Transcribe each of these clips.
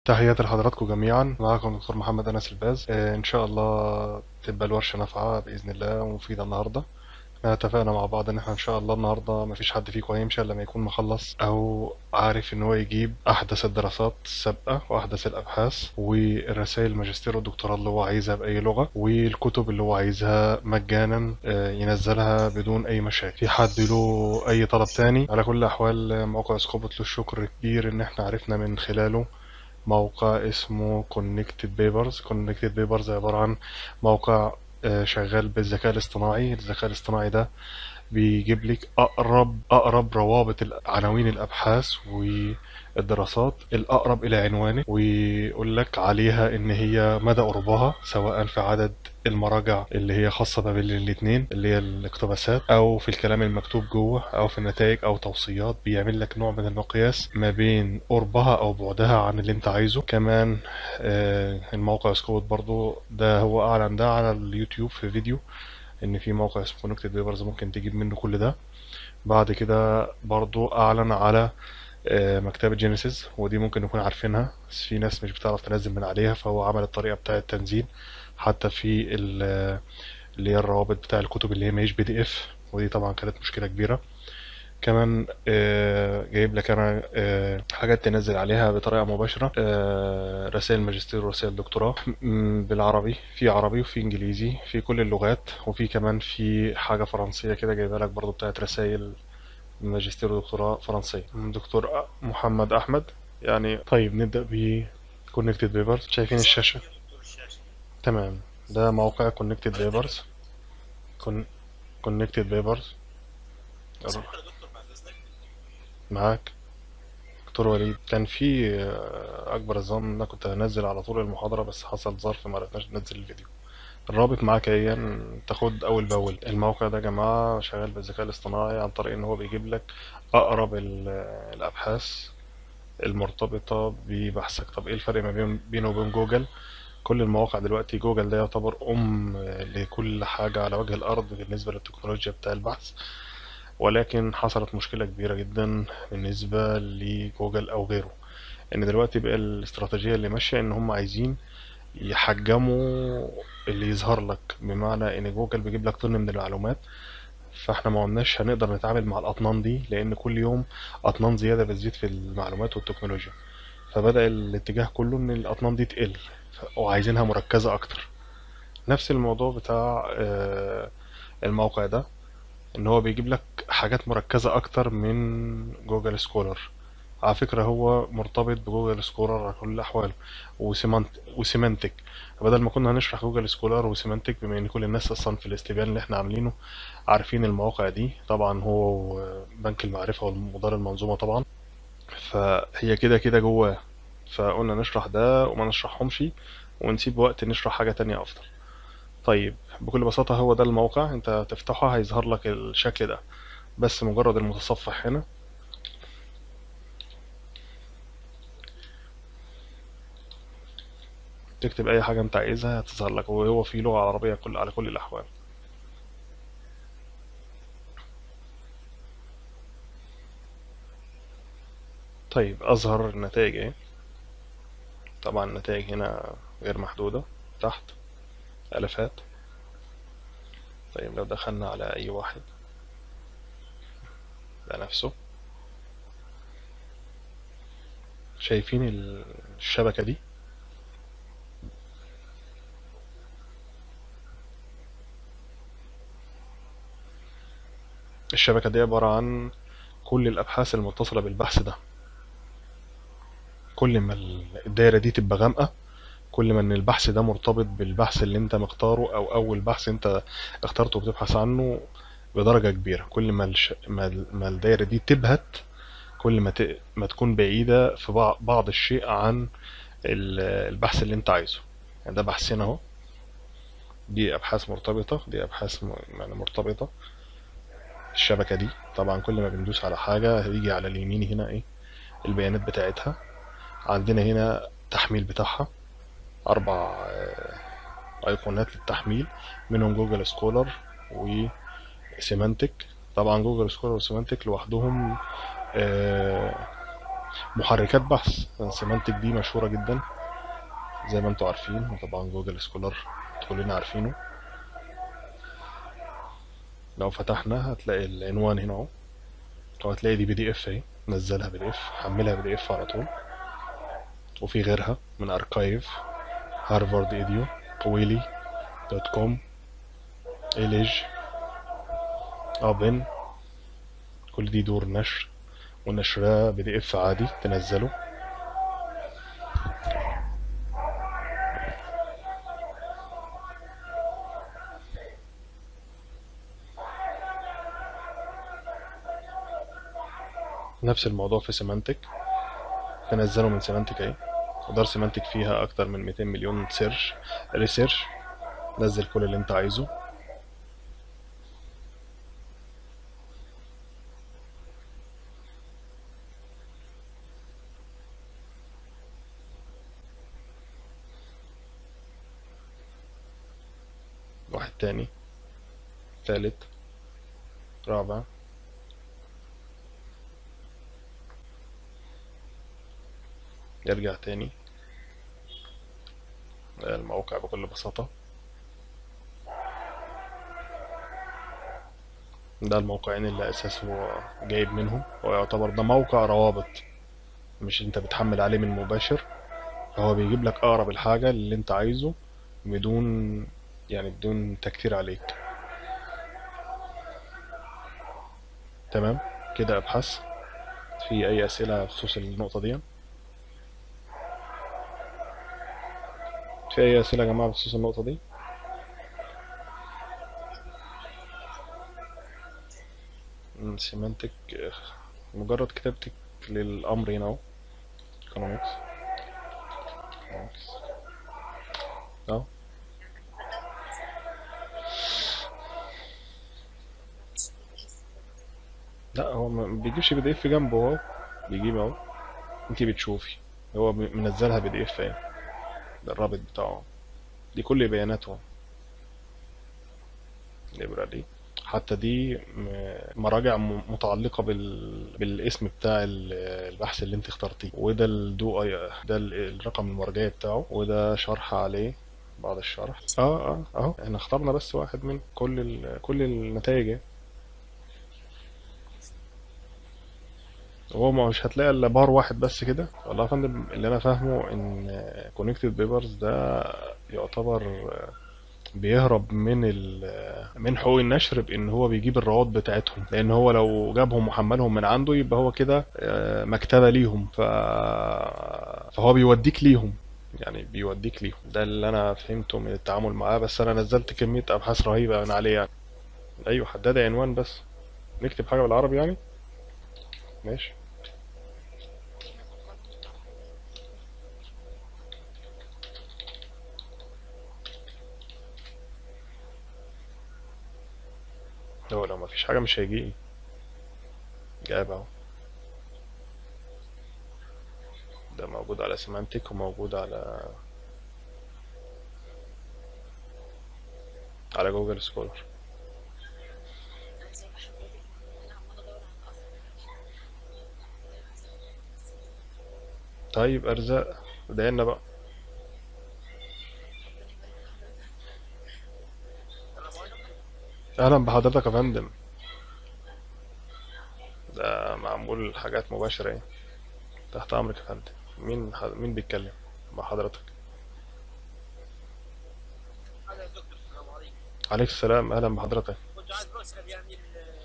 تحياتي لحضراتكم جميعا معاكم دكتور محمد انس الباز آه، ان شاء الله تبقى الورشه نافعه باذن الله ومفيده النهارده احنا اتفقنا مع بعض ان احنا ان شاء الله النهارده مفيش حد فيكم هيمشي الا لما يكون مخلص او عارف ان هو يجيب احدث الدراسات السابقه واحدث الابحاث والرسائل الماجستير والدكتوراه اللي هو عايزها باي لغه والكتب اللي هو عايزها مجانا آه، ينزلها بدون اي مشاكل في حد له اي طلب تاني على كل الاحوال موقع سكوبت له الشكر كبير ان احنا عرفنا من خلاله موقع اسمه Connected Papers Connected Papers عبارة عن موقع آه، شغال بالذكاء الاصطناعي الذكاء الاصطناعي ده بيجيب لك أقرب أقرب روابط ال- عناوين الأبحاث والدراسات الأقرب إلى عنوانك ويقول لك عليها إن هي مدى قربها سواء في عدد المراجع اللي هي خاصة ما بين الاتنين اللي هي الاقتباسات أو في الكلام المكتوب جوه أو في النتائج أو توصيات بيعمل لك نوع من المقياس ما بين قربها أو بعدها عن اللي أنت عايزه كمان آه، الموقع سكوت برضو ده هو أعلن ده على اليوتيوب في فيديو إن في موقع اسمه كونكتد بيبرز ممكن تجيب منه كل ده بعد كده برضو أعلن على آه، مكتبة جينيسيس ودي ممكن نكون عارفينها بس في ناس مش بتعرف تنزل من عليها فهو عمل الطريقة بتاعة التنزيل حتى في ال- اللي هي الروابط بتاع الكتب اللي هي ماهيش بي دي اف ودي طبعا كانت مشكلة كبيرة كمان آه، جايب لك انا آه، حاجات تنزل عليها بطريقة مباشرة آه، رسائل ماجستير ورسائل دكتوراه م- بالعربي في عربي وفي انجليزي في كل اللغات وفي كمان في حاجة فرنسية كده جايبها لك برضو بتاعت رسائل ماجستير ودكتوراه فرنسية دكتور محمد أحمد يعني طيب نبدأ ب Connected Papers شايفين الشاشة تمام ده موقع Connected Papers Con- Connected Papers معاك دكتور وليد كان في آه، أكبر الظن إن أنا كنت هنزل على طول المحاضرة بس حصل ظرف ما عرفناش ننزل الفيديو الرابط معاك اهي تاخد أول بأول الموقع ده يا جماعة شغال بالذكاء الاصطناعي عن طريق إن هو بيجيب لك أقرب ال- الأبحاث المرتبطة ببحثك طب ايه الفرق ما بين بينه وبين جوجل كل المواقع دلوقتي جوجل ده يعتبر أم لكل حاجة على وجه الأرض بالنسبة للتكنولوجيا بتاع البحث ولكن حصلت مشكلة كبيرة جدا بالنسبة لجوجل أو غيره إن دلوقتي بقى الاستراتيجية اللي ماشية إن هم عايزين يحجموا اللي يظهر لك بمعنى إن جوجل بيجيب لك طن من المعلومات فاحنا ما قلناش هنقدر نتعامل مع الأطنان دي لأن كل يوم أطنان زيادة بتزيد في المعلومات والتكنولوجيا فبدأ الاتجاه كله إن الأطنان دي تقل ف- وعايزينها مركزة أكتر نفس الموضوع بتاع آه، الموقع ده ان هو بيجيب لك حاجات مركزة اكتر من جوجل سكولر على فكرة هو مرتبط بجوجل سكولر على كل الأحوال وسيمانت وسيمانتك بدل ما كنا هنشرح جوجل سكولر وسيمانتك بما إن كل الناس أصلا في الاستبيان اللي احنا عاملينه عارفين المواقع دي طبعا هو بنك المعرفة والمدار المنظومة طبعا فهي كده كده جواه فقلنا نشرح ده وما نشرحهمش ونسيب وقت نشرح حاجة تانية أفضل طيب بكل بساطة هو ده الموقع انت تفتحه هيظهر لك الشكل ده بس مجرد المتصفح هنا تكتب اي حاجة انت عايزها هتظهر لك وهو في لغة عربية كل على كل الاحوال طيب اظهر النتائج ايه طبعا النتائج هنا غير محدودة تحت الافات طيب لو دخلنا على اي واحد ده نفسه شايفين الشبكة دي الشبكة دي عبارة عن كل الأبحاث المتصلة بالبحث ده كل ما الدايرة دي تبقى غامقة كل ما ان البحث ده مرتبط بالبحث اللي انت مختاره او اول بحث انت اخترته بتبحث عنه بدرجة كبيرة كل ما الش... ما ال- ما الدايرة دي تبهت كل ما ت... ما تكون بعيدة في بعض, بعض الشيء عن ال- البحث اللي انت عايزه يعني ده بحثنا اهو دي ابحاث مرتبطة دي ابحاث م... يعني مرتبطة الشبكة دي طبعا كل ما بندوس على حاجة هيجي على اليمين هنا ايه البيانات بتاعتها عندنا هنا تحميل بتاعها أربع آه، أيقونات للتحميل منهم جوجل سكولر وسيمانتك طبعا جوجل سكولر وسيمانتك لوحدهم آه، محركات بحث سيمانتك دي مشهورة جدا زي ما انتوا عارفين وطبعا جوجل سكولر كلنا عارفينه لو فتحنا هتلاقي العنوان هنا اهو وهتلاقي دي بي دي اف اهي نزلها بي دي اف حملها بي دي اف على طول وفي غيرها من اركايف هارفارد ايديو ويلي دوت كوم إليج أبن كل دي دور نشر ونشرها بي دي اف عادي تنزله نفس الموضوع في سيمانتك تنزله من سيمانتك اهي ودار سيمانتك فيها اكتر من 200 مليون سيرش ريسيرش نزل كل اللي انت عايزه واحد تاني تالت رابع يرجع تاني الموقع بكل بساطة ده الموقعين اللي أساسه جايب منهم ويعتبر ده موقع روابط مش انت بتحمل عليه من مباشر فهو بيجيب لك أقرب الحاجة اللي انت عايزه بدون يعني بدون تكتير عليك تمام كده أبحث في أي أسئلة بخصوص النقطة دي في أي أسئلة يا جماعة بخصوص النقطة دي سيمانتك مجرد كتابتك للأمر هنا أهو economics economics أهو لا هو ما بيجيبش بي دي اف جنبه اهو بيجيب اهو انت بتشوفي هو منزلها بي دي اف اهي ده الرابط بتاعه دي كل بياناته الإبرة دي حتى دي م- مراجع م- متعلقة بال... بالاسم بتاع ال- البحث اللي انت اخترتيه وده الدو اي ده ال- الرقم المرجعي بتاعه وده شرح عليه بعد الشرح اه اه اهو احنا اخترنا بس واحد من كل ال... كل النتائج اهي. هو ما مش هتلاقي الا بار واحد بس كده والله يا فندم اللي انا فاهمه ان كونكتد بيبرز ده يعتبر بيهرب من ال من حقوق النشر بان هو بيجيب الروابط بتاعتهم لان هو لو جابهم وحملهم من عنده يبقى هو كده آه، مكتبة ليهم ف فهو بيوديك ليهم يعني بيوديك ليهم ده اللي انا فهمته من التعامل معاه بس انا نزلت كمية ابحاث رهيبة من عليه يعني ايوه حداد عنوان بس نكتب حاجة بالعربي يعني ماشي هو لو مفيش حاجة مش هيجي جايب اهو ده موجود على سيمانتك وموجود على على جوجل سكولر انا زي ما حضرتك انا عماله ادور على الاثر طيب ارزاق داينا بقى اهلا بحضرتك يا فندم ده معمول حاجات مباشرة ايه تحت امرك يا فندم مين ح... مين بيتكلم مع حضرتك هذا يا دكتور السلام عليكم عليك السلام اهلا بحضرتك كنت عايز بسأل يعني ال-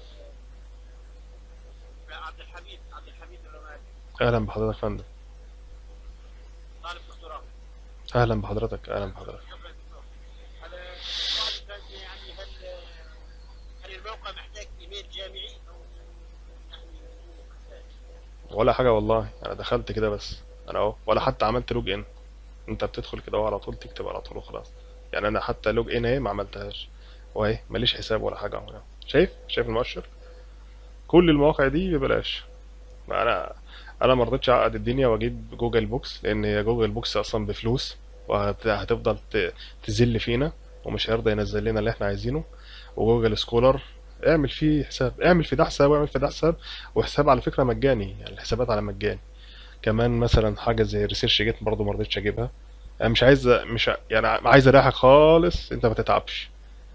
عبد الحميد عبد الحميد الرمادي اهلا بحضرتك يا فندم طالب دكتوراه اهلا بحضرتك اهلا بحضرتك شكرا يا دكتور هذا السؤال كان يعني هل هل الموقع محتاج ايميل جامعي او يعني محتاج ولا حاجة والله انا دخلت كده بس انا اهو ولا حتى عملت لوج ان انت بتدخل كده اهو على طول تكتب على طول وخلاص يعني انا حتى لوج ان اهي ما عملتهاش واهي ماليش حساب ولا حاجة اهو شايف شايف المؤشر كل المواقع دي ببلاش انا انا ما رضيتش اعقد الدنيا واجيب جوجل بوكس لان هي جوجل بوكس اصلا بفلوس وهتفضل ت- تذل فينا ومش هيرضى ينزل لنا اللي احنا عايزينه وجوجل سكولر اعمل فيه حساب اعمل في ده حساب واعمل في ده حساب وحساب على فكرة مجاني يعني الحسابات على مجاني كمان مثلا حاجه زي ريسيرش جيت برضه ما رضيتش اجيبها انا مش عايز مش ع- يعني عايز اريحك خالص انت ما تتعبش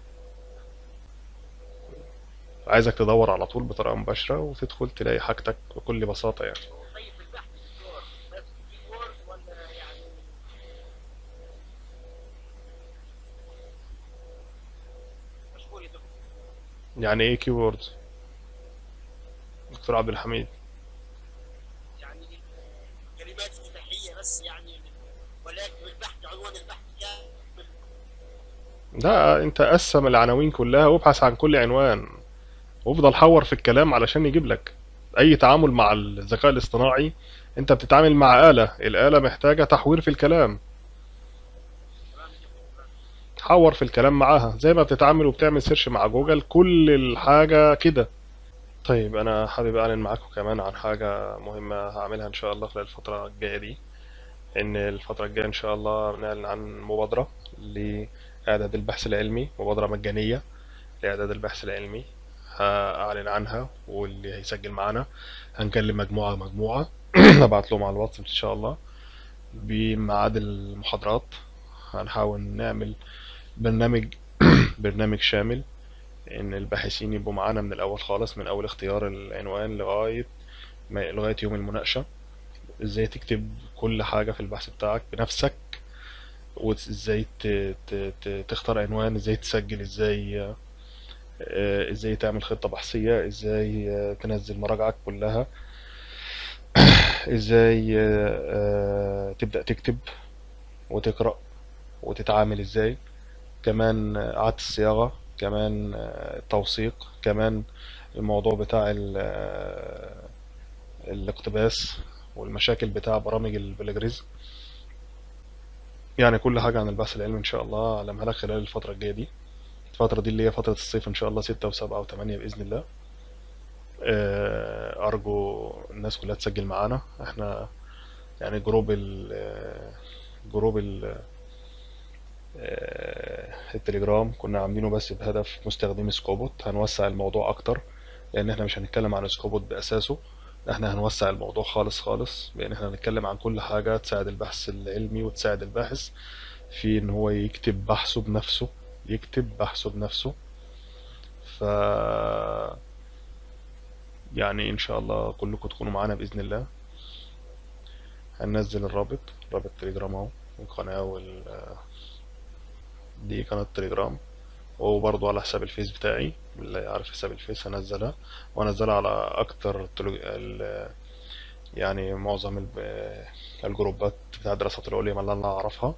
عايزك تدور على طول بطريقه مباشره وتدخل تلاقي حاجتك بكل بساطه يعني طيب في البحث دكتور بس كي وورد ولا يعني مشغول يا دكتور يعني ايه كيورد دكتور عبد الحميد يعني كلمات افتتاحيه بس يعني ولكن البحث عنوان البحث كامل ده انت قسم العناوين كلها وابحث عن كل عنوان وافضل حور في الكلام علشان يجيب لك اي تعامل مع الذكاء الاصطناعي انت بتتعامل مع آلة الآلة محتاجة تحوير في الكلام حور في الكلام معاها زي ما بتتعامل وبتعمل سيرش مع جوجل كل الحاجة كده طيب انا حابب اعلن معاكم كمان عن حاجة مهمة هعملها ان شاء الله خلال الفترة الجاية دي ان الفترة الجاية ان شاء الله نعلن عن مبادرة لإعداد البحث العلمي مبادرة مجانية لإعداد البحث العلمي هأعلن عنها واللي هيسجل معانا هنكلم مجموعة مجموعة هبعت لهم على الواتس إن شاء الله بميعاد المحاضرات هنحاول نعمل برنامج برنامج شامل إن الباحثين يبقوا معانا من الأول خالص من أول اختيار العنوان لغاية ما لغاية يوم المناقشة إزاي تكتب كل حاجة في البحث بتاعك بنفسك وإزاي ت- ت- ت- تختار عنوان إزاي تسجل إزاي آه، ازاي تعمل خطة بحثية ازاي آه، تنزل مراجعك كلها ازاي آه، آه، تبدأ تكتب وتقرأ وتتعامل ازاي كمان آه، إعادة الصياغة كمان آه، التوثيق كمان الموضوع بتاع ال- آه، الاقتباس والمشاكل بتاع برامج البلاجريزم يعني كل حاجة عن البحث العلمي إن شاء الله أعلمها لك خلال الفترة الجاية دي الفترة دي اللي هي فترة الصيف إن شاء الله ستة وسبعة وثمانية بإذن الله آه، أرجو الناس كلها تسجل معانا احنا يعني جروب ال آه، جروب ال آه، التليجرام كنا عاملينه بس بهدف مستخدمي سكوبوت هنوسع الموضوع أكتر لأن احنا مش هنتكلم عن سكوبوت بأساسه احنا هنوسع الموضوع خالص خالص بأن احنا هنتكلم عن كل حاجة تساعد البحث العلمي وتساعد الباحث في ان هو يكتب بحثه بنفسه يكتب بحثه بنفسه ف يعني ان شاء الله كلكم تكونوا معانا باذن الله هننزل الرابط رابط تليجرام اهو القناه وال دي قناه تليجرام وبرضه على حساب الفيس بتاعي اللي يعرف حساب الفيس هنزلها وهنزلها على اكتر التلو- ال... يعني معظم ال- الجروبات بتاع الدراسات العليا اللي انا اعرفها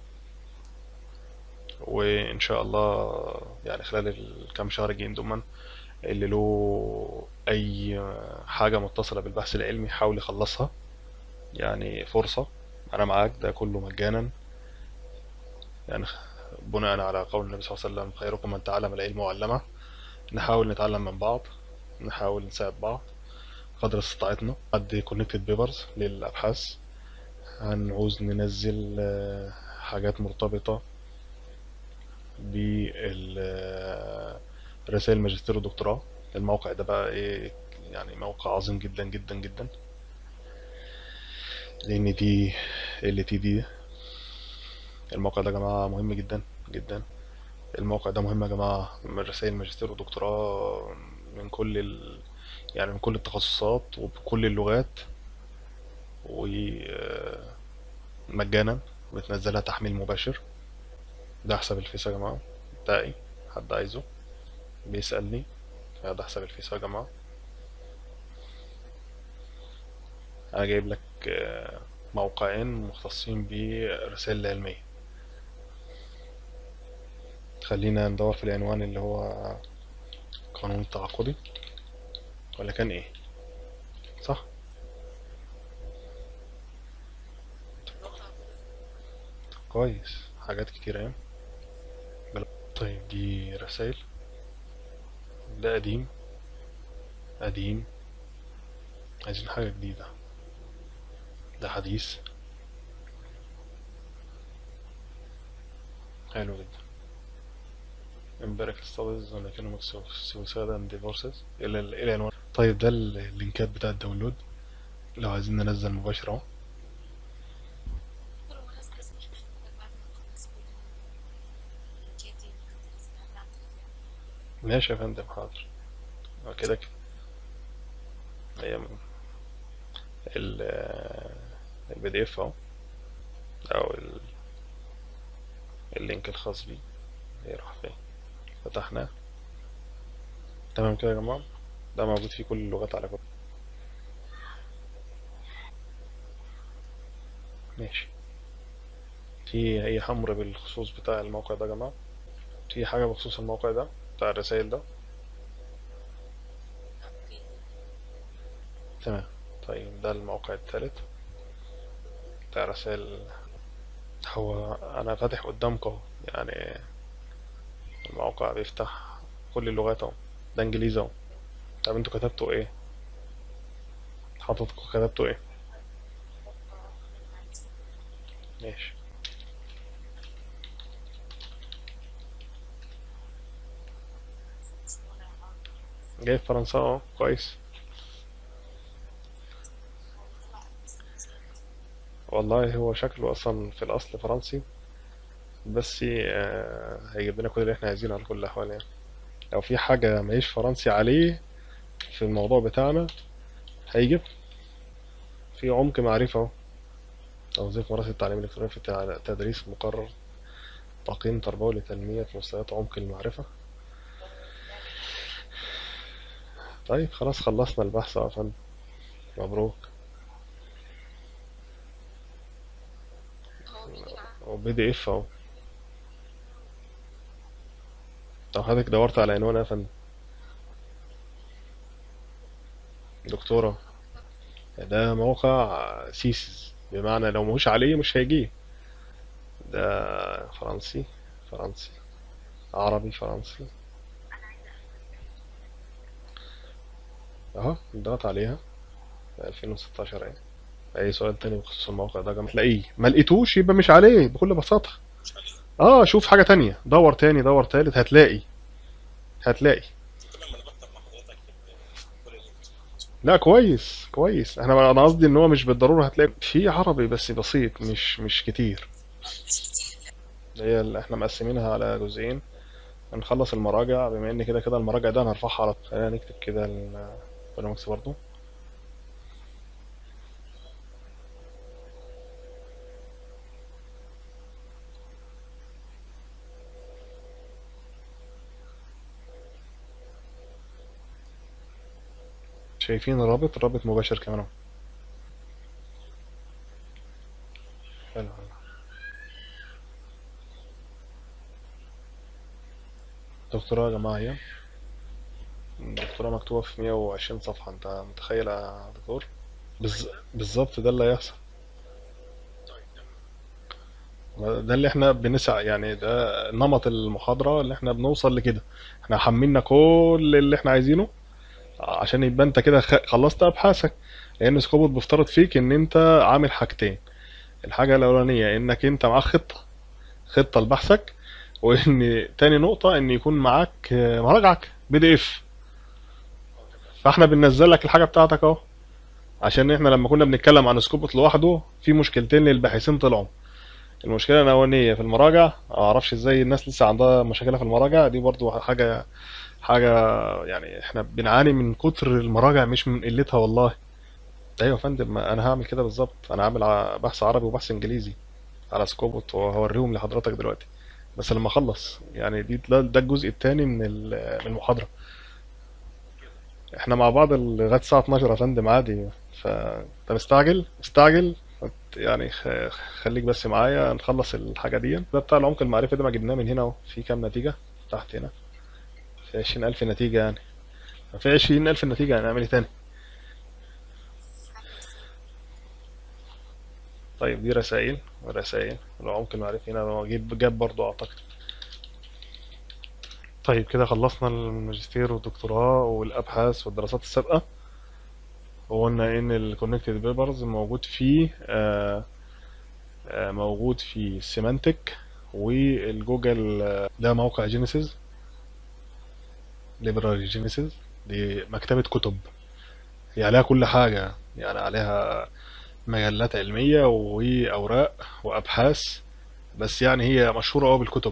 وان شاء الله يعني خلال الكام شهر الجايين دول اللي له اي حاجه متصله بالبحث العلمي حاول يخلصها يعني فرصه انا معاك ده كله مجانا يعني بناء على قول النبي صلى الله عليه وسلم خيركم من تعلم العلم وعلمه نحاول نتعلم من بعض نحاول نساعد بعض قدر استطاعتنا قد كونكتد بيبرز للابحاث هنعوز ننزل آه، حاجات مرتبطه بالرسائل الماجستير والدكتوراه الموقع ده بقى ايه يعني موقع عظيم جدا جدا جدا لان دي ال تي دي الموقع ده يا جماعه مهم جدا جدا الموقع ده مهم يا جماعه من رسائل الماجستير والدكتوراه من كل ال... يعني من كل التخصصات وبكل اللغات ومجانا بتنزلها تحميل مباشر ده حساب الفيس يا جماعه بتاعي حد عايزه بيسألني ده حساب الفيس يا جماعه انا جايب لك آه، موقعين مختصين بالرسائل العلمية خلينا ندور في العنوان اللي هو قانون التعاقدي ولا كان ايه صح كويس حاجات كتير اهي طيب دي رسائل ده قديم قديم عايزين حاجة جديدة ده حديث حلو جدا empirical studies on economics of suicide and divorces الى الى العنوان طيب ده اللينكات بتاع الداونلود لو عايزين ننزل مباشرة اهو دكتور هو لازم بس مش محتاج بعد ما نخلص كل الكاتب بعد ماشي يا فندم حاضر اه كده كده هي م- ال البي دي اف اهو او ال- اللينك الخاص بيه هيروح فين فتحناه تمام كده يا جماعة ده موجود فيه كل اللغات على كل ماشي في أي أمر بالخصوص بتاع الموقع ده يا جماعة في حاجة بخصوص الموقع ده بتاع الرسائل ده تمام طيب ده الموقع الثالث بتاع رسائل هو أنا فاتح قدامكم أهو. يعني الموقع بيفتح كل اللغات اهو ده انجليزي اهو طب انتوا كتبتوا ايه حضرتكم كتبتوا ايه ماشي جاي في فرنسا اهو كويس والله هو شكله اصلا في الاصل فرنسي بس آه، هيجيب لنا كل اللي احنا عايزينه على كل الاحوال يعني لو في حاجة ماهيش فرنسي عليه في الموضوع بتاعنا هيجيب في عمق معرفة اهو توظيف ممارسة التعليم الإلكتروني في تع- تدريس مقرر تقييم تربوي لتنمية مستويات عمق المعرفة طيب خلاص خلصنا البحث يا فندم مبروك هو بيجي معاه وبي دي اف اهو لو حضرتك دورت على عنوان يا فندم دكتورة ده موقع سيسز بمعنى لو مهوش عليه مش هيجيه ده فرنسي فرنسي عربي فرنسي اهو ضغط عليها في 2016 اهي اي سؤال تاني بخصوص الموقع ده ما تلاقيه ما لقيتوش يبقى مش عليه بكل بساطة اه شوف حاجة تانية دور تاني دور تالت هتلاقي هتلاقي تمام انا بكتب مع حضرتك كل اللي انت لا كويس كويس احنا انا قصدي ان هو مش بالضرورة هتلاقي في عربي بس بسيط مش مش كتير هي اللي احنا مقسمينها على جزئين هنخلص المراجع بما ان كده كده المراجع ده هنرفعها على خلينا نكتب كده البرنامج برضو شايفين الرابط الرابط مباشر كمان اهو حلو حلو. دكتوراه يا جماعة هي الدكتوراه مكتوبة في 120 صفحة انت متخيل يا دكتور بالز- بالظبط ده اللي هيحصل ده اللي احنا بنسعى يعني ده نمط المحاضرة اللي احنا بنوصل لكده احنا حملنا كل اللي احنا عايزينه عشان يبقى انت كده خ- خلصت ابحاثك لان سكوبوت بيفترض فيك ان انت عامل حاجتين الحاجة الاولانية انك انت معاك خطة خطة لبحثك وان تاني نقطة ان يكون معاك آه، مراجعك بي دي اف فاحنا بننزل لك الحاجة بتاعتك اهو عشان احنا لما كنا بنتكلم عن سكوبوت لوحده في مشكلتين للباحثين طلعوا المشكلة الأولانية في المراجع معرفش ازاي الناس لسه عندها مشاكل في المراجع دي برضو حاجة حاجة يعني احنا بنعاني من كتر المراجع مش من قلتها والله ايوه يا فندم ما انا هعمل كده بالظبط انا هعمل ع- بحث عربي وبحث انجليزي على سكوبوت وهوريهم لحضرتك دلوقتي بس لما اخلص يعني دي ده, ده الجزء الثاني من ال- من المحاضرة احنا مع بعض لغاية الساعة 12 يا فندم عادي فانت مستعجل مستعجل فت- يعني خ- خليك بس معايا نخلص الحاجة دي ده بتاع العمق المعرفي ده ما جبناه من هنا اهو في كام نتيجة تحت هنا في 20000 نتيجة يعني في 20000 نتيجة هنعمل ايه تاني طيب دي رسائل رسائل العمق المعرفي هنا هو جيب جاب برضو اعتقد طيب كده خلصنا الماجستير والدكتوراه والابحاث والدراسات السابقة وقلنا ان الكونكتد بيبرز موجود فيه آه آه موجود في سيمانتك والجوجل آه، ده موقع جينيسيس ليبراري جينيسيس دي مكتبة كتب هي عليها كل حاجة يعني عليها مجلات علمية وأوراق وأبحاث بس يعني هي مشهورة أوي بالكتب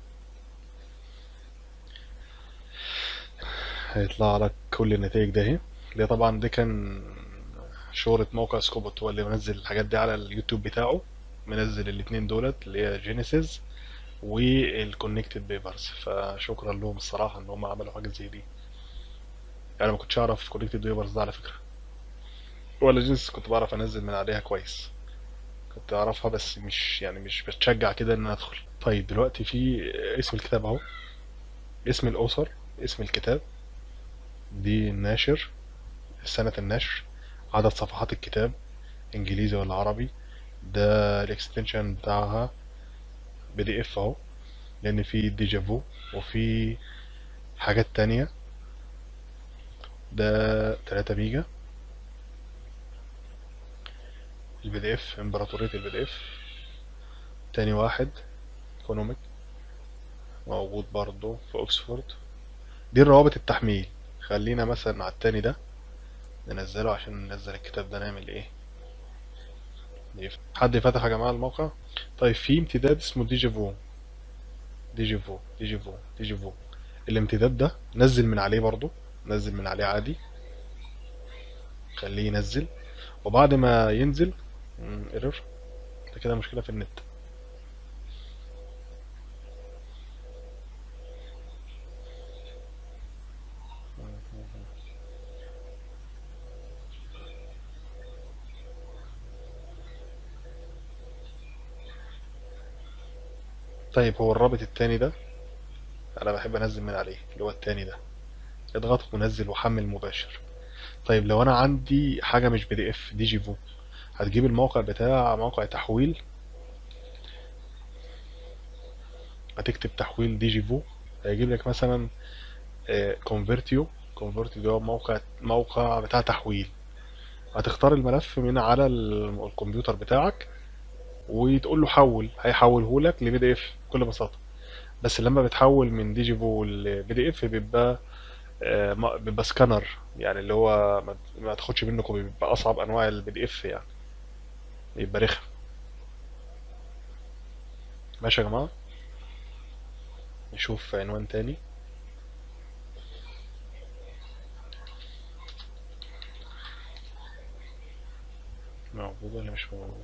هيطلع لك كل النتائج ده اهي ده طبعا ده كان شهرة موقع سكوبوت هو اللي منزل الحاجات دي على اليوتيوب بتاعه منزل الاتنين دولت اللي هي جينيسيس والكونكتد بيبرز فشكرا لهم الصراحة ان هم عملوا حاجة زي دي يعني ما كنتش اعرف كونكتد بيبرز ده على فكرة ولا جينيسيس كنت بعرف انزل من عليها كويس كنت اعرفها بس مش يعني مش بتشجع كده ان انا ادخل طيب دلوقتي في اسم الكتاب اهو اسم الاوثر اسم الكتاب دي الناشر سنة النشر عدد صفحات الكتاب انجليزي ولا عربي ده الاكستنشن بتاعها بي دي اف اهو لان في ديجافو وفي حاجات تانية ده 3 ميجا البي دي اف امبراطورية البي دي اف تاني واحد ايكونوميك موجود برضو في اوكسفورد دي الروابط التحميل خلينا مثلا على التاني ده ننزله عشان ننزل الكتاب ده نعمل ايه يف- حد فتح يا جماعة الموقع طيب في امتداد اسمه ديجافو ديجافو ديجافو ديجافو الامتداد ده نزل من عليه برضو نزل من عليه عادي خليه ينزل وبعد ما ينزل ايرور ده كده مشكلة في النت طيب هو الرابط التاني ده انا بحب انزل من عليه اللي هو التاني ده اضغط ونزل وحمل مباشر طيب لو انا عندي حاجة مش بي دي اف دي جي فو هتجيب الموقع بتاع موقع تحويل هتكتب تحويل دي جي فو هيجيب لك مثلا كونفرتيو كونفرتيو ده موقع موقع بتاع تحويل هتختار الملف من على ال- الكمبيوتر بتاعك وتقول له حول هيحوله لك لبي دي اف بكل بساطة بس لما بتحول من دي جي فو لبي دي اف بيبقى آه، ما- بيبقى سكانر يعني اللي هو ما ما تاخدش منه كوبي بيبقى اصعب انواع البي دي اف يعني بيبقى رخم ماشي يا جماعة نشوف عنوان تاني موجود ولا مش موجود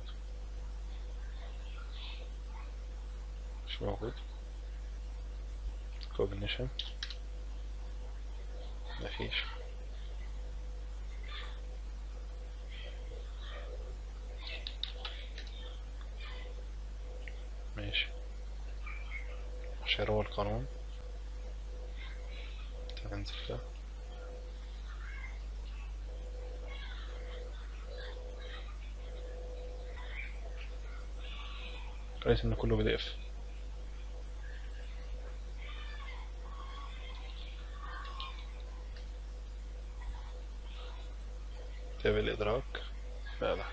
مش موجود كوجنيشن مفيش ماشي شروع القانون تعال ننزل ده كويس ان كله بي دي اف كتاب الادراك لا لا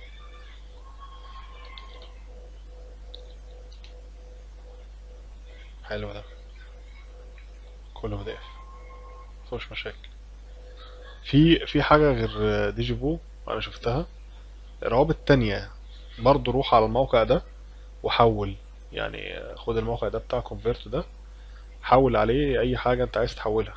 حلو ده كله بي دي اف مفيهوش مشاكل في في حاجة غير ديجي فو انا شفتها روابط تانية برضو روح على الموقع ده وحول يعني خد الموقع ده بتاع كونفيرت ده حول عليه اي حاجة انت عايز تحولها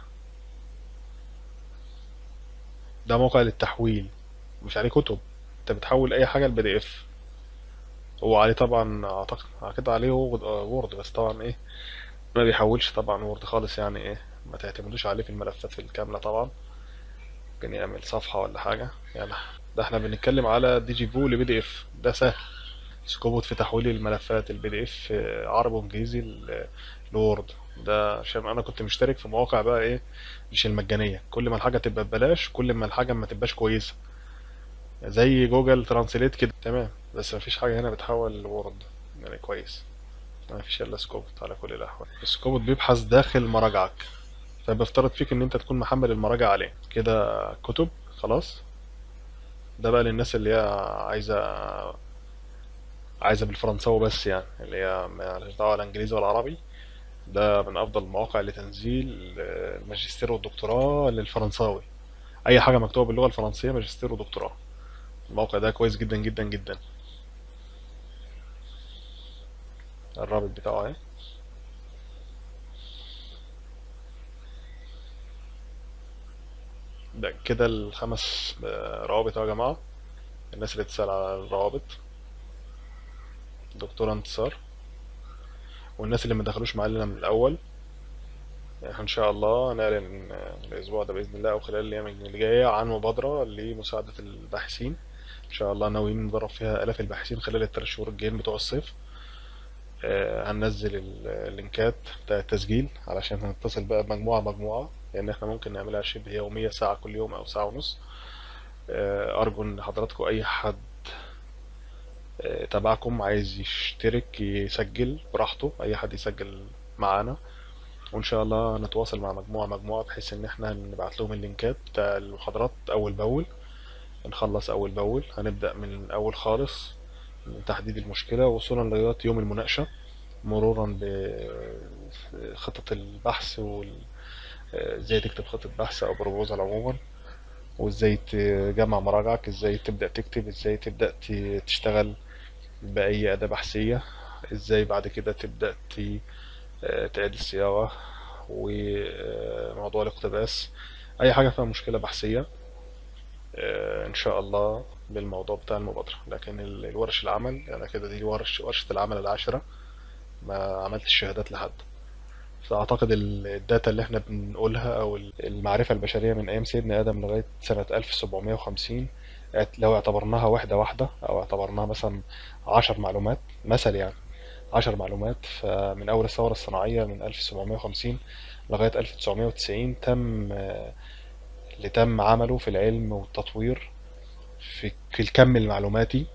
ده موقع للتحويل مش عليه كتب انت بتحول اي حاجة لبي دي اف هو عليه طبعا اعتقد اعتقد عليه وورد وورد بس طبعا ايه ما بيحولش طبعا وورد خالص يعني ايه ما تعتمدوش عليه في الملفات الكاملة طبعا ممكن يعمل صفحة ولا حاجة يعني ده احنا بنتكلم على دي جي فو لبي دي اف ده سهل سكوبوت في تحويل الملفات البي دي اف عربي وانجليزي ل- لوورد ده عشان انا كنت مشترك في مواقع بقى ايه مش المجانية كل ما الحاجة تبقى ببلاش كل ما الحاجة ما تبقاش كويسة زي جوجل ترانسليت كده تمام بس مفيش حاجة هنا بتحول لوورد يعني كويس ما فيش الا سكوبوت على كل الاحوال السكوبوت بيبحث داخل مراجعك فبيفترض فيك ان انت تكون محمل المراجع عليه كده كتب خلاص ده بقى للناس اللي هي عايزة عايزة بالفرنساوي بس يعني اللي هي مالهاش دعوة لا انجليزي ولا عربي ده من افضل المواقع لتنزيل الماجستير والدكتوراه للفرنساوي اي حاجة مكتوبة باللغة الفرنسية ماجستير ودكتوراه الموقع ده كويس جدا جدا جدا الرابط بتاعه اهي ده كده الخمس آه، روابط اهو يا جماعة الناس اللي تسأل على الروابط دكتورة انتصار والناس اللي ما دخلوش معانا من الأول احنا ان شاء الله نعلن آه، الاسبوع ده باذن الله او خلال الايام اللي جايه عن مبادره لمساعده الباحثين ان شاء الله ناويين ندرب فيها الاف الباحثين خلال الثلاث شهور الجايين بتوع الصيف آه، هننزل ال- اللينكات بتاع التسجيل علشان هنتصل بقى بمجموعه مجموعه لان احنا ممكن نعملها شبه يوميه ساعه كل يوم او ساعه ونص آه، ارجو ان حضراتكم اي حد آه، تبعكم عايز يشترك يسجل براحته اي حد يسجل معانا وان شاء الله نتواصل مع مجموعة مجموعة بحيث ان احنا نبعت لهم اللينكات بتاع المحاضرات اول باول نخلص اول باول هنبدأ من الاول خالص من تحديد المشكلة وصولا لغاية يوم المناقشة مرورا بخطط البحث وال ازاي تكتب خطة بحث او بروبوزال عموما وازاي تجمع مراجعك ازاي تبدأ تكتب ازاي تبدأ ت- تشتغل بأي أداة بحثية ازاي بعد كده تبدأ ت- تعيد الصياغة وموضوع الاقتباس أي حاجة فيها مشكلة بحثية آه، إن شاء الله بالموضوع بتاع المبادرة لكن ال- الورش العمل أنا كده دي ورش ورشة العمل العاشرة ما عملتش شهادات لحد فأعتقد ال- الداتا اللي احنا بنقولها أو ال- المعرفة البشرية من أيام سيدنا آدم لغاية سنة 1750 اعت- لو اعتبرناها واحدة واحدة أو اعتبرناها مثلا عشر معلومات مثل يعني عشر معلومات فمن أول الثورة الصناعية من 1750 لغاية 1990 تم آه، اللي تم عمله في العلم والتطوير في في الكم المعلوماتي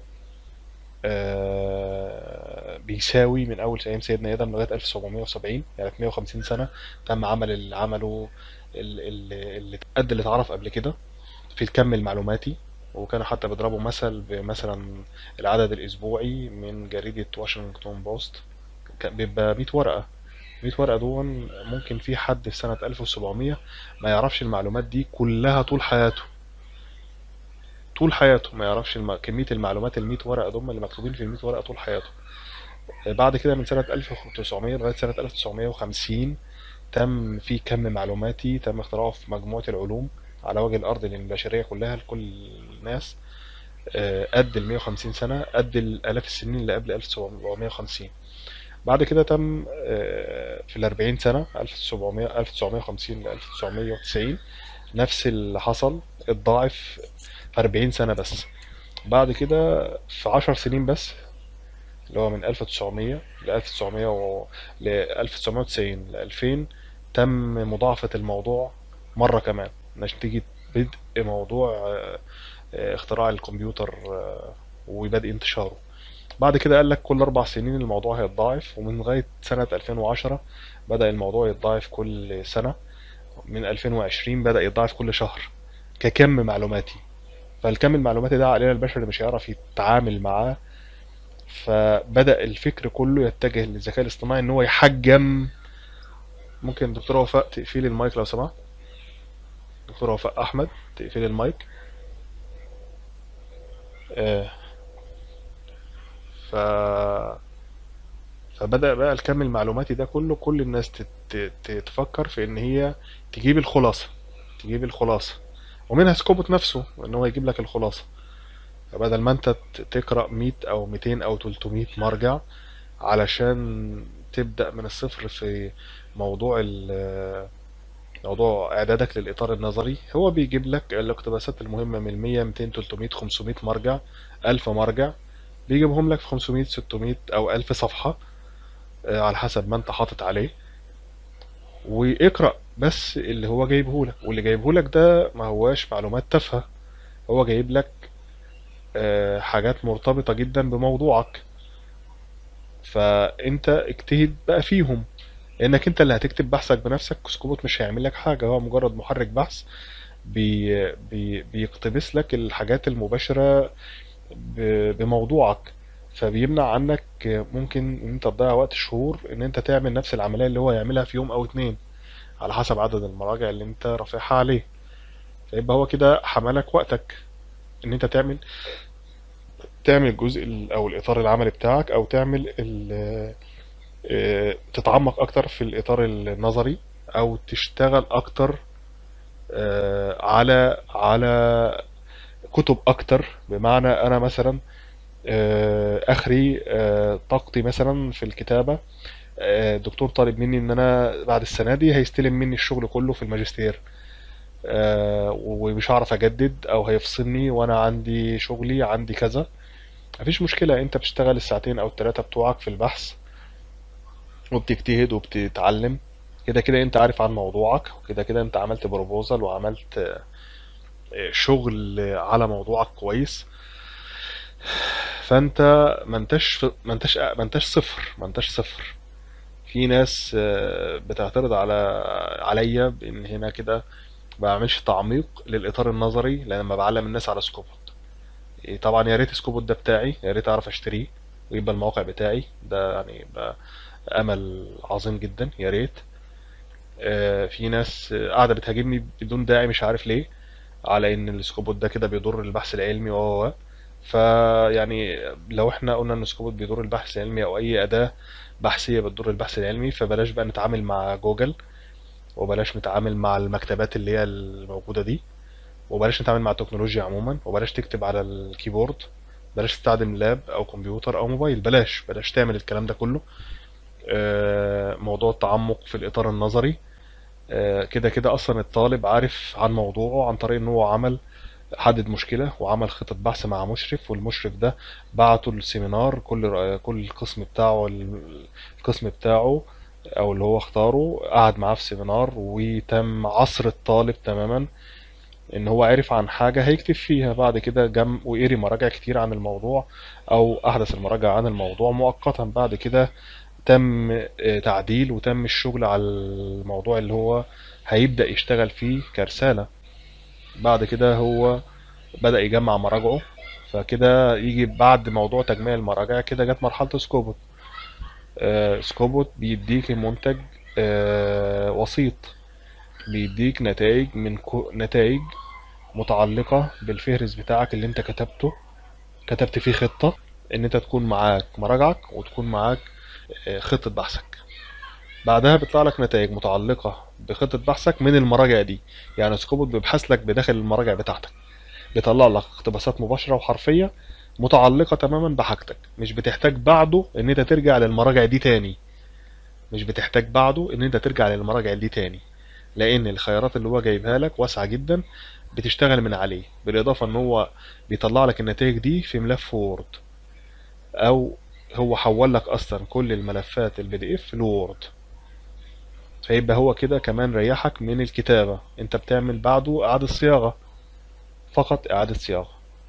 آه، بيساوي من أول أيام سيدنا آدم لغاية 1770 يعني في 150 سنة تم عمل اللي عمله ال- ال- اللي قد اللي اتعرف قبل كده في الكم المعلوماتي وكانوا حتى بيضربوا مثل بمثلا العدد الأسبوعي من جريدة واشنطن بوست كان بيبقى 100 ورقة 100 ورقة دون ممكن في حد في سنة 1700 ما يعرفش المعلومات دي كلها طول حياته طول حياته ما يعرفش الم... كمية المعلومات ال 100 ورقة دول اللي مكتوبين في ال 100 ورقة طول حياته بعد كده من سنة 1900 لغاية سنة 1950 تم في كم معلوماتي تم اختراعه في مجموعة العلوم على وجه الأرض للبشرية كلها لكل الناس آه، قد ال 150 سنة قد الآلاف السنين اللي قبل 1750 بعد كده تم آه، في ال 40 سنة 1700 1950 ل 1990 نفس اللي حصل اتضاعف في 40 سنة بس بعد كده في 10 سنين بس اللي هو من 1900 ل 1900 و... ل 1990 ل 2000 تم مضاعفة الموضوع مرة كمان نتيجة بدء موضوع آه، آه، اختراع الكمبيوتر آه، وبدء انتشاره بعد كده قال لك كل أربع سنين الموضوع هيتضاعف ومن لغاية سنة 2010 بدأ الموضوع يتضاعف كل سنة من 2020 بدأ يتضاعف كل شهر ككم معلوماتي فالكم المعلوماتي ده عقلنا البشري مش هيعرف يتعامل معاه فبدأ الفكر كله يتجه للذكاء الاصطناعي ان هو يحجم ممكن دكتور وفاء تقفلي المايك لو سمحت دكتور وفاء احمد تقفلي المايك آه ف فبدأ بقى الكم المعلوماتي ده كله كل الناس تت- تت- تفكر في ان هي تجيب الخلاصة تجيب الخلاصة ومنها سكوبوت نفسه ان هو يجيب لك الخلاصة فبدل ما انت ت- تقرأ 100 او 200 او 300 مرجع علشان تبدأ من الصفر في موضوع ال- موضوع اعدادك للاطار النظري هو بيجيب لك الاقتباسات المهمة من 100 200 300 500 مرجع 1000 مرجع بيجيبهم لك في 500 600 او 1000 صفحة آه، على حسب ما انت حاطط عليه واقرأ بس اللي هو جايبه لك واللي جايبه لك ده ما هواش معلومات تافهة هو جايب لك آه، حاجات مرتبطة جدا بموضوعك فانت اجتهد بقى فيهم لانك انت اللي هتكتب بحثك بنفسك سكوبوت مش هيعمل لك حاجة هو مجرد محرك بحث بي بي بيقتبس لك الحاجات المباشرة ب- بموضوعك فبيمنع عنك ممكن ان انت تضيع وقت شهور ان انت تعمل نفس العملية اللي هو يعملها في يوم او اتنين على حسب عدد المراجع اللي انت رافعها عليه فيبقى هو كده حملك وقتك ان انت تعمل تعمل الجزء ال- او الاطار العملي بتاعك او تعمل ال- آه، تتعمق اكتر في الاطار النظري او تشتغل اكتر آه، على على كتب اكتر بمعنى انا مثلا آه، اخري آه، طاقتي مثلا في الكتابة آه، الدكتور طالب مني ان انا بعد السنة دي هيستلم مني الشغل كله في الماجستير آه، ومش هعرف اجدد او هيفصلني وانا عندي شغلي عندي كذا مفيش مشكلة انت بتشتغل الساعتين او التلاتة بتوعك في البحث وبتجتهد وبتتعلم كده كده انت عارف عن موضوعك وكده كده انت عملت بروبوزال وعملت آه، شغل على موضوعك كويس فانت ما انتش ما انتش ما انتش صفر ما انتش صفر في ناس آه، بتعترض على عليا بان هنا كده ما بعملش تعميق للاطار النظري لما بعلم الناس على سكوبوت إيه طبعا يا ريت سكوبوت ده بتاعي يا ريت اعرف اشتريه ويبقى الموقع بتاعي ده يعني يبقى امل عظيم جدا يا ريت آه، في ناس آه، قاعده بتهاجمني بدون داعي مش عارف ليه على ان السكوبوت ده كده بيضر البحث العلمي و و و. فيعني لو احنا قلنا ان السكوبوت بيضر البحث العلمي او اي اداة بحثية بتضر البحث العلمي فبلاش بقى نتعامل مع جوجل وبلاش نتعامل مع المكتبات اللي هي الموجودة دي وبلاش نتعامل مع التكنولوجيا عموما وبلاش تكتب على الكيبورد بلاش تستخدم لاب او كمبيوتر او موبايل بلاش بلاش تعمل الكلام ده كله آه، موضوع التعمق في الاطار النظري آه، كده كده اصلا الطالب عارف عن موضوعه عن طريق ان هو عمل حدد مشكلة وعمل خطة بحث مع مشرف والمشرف ده بعته السيمينار كل كل القسم بتاعه القسم بتاعه او اللي هو اختاره قعد معاه في سيمينار وتم عصر الطالب تماما ان هو عرف عن حاجة هيكتب فيها بعد كده جم وقري مراجع كتير عن الموضوع او احدث المراجع عن الموضوع مؤقتا بعد كده تم آه، تعديل وتم الشغل على الموضوع اللي هو هيبدأ يشتغل فيه كرسالة بعد كده هو بدأ يجمع مراجعه فكده يجي بعد موضوع تجميع المراجع كده جت مرحلة سكوبوت آه، سكوبوت بيديك منتج آه، وسيط بيديك نتائج من كو... نتائج متعلقة بالفهرس بتاعك اللي انت كتبته كتبت فيه خطة ان انت تكون معاك مراجعك وتكون معاك آه، خطة بحثك بعدها بيطلع لك نتائج متعلقة بخطة بحثك من المراجع دي يعني سكوبوت بيبحث لك بداخل المراجع بتاعتك بيطلع لك اقتباسات مباشرة وحرفية متعلقة تماما بحاجتك مش بتحتاج بعده ان انت ترجع للمراجع دي تاني مش بتحتاج بعده ان انت ترجع للمراجع دي تاني لان الخيارات اللي هو جايبها لك واسعة جدا بتشتغل من عليه بالاضافة ان هو بيطلع لك النتائج دي في ملف وورد او هو حول لك اصلا كل الملفات البي دي اف لوورد فيبقى هو كده كمان ريحك من الكتابة انت بتعمل بعده اعادة صياغة فقط اعادة صياغة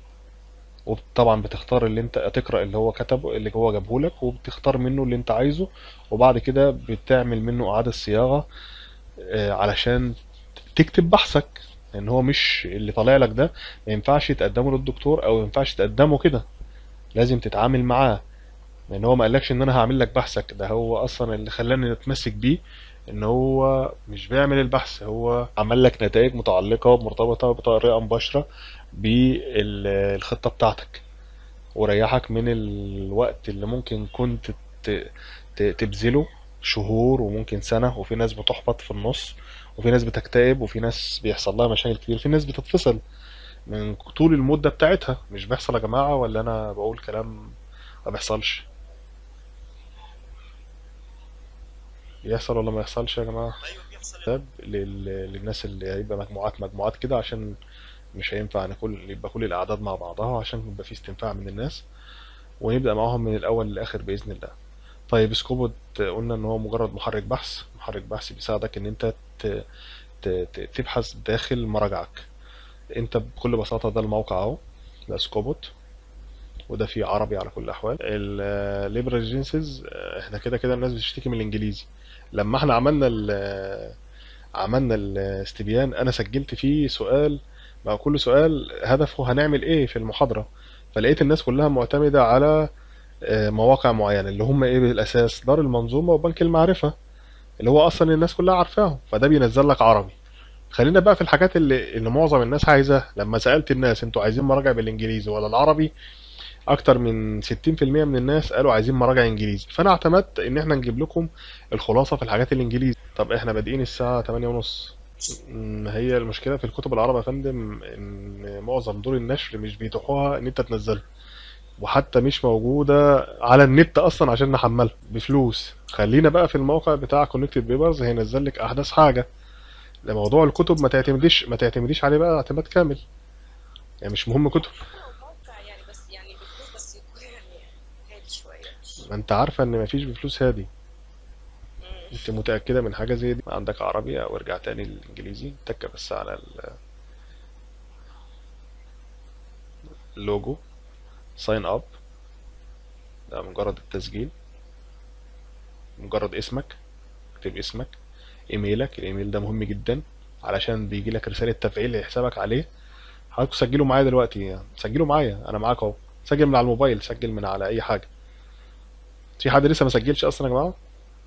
وطبعا بتختار اللي انت تقرأ اللي هو كتبه اللي هو جابه لك وبتختار منه اللي انت عايزه وبعد كده بتعمل منه اعادة صياغة آه، علشان تكتب بحثك لان هو مش اللي طالع لك ده ما ينفعش تقدمه للدكتور او ما ينفعش تقدمه كده لازم تتعامل معاه لان هو ما قالكش ان انا هعمل لك بحثك ده هو اصلا اللي خلاني اتمسك بيه ان هو مش بيعمل البحث هو عمل لك نتائج متعلقة مرتبطة بطريقة مباشرة بالخطة بتاعتك وريحك من الوقت اللي ممكن كنت ت- ت- تبذله شهور وممكن سنة وفي ناس بتحبط في النص وفي ناس بتكتئب وفي ناس بيحصل لها مشاكل كتير في ناس بتتفصل من طول المدة بتاعتها مش بيحصل يا جماعة ولا أنا بقول كلام ما بيحصلش بيحصل ولا ما يحصلش يا جماعة ايوه بيحصل طب لل... للناس اللي هيبقى مجموعات مجموعات كده عشان مش هينفع ان كل يبقى كل الاعداد مع بعضها عشان يبقى في استنفاع من الناس ونبدأ معاهم من الاول للاخر باذن الله طيب سكوبوت قلنا ان هو مجرد محرك بحث محرك بحث بيساعدك ان انت ت... ت... ت... تبحث داخل مراجعك انت بكل بساطة ده الموقع اهو ده سكوبوت وده فيه عربي على كل الاحوال الليبرال جينسز احنا كده كده الناس بتشتكي من الانجليزي لما احنا عملنا ال عملنا الاستبيان انا سجلت فيه سؤال مع كل سؤال هدفه هنعمل ايه في المحاضرة فلقيت الناس كلها معتمدة على آه، مواقع معينة اللي هم ايه بالاساس دار المنظومة وبنك المعرفة اللي هو اصلا الناس كلها عارفاهم فده بينزل لك عربي خلينا بقى في الحاجات اللي, اللي معظم الناس عايزاها لما سألت الناس انتوا عايزين مراجع بالانجليزي ولا العربي اكتر من 60% من الناس قالوا عايزين مراجع انجليزي فانا اعتمدت ان احنا نجيب لكم الخلاصة في الحاجات الانجليزي طب احنا بادئين الساعة 8 ونص م، هي المشكلة في الكتب العربية يا فندم ان معظم دور النشر مش بيتيحوها ان انت تنزلها وحتى مش موجودة على النت اصلا عشان نحملها بفلوس خلينا بقى في الموقع بتاع كونكتد بيبرز هينزل لك احدث حاجة لموضوع الكتب ما تعتمديش ما تعتمديش عليه بقى اعتماد كامل يعني مش مهم كتب موقع يعني بس يعني بفلوس بس يكون يعني هادي شوية مش ما انت عارفة ان مفيش بفلوس هادي مم. انت متأكدة من حاجة زي دي عندك عربي او ارجع تاني للانجليزي تك بس على ال- اللوجو ساين اب ده مجرد التسجيل مجرد اسمك اكتب اسمك ايميلك الايميل ده مهم جدا علشان بيجي لك رسالة تفعيل لحسابك عليه حضرتك سجلوا معايا دلوقتي يعني. سجلوا معايا انا معاك اهو سجل من على الموبايل سجل من على اي حاجة في حد لسه ما سجلش اصلا يا جماعة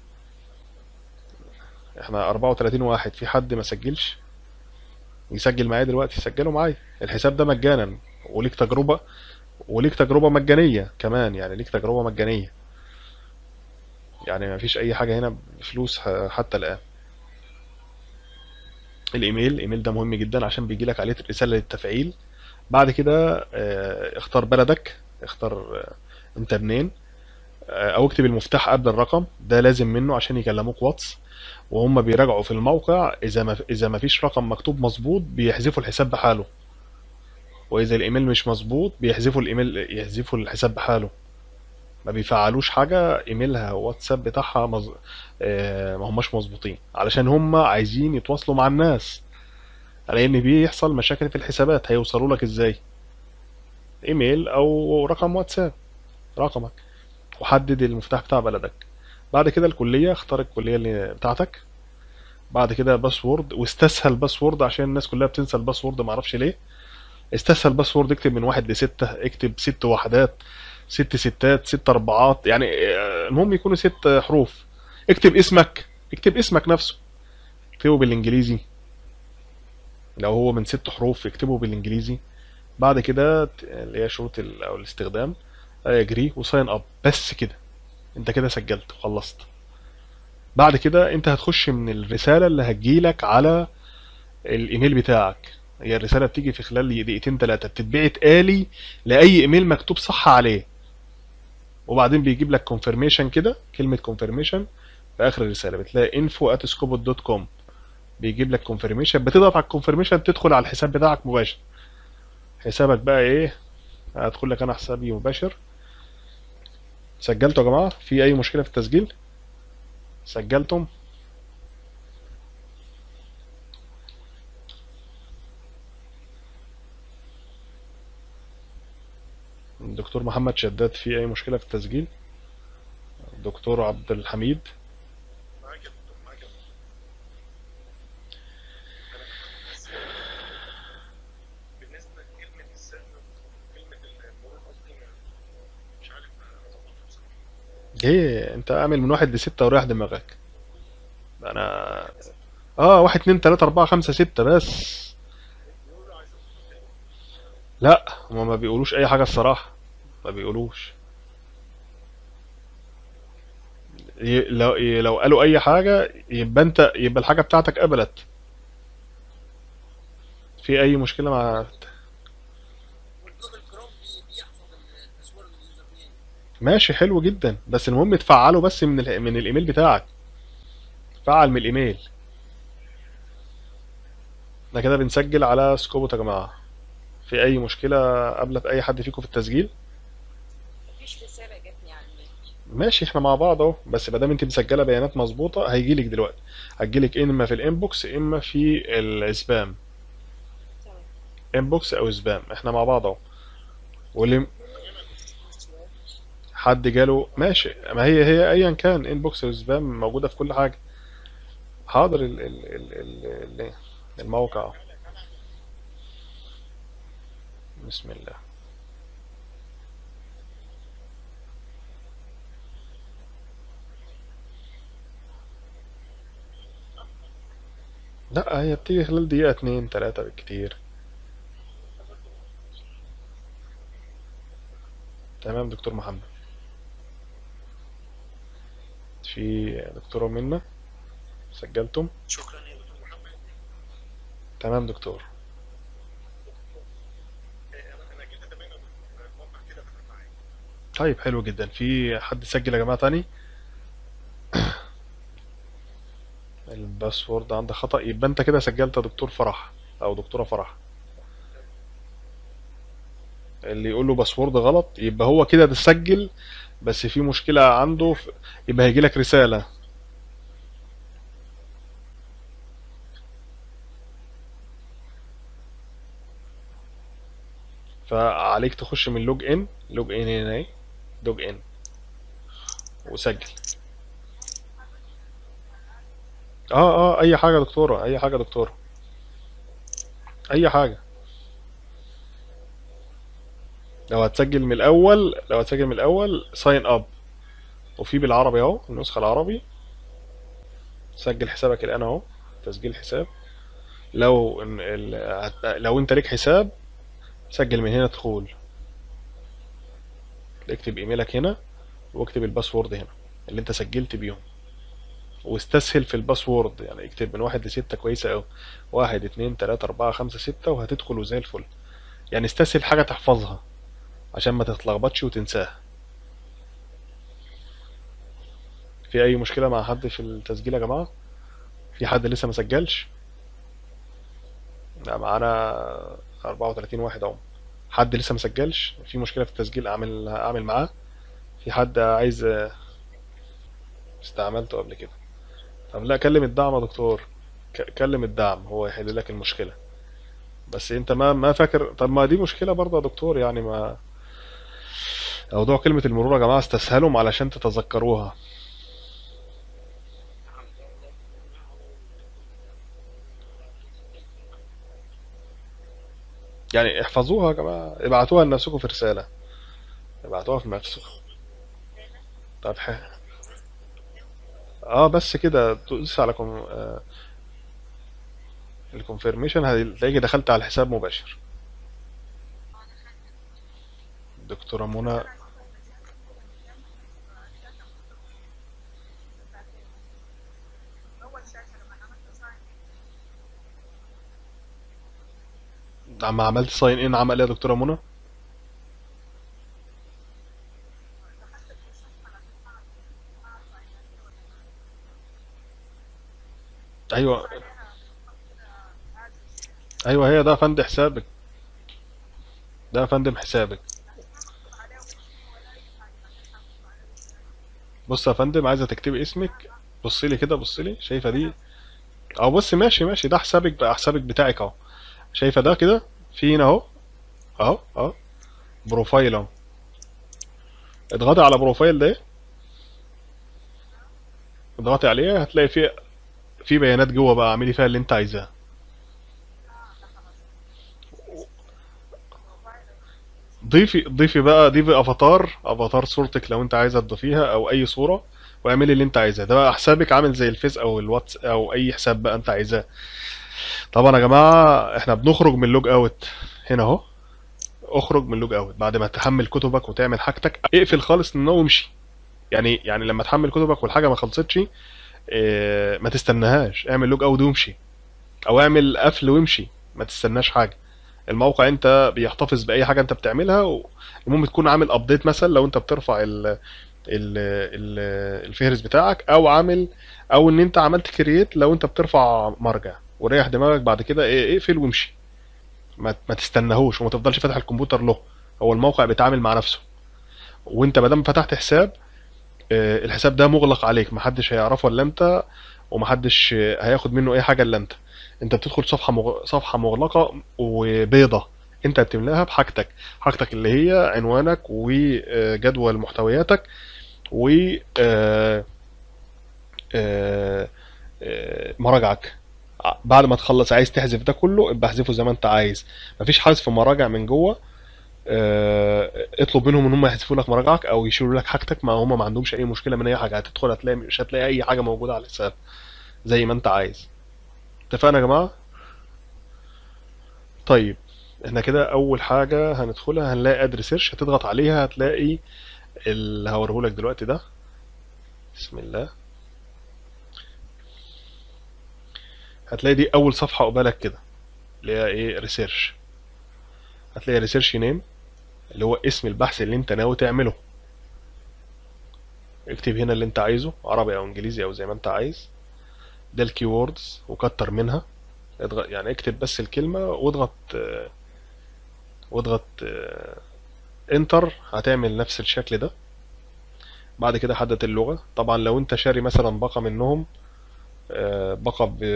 احنا 34 واحد في حد ما سجلش يسجل معايا دلوقتي سجلوا معايا الحساب ده مجانا وليك تجربة وليك تجربة مجانية كمان يعني ليك تجربة مجانية يعني ما فيش اي حاجة هنا بفلوس ح- حتى الآن الايميل الايميل ده مهم جدا عشان بيجي لك عليه رسالة للتفعيل بعد كده آه، اختار بلدك اختار آه، انت منين آه، او اكتب المفتاح قبل الرقم ده لازم منه عشان يكلموك واتس وهم بيراجعوا في الموقع اذا ما اذا ما فيش رقم مكتوب مظبوط بيحذفوا الحساب بحاله واذا الايميل مش مظبوط بيحذفوا الايميل يحذفوا الحساب بحاله ما بيفعلوش حاجه ايميلها واتساب بتاعها مز... آه، ما هماش مظبوطين علشان هم عايزين يتواصلوا مع الناس لان بيحصل مشاكل في الحسابات هيوصلوا لك ازاي ايميل او رقم واتساب رقمك وحدد المفتاح بتاع بلدك بعد كده الكليه اختار الكليه اللي بتاعتك بعد كده باسورد واستسهل باسورد عشان الناس كلها بتنسى الباسورد معرفش ليه استسهل باسورد اكتب من واحد لستة اكتب ست وحدات ست ستات ست اربعات يعني آه، المهم يكونوا ست حروف اكتب اسمك اكتب اسمك نفسه اكتبه بالانجليزي لو هو من ست حروف اكتبه بالانجليزي بعد كده ت- اللي هي شروط ال- او الاستخدام اجري وساين اب بس كده انت كده سجلت وخلصت بعد كده انت هتخش من الرسالة اللي هتجيلك على الايميل بتاعك هي الرسالة بتيجي في خلال دقيقتين تلاتة بتتبعت آلي لأي ايميل مكتوب صح عليه وبعدين بيجيب لك كونفirmation كده كلمة confirmation في آخر الرسالة بتلاقي info at scopus.com بيجيب لك confirmation بتضغط على الكونفirmation تدخل على الحساب بتاعك مباشر حسابك بقى ايه هدخل لك انا حسابي مباشر سجلتوا يا جماعة في اي مشكلة في التسجيل سجلتم الدكتور محمد شداد في اي مشكلة في التسجيل دكتور عبد الحميد معاك يا دكتور معاك يا دكتور بالنسبه لكلمه السر كلمه المرور قصدي ما- مش عارف اظبطها بصراحه ليه انت اعمل من واحد لستة وريح دماغك انا اه واحد اتنين تلاتة اربعة خمسة ستة بس بيقولوا عايز اظبطها تاني لا هما ما بيقولوش اي حاجة الصراحة ما بيقولوش ي- لو ي- لو قالوا اي حاجة يبقى انت يبقى الحاجة بتاعتك قبلت في اي مشكلة مع والجوجل كروم بي- بيحفظ الباسورد واليوزر نيم ماشي حلو جدا بس المهم تفعله بس من ال... من الايميل بتاعك فعل من الايميل احنا كده بنسجل على سكوبوت يا جماعة في اي مشكلة قابلت اي حد فيكم في التسجيل مفيش رسالة جاتني على الميل ماشي احنا مع بعض اهو بس ما دام انت مسجله بيانات مظبوطه هيجيلك دلوقتي هتجيلك اما في الانبوكس اما في السبام تمام انبوكس او سبام احنا مع بعض اهو واللي حد جاله ماشي ما هي هي ايا كان انبوكس او سبام موجوده في كل حاجه حاضر ال ال ال ال ال الموقع اهو. بسم الله لا هي بتيجي خلال دقيقة اتنين تلاتة بالكتير تمام دكتور محمد في دكتورة منا سجلتم شكرا يا دكتور محمد تمام دكتور إيه، انا انا جيت اتابع الموقع كده فتح معايا طيب حلو جدا في حد سجل يا جماعة تاني الباسورد عندك خطأ يبقى انت كده سجلت يا دكتور فرح او دكتورة فرح اللي يقول له باسورد غلط يبقى هو كده تسجل بس في مشكلة عنده في... يبقى هيجي لك رسالة فعليك تخش من لوج ان لوج ان هنا اهي لوج ان وسجل اه اه اي حاجة يا دكتورة اي حاجة يا دكتورة اي حاجة لو هتسجل من الاول لو هتسجل من الاول ساين اب وفي بالعربي اهو النسخة العربي سجل حسابك الان اهو تسجيل حساب لو إن ال... هت- لو انت ليك حساب سجل من هنا دخول اكتب ايميلك هنا واكتب الباسورد هنا اللي انت سجلت بيهم واستسهل في الباسورد يعني اكتب من واحد لستة كويسة اوي واحد اتنين تلاتة اربعة خمسة ستة وهتدخل وزي الفل يعني استسهل حاجة تحفظها عشان ما تتلخبطش وتنساها في اي مشكلة مع حد في التسجيل يا جماعة في حد لسه ما سجلش لا معانا 34 واحد اهو حد لسه ما سجلش في مشكلة في التسجيل اعمل اعمل معاه في حد عايز استعملته قبل كده طب لا كلم الدعم يا دكتور ك- كلم الدعم هو يحل لك المشكلة بس انت ما ما فاكر طب ما دي مشكلة برضه يا دكتور يعني ما موضوع كلمة المرور يا جماعة استسهلهم علشان تتذكروها يعني احفظوها يا جماعة ابعتوها لنفسكم في رسالة ابعتوها في نفسكم طب ح... اه بس كده تدوس على كم... آه الكونفيرميشن هتلاقيك دخلت على الحساب مباشر دكتورة منى عم عملت ساين ان عمل ايه يا دكتورة منى ايوه ايوه هي ده يا فندم حسابك ده يا فندم حسابك بص يا فندم عايزه تكتبي اسمك بصي لي كده بصي لي شايفه دي او بص ماشي ماشي ده حسابك بقى حسابك بتاعك اهو شايفه ده كده في هنا اهو اهو اهو بروفايل اهو اضغطي على بروفايل ده اضغطي عليه هتلاقي فيه في بيانات جوه بقى اعملي فيها اللي انت عايزاه ضيفي ضيفي بقى ضيفي افاتار افاتار صورتك لو انت عايزه تضيفيها او اي صوره واعملي اللي انت عايزاه ده بقى حسابك عامل زي الفيس او الواتس او اي حساب بقى انت عايزاه طبعا يا جماعه احنا بنخرج من لوج اوت هنا اهو اخرج من لوج اوت بعد ما تحمل كتبك وتعمل حاجتك اقفل خالص منه وامشي يعني يعني لما تحمل كتبك والحاجه ما خلصتش اه ما تستناهاش اعمل لوج اوت وامشي او اعمل قفل وامشي ما تستناش حاجه الموقع انت بيحتفظ باي حاجه انت بتعملها المهم تكون عامل ابديت مثلا لو انت بترفع ال ال ال الفهرس بتاعك او عامل او ان انت عملت كرييت لو انت بترفع مرجع وريح دماغك بعد كده ايه اقفل وامشي ما, ما تستناهوش وما تفضلش فاتح الكمبيوتر له هو الموقع بيتعامل مع نفسه وانت ما دام فتحت حساب اه الحساب ده مغلق عليك محدش هيعرفه الا انت ومحدش هياخد منه اي حاجه الا انت انت بتدخل صفحه مغ... صفحه مغلقه وبيضه انت بتملاها بحاجتك حاجتك اللي هي عنوانك وجدول محتوياتك و مراجعك بعد ما تخلص عايز تحذف ده كله ابقى احذفه زي ما انت عايز مفيش حذف مراجع من جوه اطلب منهم ان هم يحذفوا لك مراجعك او يشيلوا لك حاجتك ما هم ما عندهمش اي مشكله من اي حاجه هتدخل هتلاقي مش هتلاقي اي حاجه موجوده على الحساب زي ما انت عايز اتفقنا يا جماعة طيب احنا كده اول حاجة هندخلها هنلاقي اد ريسيرش هتضغط عليها هتلاقي اللي هوريهولك دلوقتي ده بسم الله هتلاقي دي اول صفحة قبالك كده اللي هي ايه ريسيرش هتلاقي ريسيرش نيم اللي هو اسم البحث اللي انت ناوي تعمله اكتب هنا اللي انت عايزه عربي او انجليزي او زي ما انت عايز ده الكيوردز وكتر منها اضغط يعني اكتب بس الكلمة واضغط آه، واضغط انتر هتعمل نفس الشكل ده بعد كده حدد اللغة طبعا لو انت شاري مثلا باقة منهم آه، باقة ب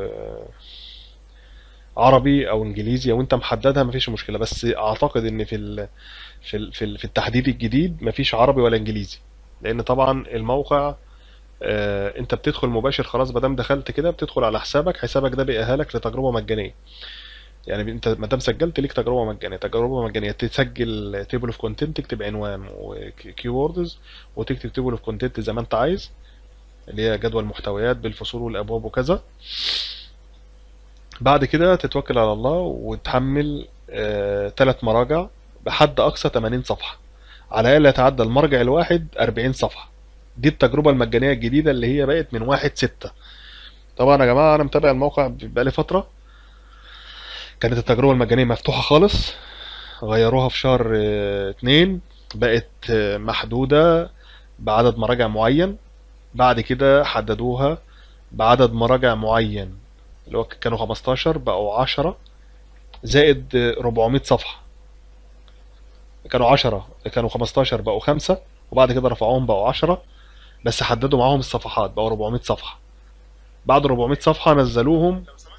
عربي او انجليزي او انت محددها مفيش مشكلة بس اعتقد ان في ال... في ال... في ال- في التحديد الجديد مفيش عربي ولا انجليزي لان طبعا الموقع آه، انت بتدخل مباشر خلاص مادام دخلت كده بتدخل على حسابك حسابك ده بيأهلك لتجربة مجانية يعني انت ما دام سجلت ليك تجربه مجانيه تجربه مجانيه تسجل تيبل اوف كونتنت تكتب عنوان وكيوردز وتكتب تيبل اوف كونتنت زي ما انت عايز اللي هي جدول محتويات بالفصول والابواب وكذا بعد كده تتوكل على الله وتحمل ثلاث مراجع بحد اقصى 80 صفحه على الاقل يتعدى المرجع الواحد 40 صفحه دي التجربه المجانيه الجديده اللي هي بقت من واحد ستة طبعا يا جماعه انا متابع الموقع بقالي فتره كانت التجربة المجانية مفتوحة خالص غيروها في شهر آه، اتنين بقت آه، محدودة بعدد مراجع معين بعد كده حددوها بعدد مراجع معين اللي هو كانوا 15 بقوا 10 زائد آه، 400 صفحة كانوا 10 كانوا 15 بقوا 5 وبعد كده رفعوهم بقوا 10 بس حددوا معاهم الصفحات بقوا 400 صفحة بعد 400 صفحة نزلوهم لو سمحت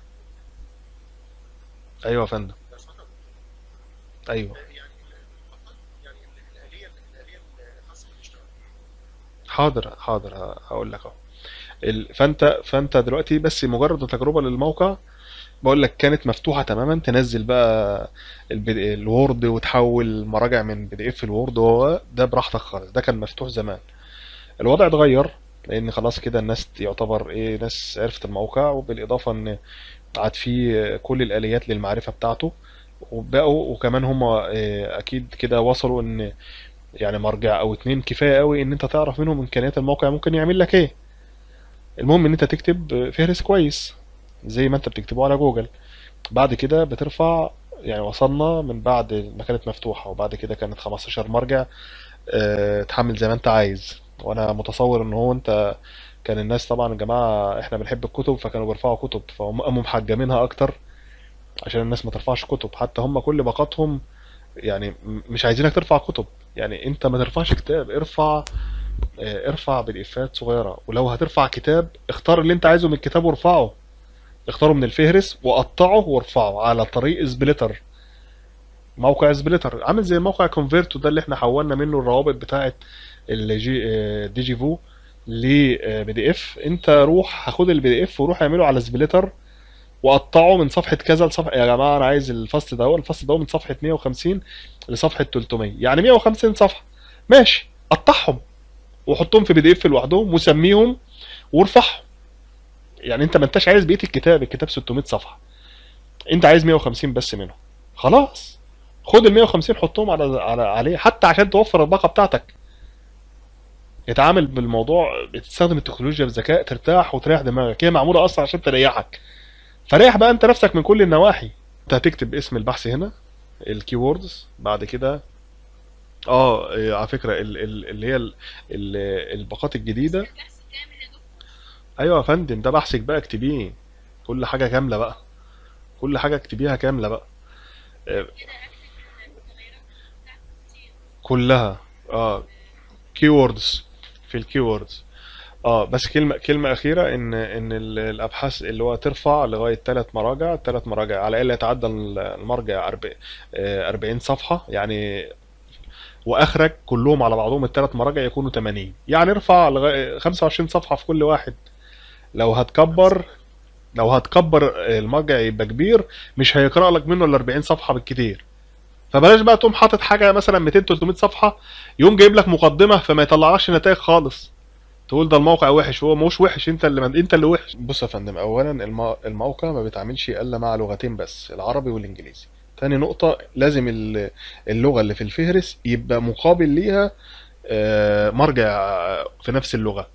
ايوه يا فندم لو سمحت ايوه يعني فقط يعني الآلية الآلية الخاصة بالاشتراك حاضر حاضر ه- هقول لك اهو ال- فانت فانت دلوقتي بس مجرد تجربه للموقع بقول لك كانت مفتوحه تماما تنزل بقى البي- الوورد وتحول مراجع من بي دي اف الوورد وهو ده براحتك خالص ده كان مفتوح زمان الوضع اتغير لان خلاص كده الناس يعتبر ايه ناس عرفت الموقع وبالاضافه ان عاد في كل الاليات للمعرفه بتاعته وبقوا وكمان هم اكيد كده وصلوا ان يعني مرجع او اتنين كفايه قوي ان انت تعرف منهم امكانيات الموقع ممكن يعمل لك ايه المهم ان انت تكتب فهرس كويس زي ما انت بتكتبه على جوجل بعد كده بترفع يعني وصلنا من بعد ما كانت مفتوحة وبعد كده كانت 15 مرجع اه تحمل زي ما انت عايز وانا متصور ان هو انت كان الناس طبعا يا جماعة احنا بنحب الكتب فكانوا بيرفعوا كتب فهم قاموا محجمينها اكتر عشان الناس ما ترفعش كتب حتى هم كل باقاتهم يعني م- مش عايزينك ترفع كتب يعني انت ما ترفعش كتاب ارفع اه، ارفع بالإفات صغيرة ولو هترفع كتاب اختار اللي انت عايزه من الكتاب وارفعه اختاره من الفهرس وقطعه وارفعه على طريق سبليتر موقع سبليتر عامل زي موقع كونفيرتو ده اللي احنا حولنا منه الروابط بتاعه الجي اه، ديجي فو لبي دي اف انت روح هاخد البي دي اف وروح اعمله على سبليتر وقطعه من صفحة كذا لصفحة يا جماعة أنا عايز الفصل ده هو الفصل ده من صفحة 150 لصفحة 300 يعني 150 صفحة ماشي قطعهم وحطهم في بي دي اف لوحدهم وسميهم وارفعهم يعني انت ما انتش عايز بقيه الكتاب الكتاب 600 صفحه انت عايز 150 بس منهم خلاص خد ال 150 حطهم على على عليه حتى عشان توفر الباقه بتاعتك اتعامل بالموضوع بتستخدم التكنولوجيا بذكاء ترتاح وتريح دماغك هي معموله اصلا عشان تريحك فريح بقى انت نفسك من كل النواحي انت هتكتب اسم البحث هنا الكيوردز بعد كده اه إيه، على فكره ال- ال- اللي هي ال- ال- الباقات الجديده البحث كامل يا دكتور ايوه يا فندم ده بحثك بقى اكتبيه كل حاجه كامله بقى كل حاجه اكتبيها كامله بقى آه، كده اكتب المتغيرات بتاعت كتير كلها اه كيوردز في الكيوردز اه بس كلمه كلمه اخيره ان ان ال- الابحاث اللي هو ترفع لغايه ثلاث مراجع ثلاث مراجع على الاقل يتعدى المرجع 40 صفحه يعني واخرك كلهم على بعضهم الثلاث مراجع يكونوا 80 يعني ارفع لغايه 25 صفحه في كل واحد لو هتكبر لو هتكبر المرجع يبقى كبير مش هيقرا لك منه الا 40 صفحه بالكتير فبلاش بقى تقوم حاطط حاجه مثلا 200 300 صفحه يقوم جايب لك مقدمه فما يطلعلكش نتائج خالص تقول ده الموقع وحش هو مش وحش انت اللي انت اللي وحش بص يا فندم اولا الم- الموقع ما بيتعاملش الا مع لغتين بس العربي والانجليزي تاني نقطة لازم ال- اللغة اللي في الفهرس يبقى مقابل ليها آه، مرجع في نفس اللغة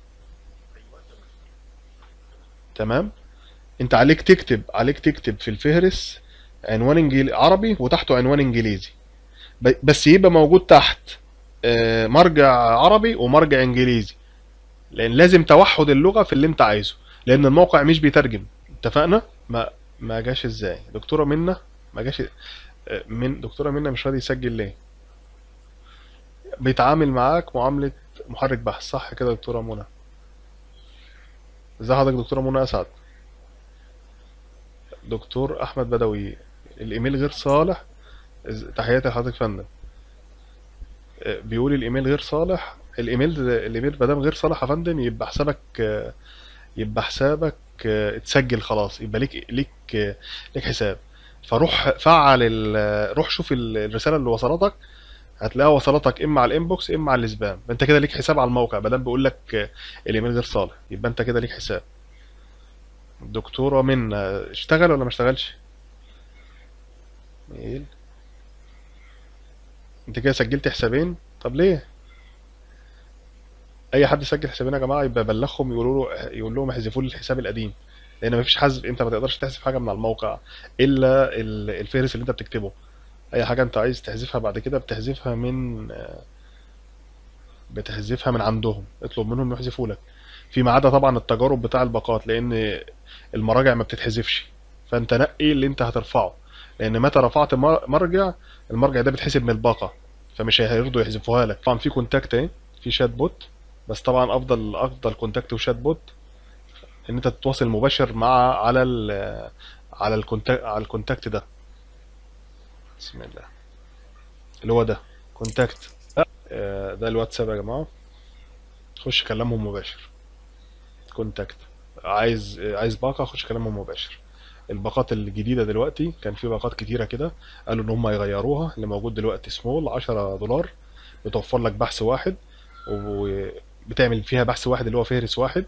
تمام انت عليك تكتب عليك تكتب في الفهرس عنوان انجليزي عربي وتحته عنوان انجليزي ب- بس يبقى موجود تحت آه، مرجع عربي ومرجع انجليزي لان لازم توحد اللغه في اللي انت عايزه لان الموقع مش بيترجم اتفقنا ما ما جاش ازاي دكتوره منى ما جاش آه، من دكتوره منى مش راضي يسجل ليه بيتعامل معاك معامله محرك بحث صح كده يا دكتوره منى ازي حضرتك دكتوره منى اسعد دكتور احمد بدوي الايميل غير صالح إز- تحياتي لحضرتك يا فندم آه، بيقول الايميل غير صالح الايميل الايميل ما دام غير صالح يا فندم يبقى حسابك آه، يبقى حسابك آه، اتسجل خلاص يبقى ليك ليك آه، ليك حساب فروح فعل ال- روح شوف ال- الرساله اللي وصلتك هتلاقيها وصلتك اما على الانبوكس اما على السبام انت كده ليك حساب على الموقع ما دام بيقول لك آه، الايميل غير صالح يبقى انت كده ليك حساب الدكتوره من اشتغل ولا ما اشتغلش ميل انت كده سجلت حسابين طب ليه اي حد يسجل حسابين يا جماعه يبقى بلغهم يقولوا له يقول لهم احذفوا لي الحساب القديم لان مفيش حذف انت ما تقدرش تحذف حاجه من على الموقع الا ال- الفهرس اللي انت بتكتبه اي حاجه انت عايز تحذفها بعد كده بتحذفها من بتحذفها من عندهم اطلب منهم يحذفوا لك فيما عدا طبعا التجارب بتاع الباقات لان المراجع ما بتتحذفش فانت نقي اللي انت هترفعه لان متى رفعت مر- مرجع المرجع ده بيتحسب من الباقه فمش هيرضوا يحذفوها لك طبعا في كونتاكت اهي في شات بوت بس طبعا افضل افضل كونتاكت وشات بوت ان انت تتواصل مباشر مع على ال على الكونتاكت على الكونتاكت ده بسم الله اللي هو ده كونتاكت آه، ده الواتساب يا جماعه خش كلمهم مباشر كونتاكت عايز عايز باقه خش كلمهم مباشر الباقات الجديده دلوقتي كان في باقات كتيره كده قالوا ان هم يغيروها اللي موجود دلوقتي سمول 10 دولار بتوفر لك بحث واحد وبتعمل فيها بحث واحد اللي هو فهرس واحد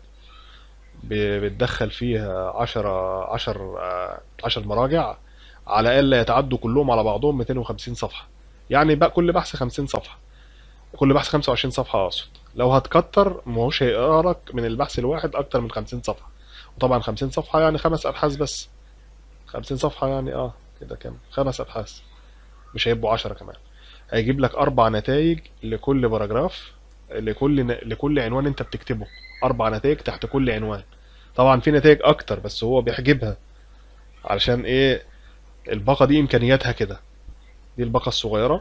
ب- بتدخل فيها 10 10 آه، 10 مراجع على الاقل يتعدوا كلهم على بعضهم 250 صفحه يعني بقى كل بحث 50 صفحه كل بحث 25 صفحه اقصد لو هتكتر ما هوش هيقرا لك من البحث الواحد اكتر من 50 صفحه وطبعا 50 صفحه يعني خمس ابحاث بس 50 صفحه يعني اه كده كام خمس ابحاث مش هيبقوا 10 كمان هيجيب لك اربع نتائج لكل باراجراف لكل ن... لكل عنوان انت بتكتبه اربع نتائج تحت كل عنوان طبعا في نتائج اكتر بس هو بيحجبها علشان ايه الباقه دي امكانياتها كده دي الباقه الصغيره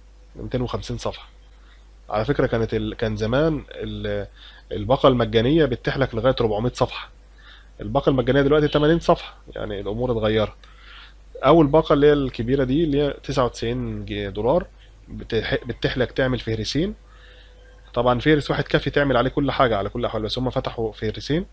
250 صفحه على فكره كانت ال... كان زمان ال... الباقه المجانيه بتتيح لك لغايه 400 صفحه الباقه المجانيه دلوقتي 80 صفحه يعني الامور اتغيرت اول باقه اللي هي الكبيره دي اللي هي 99 جي- دولار بتح... بتتيح لك تعمل فهرسين طبعا فهرس واحد كافي تعمل عليه كل حاجه على كل الاحوال بس هم فتحوا فهرسين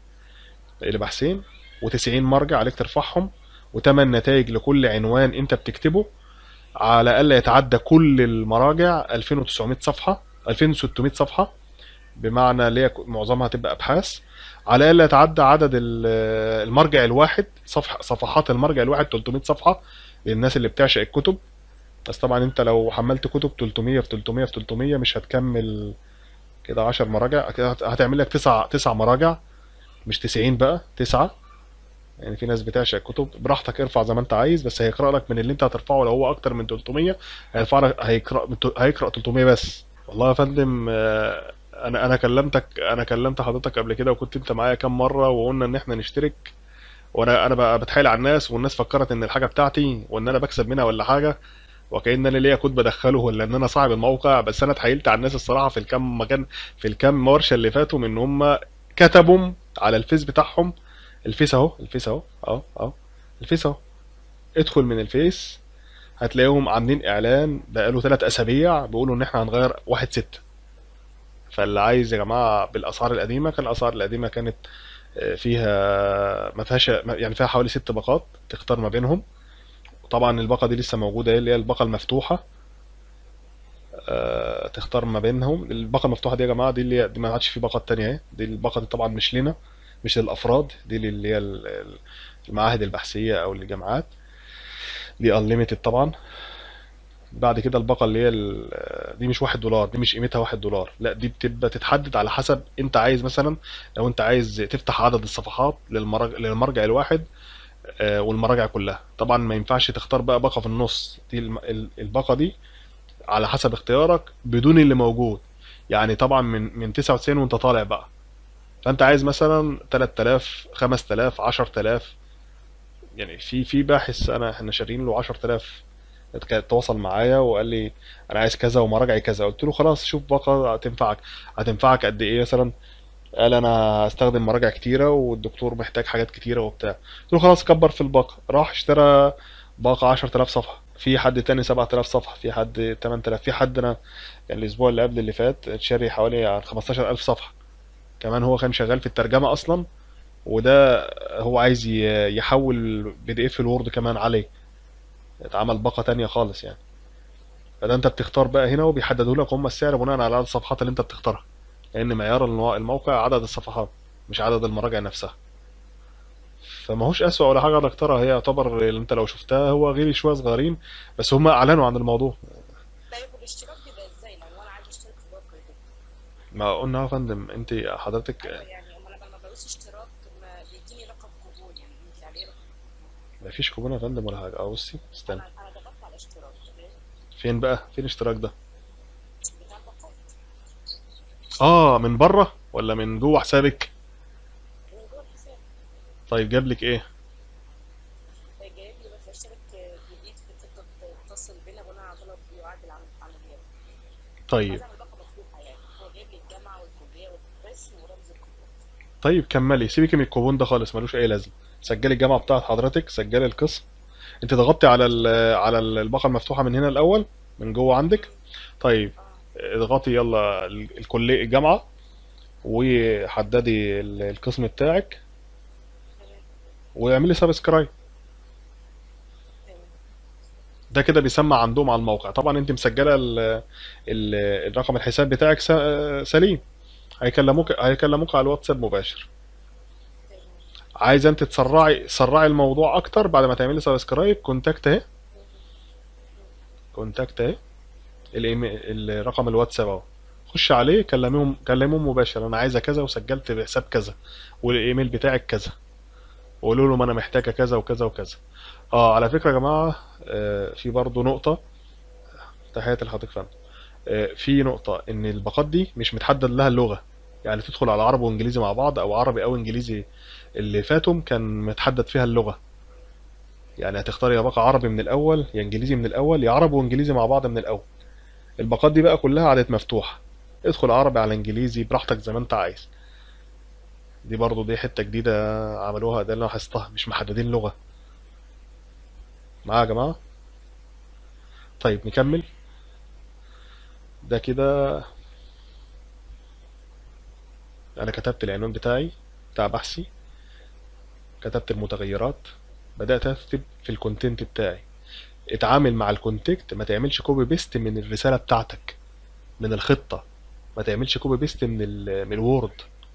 لبحثين و90 مرجع عليك ترفعهم وثمان نتائج لكل عنوان انت بتكتبه على الا يتعدى كل المراجع 2900 صفحه 2600 صفحه بمعنى اللي هي معظمها تبقى ابحاث على الا يتعدى عدد ال- المرجع الواحد صفحه صفحات المرجع الواحد 300 صفحه للناس اللي بتعشق الكتب بس طبعا انت لو حملت كتب 300 في 300 في 300 مش هتكمل كده 10 مراجع كده هت- هتعمل لك 9 9 مراجع مش 90 بقى 9 يعني في ناس بتعشق الكتب براحتك ارفع زي ما انت عايز بس هيقرا لك من اللي انت هترفعه لو هو اكتر من 300 هيرفع لك هيقرا من ت- هيقرا 300 بس والله يا فندم آه، انا انا كلمتك انا كلمت حضرتك قبل كده وكنت انت معايا كام مره وقلنا ان احنا نشترك وانا انا بقى بتحايل على الناس والناس فكرت ان الحاجه بتاعتي وان انا بكسب منها ولا حاجه وكأن انا ليا كود بدخله ولا ان انا صاحب الموقع بس انا اتحايلت على الناس الصراحه في الكام مكان في الكام ورشه اللي فاتوا من ان هم كتبوا على الفيس بتاعهم الفيس اهو الفيس اهو اهو اهو الفيس اهو ادخل من الفيس هتلاقيهم عاملين اعلان بقاله ثلاث اسابيع بيقولوا ان احنا هنغير واحد ستة فاللي عايز يا جماعه بالاسعار القديمه كان الاسعار القديمه كانت آه، فيها ما فيهاش يعني فيها حوالي ست باقات تختار ما بينهم طبعا الباقه دي لسه موجوده اللي هي الباقه المفتوحه آه، تختار ما بينهم الباقه المفتوحه دي يا جماعه دي اللي هي- دي ما عادش في باقات تانية اهي دي الباقه دي طبعا مش لنا مش للافراد دي اللي هي ال- ال- المعاهد البحثيه او الجامعات دي unlimited طبعا بعد كده الباقه اللي هي ال- دي مش واحد دولار دي مش قيمتها واحد دولار لا دي بتبقى تتحدد على حسب انت عايز مثلا لو انت عايز تفتح عدد الصفحات للمرجع, للمرجع الواحد آه، والمراجع كلها طبعا ما ينفعش تختار بقى باقه في النص دي الم- ال- الباقه دي على حسب اختيارك بدون اللي موجود يعني طبعا من من 99 وانت طالع بقى فانت عايز مثلا 3000 5000 10000 يعني في في باحث انا احنا شارين له 10000 كان تواصل معايا وقال لي انا عايز كذا ومراجعي كذا قلت له خلاص شوف باقه هتنفعك هتنفعك قد ايه مثلا قال انا هستخدم مراجع كتيره والدكتور محتاج حاجات كتيره وبتاع قلت له خلاص كبر في الباقه راح اشترى باقه 10000 صفحه في حد تاني 7000 صفحه في حد 8000 في حد انا كان الاسبوع اللي قبل اللي فات شاري حوالي عن 15000 صفحه كمان هو كان شغال في الترجمه اصلا وده هو عايز ي- يحول بي دي اف الوورد كمان عليه اتعمل باقه تانية خالص يعني فده انت بتختار بقى هنا وبيحددوا لك هم السعر بناء على عدد الصفحات اللي انت بتختارها لان معيار المو- الموقع عدد الصفحات مش عدد المراجع نفسها فماهوش اسوأ ولا حاجه دكتوره هي يعتبر اللي انت لو شفتها هو غير شويه صغيرين بس هم اعلنوا عن الموضوع طيب الاشتراك بيبقى ازاي لو انا عايز اشترك في باقه دي ما قلنا يا فندم انت حضرتك ايوه يعني امال انا لما بدوس اشتراك ما بيديني رقم كوبون يعني بينزل عليه رقم ما فيش كوبون يا فندم ولا حاجه اه بصي استنى انا انا ضغطت على اشتراك تمام فين بقى فين الاشتراك ده بتاع الباقات اه من بره ولا من جوه حسابك من جوه الحساب طيب جاب لك ايه جايب لي مثلا اشتراك جديد في خطه تتصل بينا بناء على طلب يعادل عن العمليات طيب عايز اعمل باقه مفتوحه يعني هو جايب لي الجامعه والكليه والبس ورمز الكوبون طيب كملي سيبك من الكوبون ده خالص ملوش اي لازمه سجلي الجامعه بتاعت حضرتك سجلي القسم انت ضغطتي على ال- على الباقه المفتوحه من هنا الاول من جوه عندك طيب اه اضغطي يلا ال- الكليه الجامعه وحددي ال- القسم بتاعك تمام واعملي سبسكرايب تمام ده كده بيسمع عندهم على الموقع طبعا انت مسجله ال ال الرقم الحساب بتاعك س- سليم هيكلموك هيكلموك على الواتساب مباشر تمام عايزه انت تسرعي سرعي الموضوع اكتر بعد ما تعملي سبسكرايب كونتاكت اهي كونتاكت اهي الايميل الرقم الواتساب اهو خش عليه كلميهم كلميهم مباشر انا عايزه كذا وسجلت بحساب كذا والايميل بتاعك كذا وقولوا لهم انا محتاجه كذا وكذا وكذا اه على فكره يا جماعه آه في برضو نقطه تحياتي لحضرتك فندم آه في نقطه ان الباقات دي مش متحدد لها اللغه يعني تدخل على عربي وانجليزي مع بعض او عربي او انجليزي اللي فاتهم كان متحدد فيها اللغه يعني هتختار يا باقه عربي من الاول يا انجليزي من الاول يا عربي وانجليزي مع بعض من الاول الباقات دي بقى كلها عادت مفتوحه ادخل عربي على انجليزي براحتك زي ما انت عايز دي برضو دي حته جديده عملوها ده اللي انا لاحظتها مش محددين لغه معايا يا جماعه طيب نكمل ده كده انا كتبت العنوان بتاعي بتاع بحثي كتبت المتغيرات بدأت اكتب في الكونتنت بتاعي اتعامل مع الكونتكت ما تعملش كوبي بيست من الرسالة بتاعتك من الخطة ما تعملش كوبي بيست من ال من الوورد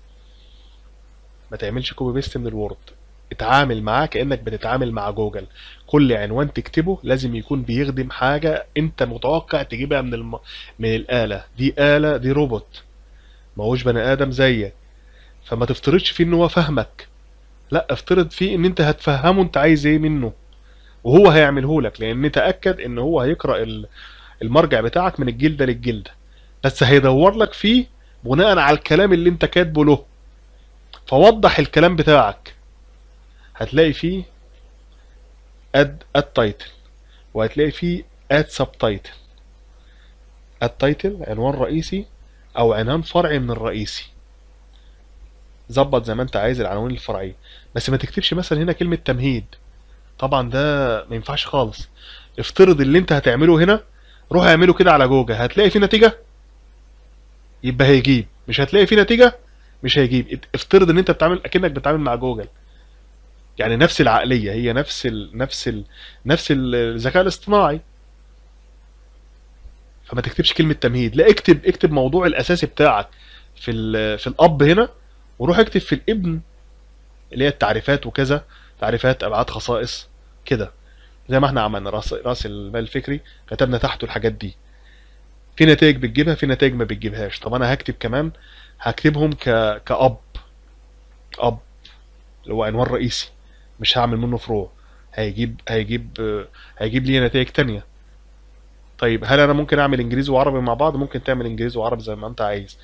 ما تعملش كوبي بيست من الوورد اتعامل معاه كأنك بتتعامل مع جوجل كل عنوان تكتبه لازم يكون بيخدم حاجة انت متوقع تجيبها من الم... من الآلة دي آلة دي روبوت ما هوش بني آدم زيك فما تفترضش فيه ان هو فاهمك لا افترض فيه ان انت هتفهمه انت عايز ايه منه وهو هيعمله لك لان تأكد ان هو هيقرأ ال- المرجع بتاعك من الجلدة للجلدة بس هيدور لك فيه بناء على الكلام اللي انت كاتبه له فوضح الكلام بتاعك هتلاقي فيه اد اد تايتل وهتلاقي فيه اد سب تايتل التايتل عنوان رئيسي او عنوان فرعي من الرئيسي ظبط زي ما انت عايز العناوين الفرعيه بس ما تكتبش مثلا هنا كلمه تمهيد طبعا ده ما ينفعش خالص افترض اللي انت هتعمله هنا روح اعمله كده على جوجل هتلاقي فيه نتيجه يبقى هيجيب مش هتلاقي فيه نتيجه مش هيجيب ات- افترض ان انت بتعمل اكنك بتتعامل مع جوجل يعني نفس العقليه هي نفس ال... نفس ال... نفس ال- الذكاء الاصطناعي فما تكتبش كلمه تمهيد لا اكتب اكتب موضوع الاساسي بتاعك في ال- في الاب هنا وروح اكتب في الابن اللي هي التعريفات وكذا تعريفات ابعاد خصائص كده زي ما احنا عملنا راس راس المال الفكري كتبنا تحته الحاجات دي في نتائج بتجيبها في نتائج ما بتجيبهاش طب انا هكتب كمان هكتبهم ك كأب اب اللي هو عنوان رئيسي مش هعمل منه فروع هيجيب هيجيب آه، هيجيب لي نتائج تانية طيب هل انا ممكن اعمل انجليزي وعربي مع بعض ممكن تعمل انجليزي وعربي زي ما انت عايز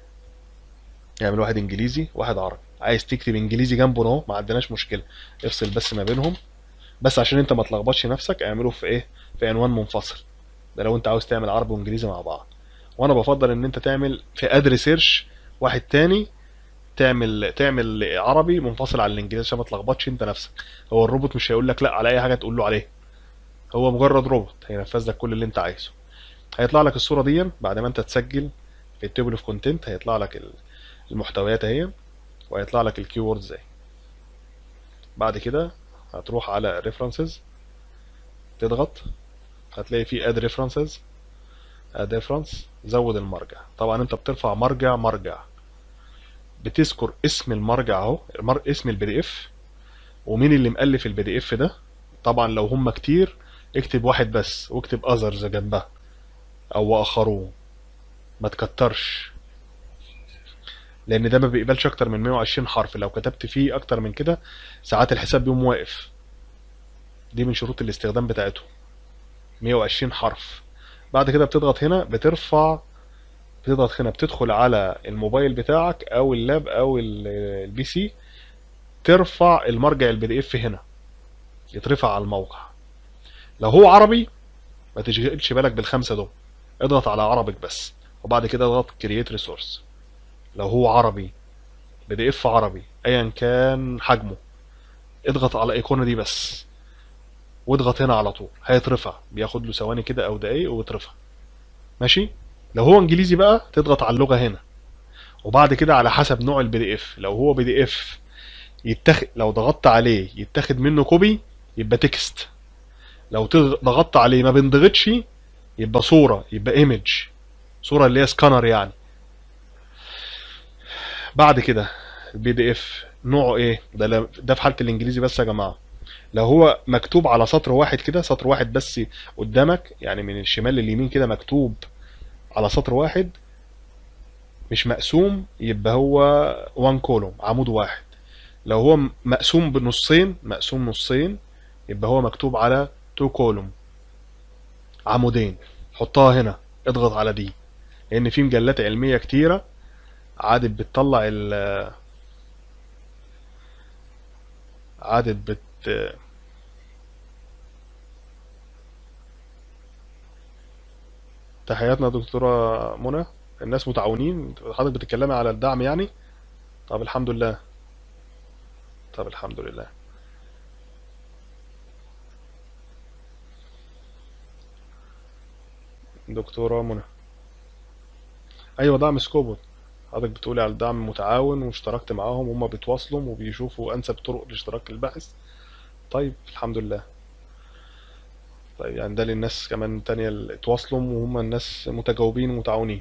يعمل واحد انجليزي واحد عربي عايز تكتب انجليزي جنبه اهو ما عندناش مشكله افصل بس ما بينهم بس عشان انت ما تلخبطش نفسك اعمله في ايه في عنوان منفصل ده لو انت عاوز تعمل عربي وانجليزي مع بعض وانا بفضل ان انت تعمل في اد ريسيرش واحد تاني تعمل تعمل عربي منفصل عن الانجليزي عشان ما تلخبطش انت نفسك هو الروبوت مش هيقول لك لا على اي حاجه تقول له عليها هو مجرد روبوت هينفذ لك كل اللي انت عايزه هيطلع لك الصوره دي بعد ما انت تسجل في التيبل اوف كونتنت هيطلع لك ال- المحتويات اهي وهيطلع لك الكيوردز اهي بعد كده هتروح على ريفرنسز تضغط هتلاقي في اد ريفرنسز اد ريفرنس زود المرجع طبعا انت بترفع مرجع مرجع بتذكر اسم المرجع اهو المر... اسم البي دي اف ومين اللي مؤلف البي دي اف ده طبعا لو هم كتير اكتب واحد بس واكتب اذرز جنبها او واخرون ما تكترش لان ده ما بيقبلش اكتر من 120 حرف لو كتبت فيه اكتر من كده ساعات الحساب بيقوم واقف دي من شروط الاستخدام بتاعته 120 حرف بعد كده بتضغط هنا بترفع بتضغط هنا بتدخل على الموبايل بتاعك او اللاب او ال- البي سي ترفع المرجع البي دي اف هنا يترفع على الموقع لو هو عربي ما تشغلش بالك بالخمسه دول اضغط على عربك بس وبعد كده اضغط كرييت ريسورس لو هو عربي بي دي اف عربي ايا كان حجمه اضغط على الايقونه دي بس واضغط هنا على طول هيترفع بياخد له ثواني كده او دقايق ويترفع ماشي لو هو انجليزي بقى تضغط على اللغه هنا وبعد كده على حسب نوع البي دي اف لو هو بي دي اف يتخ... لو ضغطت عليه يتاخد منه كوبي يبقى تكست لو تضغ- ضغطت عليه ما بنضغطش يبقى صوره يبقى ايمج صوره اللي هي سكانر يعني بعد كده البي دي اف نوعه ايه ده ل- ده في حاله الانجليزي بس يا جماعه لو هو مكتوب على سطر واحد كده سطر واحد بس قدامك يعني من الشمال لليمين كده مكتوب على سطر واحد مش مقسوم يبقى هو وان كولوم عمود واحد لو هو م- مقسوم بنصين مقسوم نصين يبقى هو مكتوب على تو كولوم عمودين حطها هنا اضغط على دي لان في مجلات علميه كتيره عادت بتطلع ال عادت بت تحياتنا دكتورة منى الناس متعاونين حضرتك بتتكلمي على الدعم يعني طب الحمد لله طب الحمد لله دكتورة منى ايوه دعم سكوبوت حضرتك بتقولي على الدعم متعاون واشتركت معاهم وهم بيتواصلوا وبيشوفوا انسب طرق لاشتراك الباحث طيب الحمد لله طيب يعني ده للناس كمان تانية اللي اتواصلوا وهم الناس متجاوبين ومتعاونين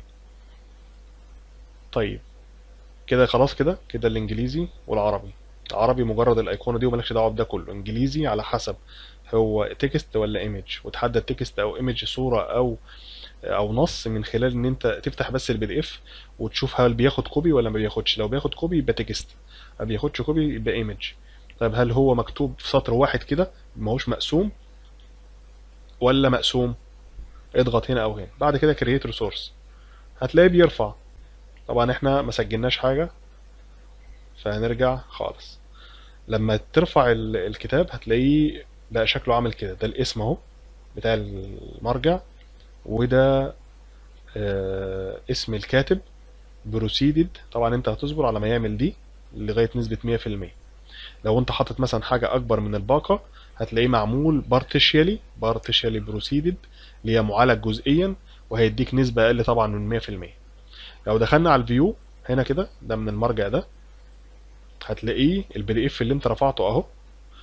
طيب كده خلاص كده كده الانجليزي والعربي العربي مجرد الايقونه دي ومالكش دعوه بده كله انجليزي على حسب هو تكست ولا ايمج وتحدد تكست او ايمج صوره او او نص من خلال ان انت تفتح بس البي دي اف وتشوف هل بياخد كوبي ولا ما بياخدش لو بياخد كوبي يبقى تكست ما بياخدش كوبي يبقى ايمج طيب هل هو مكتوب في سطر واحد كده ما هوش مقسوم ولا مقسوم اضغط هنا او هنا بعد كده كرييت ريسورس هتلاقيه بيرفع طبعا احنا ما سجلناش حاجه فهنرجع خالص لما ترفع ال- الكتاب هتلاقيه بقى شكله عامل كده ده الاسم اهو بتاع المرجع وده آه، اسم الكاتب بروسيدد طبعا انت هتصبر على ما يعمل دي لغايه نسبه 100% لو انت حاطط مثلا حاجه اكبر من الباقه هتلاقيه معمول بارتيشيالي بارتيشيالي بروسيدد اللي هي معالج جزئيا وهيديك نسبه اقل طبعا من 100% لو دخلنا على الفيو هنا كده ده من المرجع ده هتلاقيه البي دي اف اللي انت رفعته اهو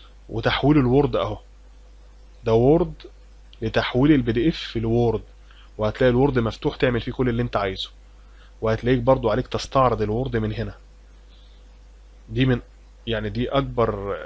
وتحويل الوورد اهو ده وورد لتحويل البي دي اف لوورد وهتلاقي الوورد مفتوح تعمل فيه كل اللي انت عايزه وهتلاقيك برضو عليك تستعرض الوورد من هنا دي من يعني دي اكبر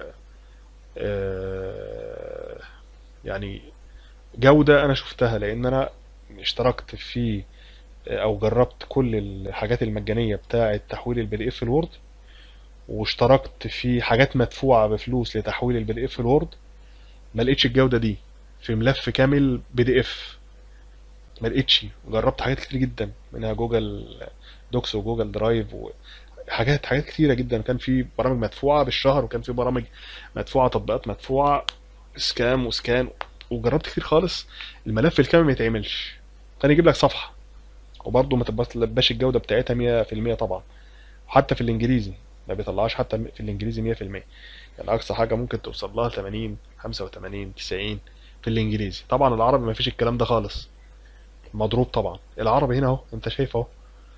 آه، يعني جودة انا شفتها لان انا اشتركت في او جربت كل الحاجات المجانية بتاعة تحويل البي دي اف الوورد واشتركت في حاجات مدفوعة بفلوس لتحويل البي دي اف الوورد ما لقيتش الجودة دي في ملف كامل بي دي اف ما لقيتش جربت حاجات كتير جدا منها جوجل دوكس وجوجل درايف وحاجات حاجات كتيرة جدا كان في برامج مدفوعة بالشهر وكان في برامج مدفوعة تطبيقات مدفوعة سكام وسكان وجربت كتير خالص الملف الكامل ما يتعملش كان يجيب لك صفحة وبرضه ما تبقاش الجودة بتاعتها 100% طبعا وحتى في الانجليزي ما بيطلعهاش حتى في الانجليزي 100% يعني اقصى حاجة ممكن توصل لها 80 85 90 في الانجليزي طبعا العربي ما فيش الكلام ده خالص مضروب طبعا العربي هنا اهو انت شايف اهو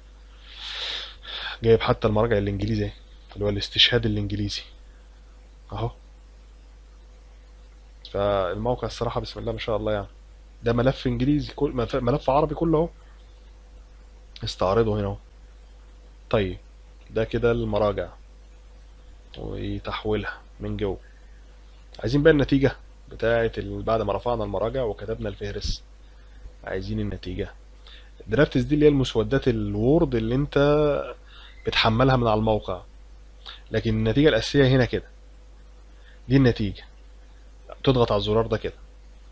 جايب حتى المراجع الانجليزي اهي، اللي هو الاستشهاد الانجليزي اهو فالموقع الصراحة بسم الله ما شاء الله يعني ده ملف انجليزي كل ملف- ملف عربي كله اهو استعرضه هنا اهو طيب ده كده المراجع وتحويلها من جوه عايزين بقى النتيجة بتاعة ال- بعد ما رفعنا المراجع وكتبنا الفهرس عايزين النتيجة الدرافتس دي اللي هي المسودات الوورد اللي انت بتحملها من على الموقع لكن النتيجة الأساسية هنا كده دي النتيجة تضغط على الزرار ده كده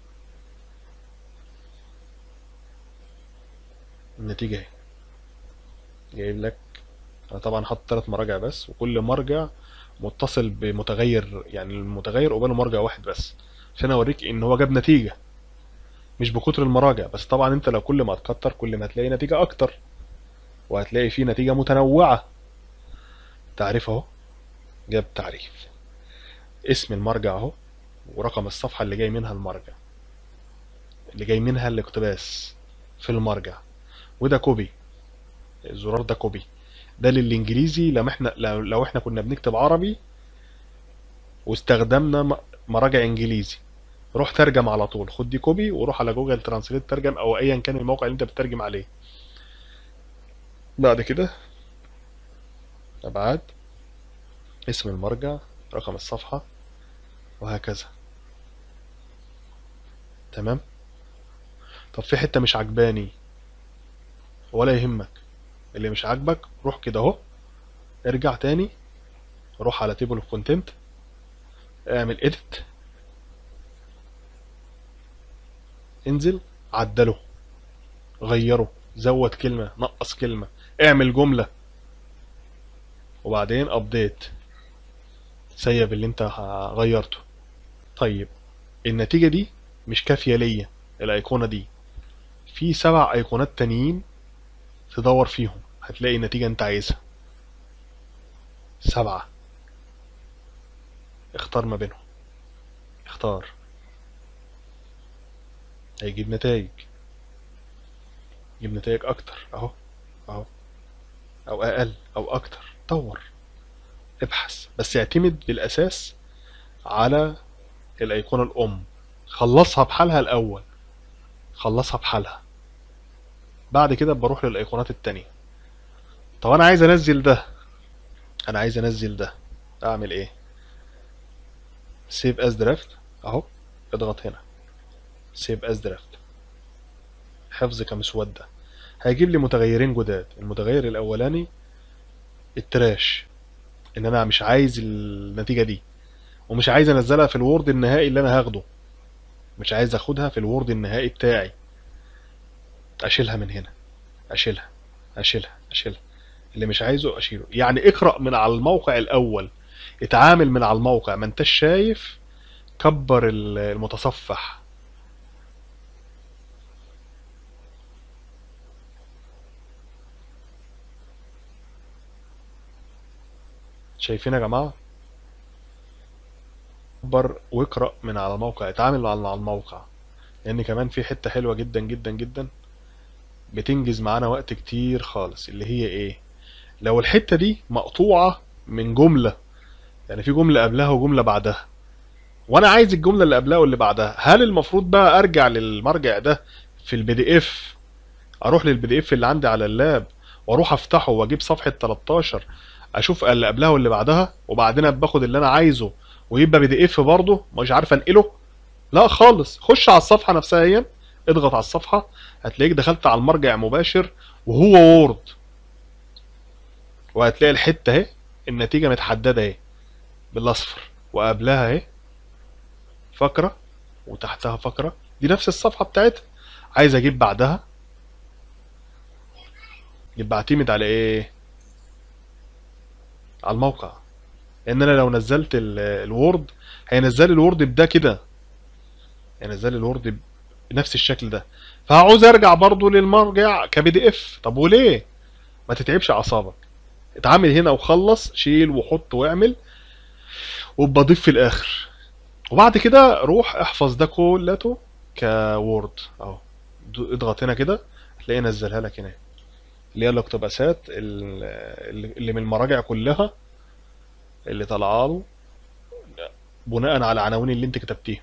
النتيجة اهي جايب لك انا طبعا حاطط ثلاث مراجع بس وكل مرجع متصل بمتغير يعني المتغير قباله مرجع واحد بس عشان اوريك ان هو جاب نتيجة مش بكتر المراجع بس طبعا انت لو كل ما تكتر كل ما هتلاقي نتيجة اكتر وهتلاقي فيه نتيجة متنوعة تعريف اهو جاب تعريف اسم المرجع اهو ورقم الصفحة اللي جاي منها المرجع اللي جاي منها الاقتباس في المرجع وده كوبي الزرار ده كوبي ده للانجليزي لما احنا لو لو احنا كنا بنكتب عربي واستخدمنا م- مراجع انجليزي روح ترجم على طول خد دي كوبي وروح على جوجل ترانسليت ترجم او ايا كان الموقع اللي انت بتترجم عليه بعد كده ابعاد اسم المرجع رقم الصفحة وهكذا تمام طب في حتة مش عجباني ولا يهمك اللي مش عاجبك روح كده اهو ارجع تاني روح على تيبل اوف كونتنت اعمل اديت انزل عدله غيره زود كلمة نقص كلمة اعمل جملة وبعدين ابديت سيب اللي انت غيرته طيب النتيجة دي مش كافية ليا الايقونة دي في سبع ايقونات تانيين تدور فيهم هتلاقي النتيجة انت عايزها سبعة اختار ما بينهم اختار هيجيب نتائج يجيب نتائج اكتر اهو اهو او اقل او اكتر دور ابحث بس اعتمد بالاساس على الايقونة الام خلصها بحالها الاول خلصها بحالها بعد كده بروح للايقونات التانية طب انا عايز انزل ده انا عايز انزل ده اعمل ايه سيف از درافت اهو اضغط هنا سيف از درافت حفظ كمسودة هيجيب لي متغيرين جداد المتغير الاولاني التراش ان انا مش عايز النتيجة دي ومش عايز انزلها في الوورد النهائي اللي انا هاخده مش عايز اخدها في الوورد النهائي بتاعي اشيلها من هنا اشيلها اشيلها اشيلها اللي مش عايزه اشيله يعني اقرأ من على الموقع الاول اتعامل من على الموقع ما انتش شايف كبر ال- المتصفح شايفين يا جماعة كبر واقرأ من على الموقع اتعامل مع على الموقع لان كمان في حتة حلوة جدا جدا جدا بتنجز معانا وقت كتير خالص اللي هي ايه لو الحتة دي مقطوعة من جملة يعني في جملة قبلها وجملة بعدها وانا عايز الجملة اللي قبلها واللي بعدها هل المفروض بقى ارجع للمرجع ده في البي دي اف اروح للبي دي اف اللي عندي على اللاب واروح افتحه واجيب صفحه 13 اشوف اللي قبلها واللي بعدها وبعدين باخد اللي انا عايزه ويبقى بي دي اف برضه مش عارف انقله لا خالص خش على الصفحه نفسها هي اضغط على الصفحه هتلاقيك دخلت على المرجع مباشر وهو وورد وهتلاقي الحته اهي النتيجه متحدده اهي بالاصفر وقبلها اهي فقره وتحتها فقره دي نفس الصفحه بتاعتها عايز اجيب بعدها يبقى اعتمد على ايه على الموقع لان انا لو نزلت ال- الوورد هينزل لي الوورد بده كده هينزل لي الوورد بنفس الشكل ده فهعوز ارجع برضو للمرجع كبي دي اف طب وليه ما تتعبش اعصابك اتعامل هنا وخلص شيل وحط واعمل وبضيف في الاخر وبعد كده روح احفظ ده كلته كوورد اهو د- اضغط هنا كده هتلاقيه نزلها لك هنا اللي هي الاقتباسات ال- اللي من المراجع كلها اللي طالعه له بناء على العناوين اللي انت كتبتيها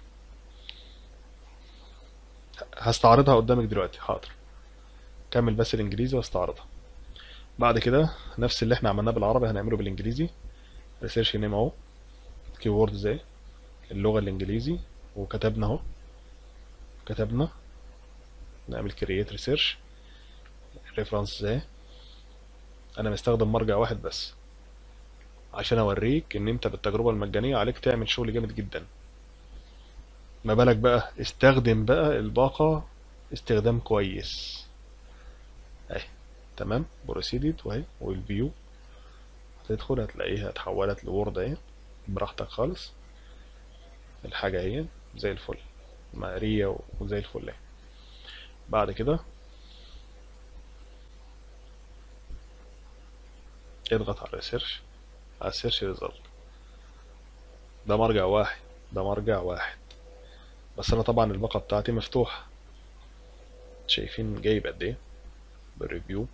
هستعرضها قدامك دلوقتي حاضر كمل بس الانجليزي واستعرضها بعد كده نفس اللي احنا عملناه بالعربي هنعمله بالانجليزي ريسيرش نيم اهو كيورد زي اللغة الانجليزي وكتبنا اهو كتبنا نعمل كرييت ريسيرش ريفرنس زي انا مستخدم مرجع واحد بس عشان اوريك ان انت بالتجربة المجانية عليك تعمل شغل جامد جدا ما بالك بقى استخدم بقى الباقة استخدام كويس اهي تمام بروسيدد واهي والفيو هتدخل هتلاقيها اتحولت لوورد اهي براحتك خالص الحاجة اهي زي الفل مقرية وزي الفل اهي بعد كده اضغط على سيرش على السيرش ريزلت ده مرجع واحد ده مرجع واحد بس انا طبعا الباقة بتاعتي مفتوحة شايفين جايب قد ايه بالريفيو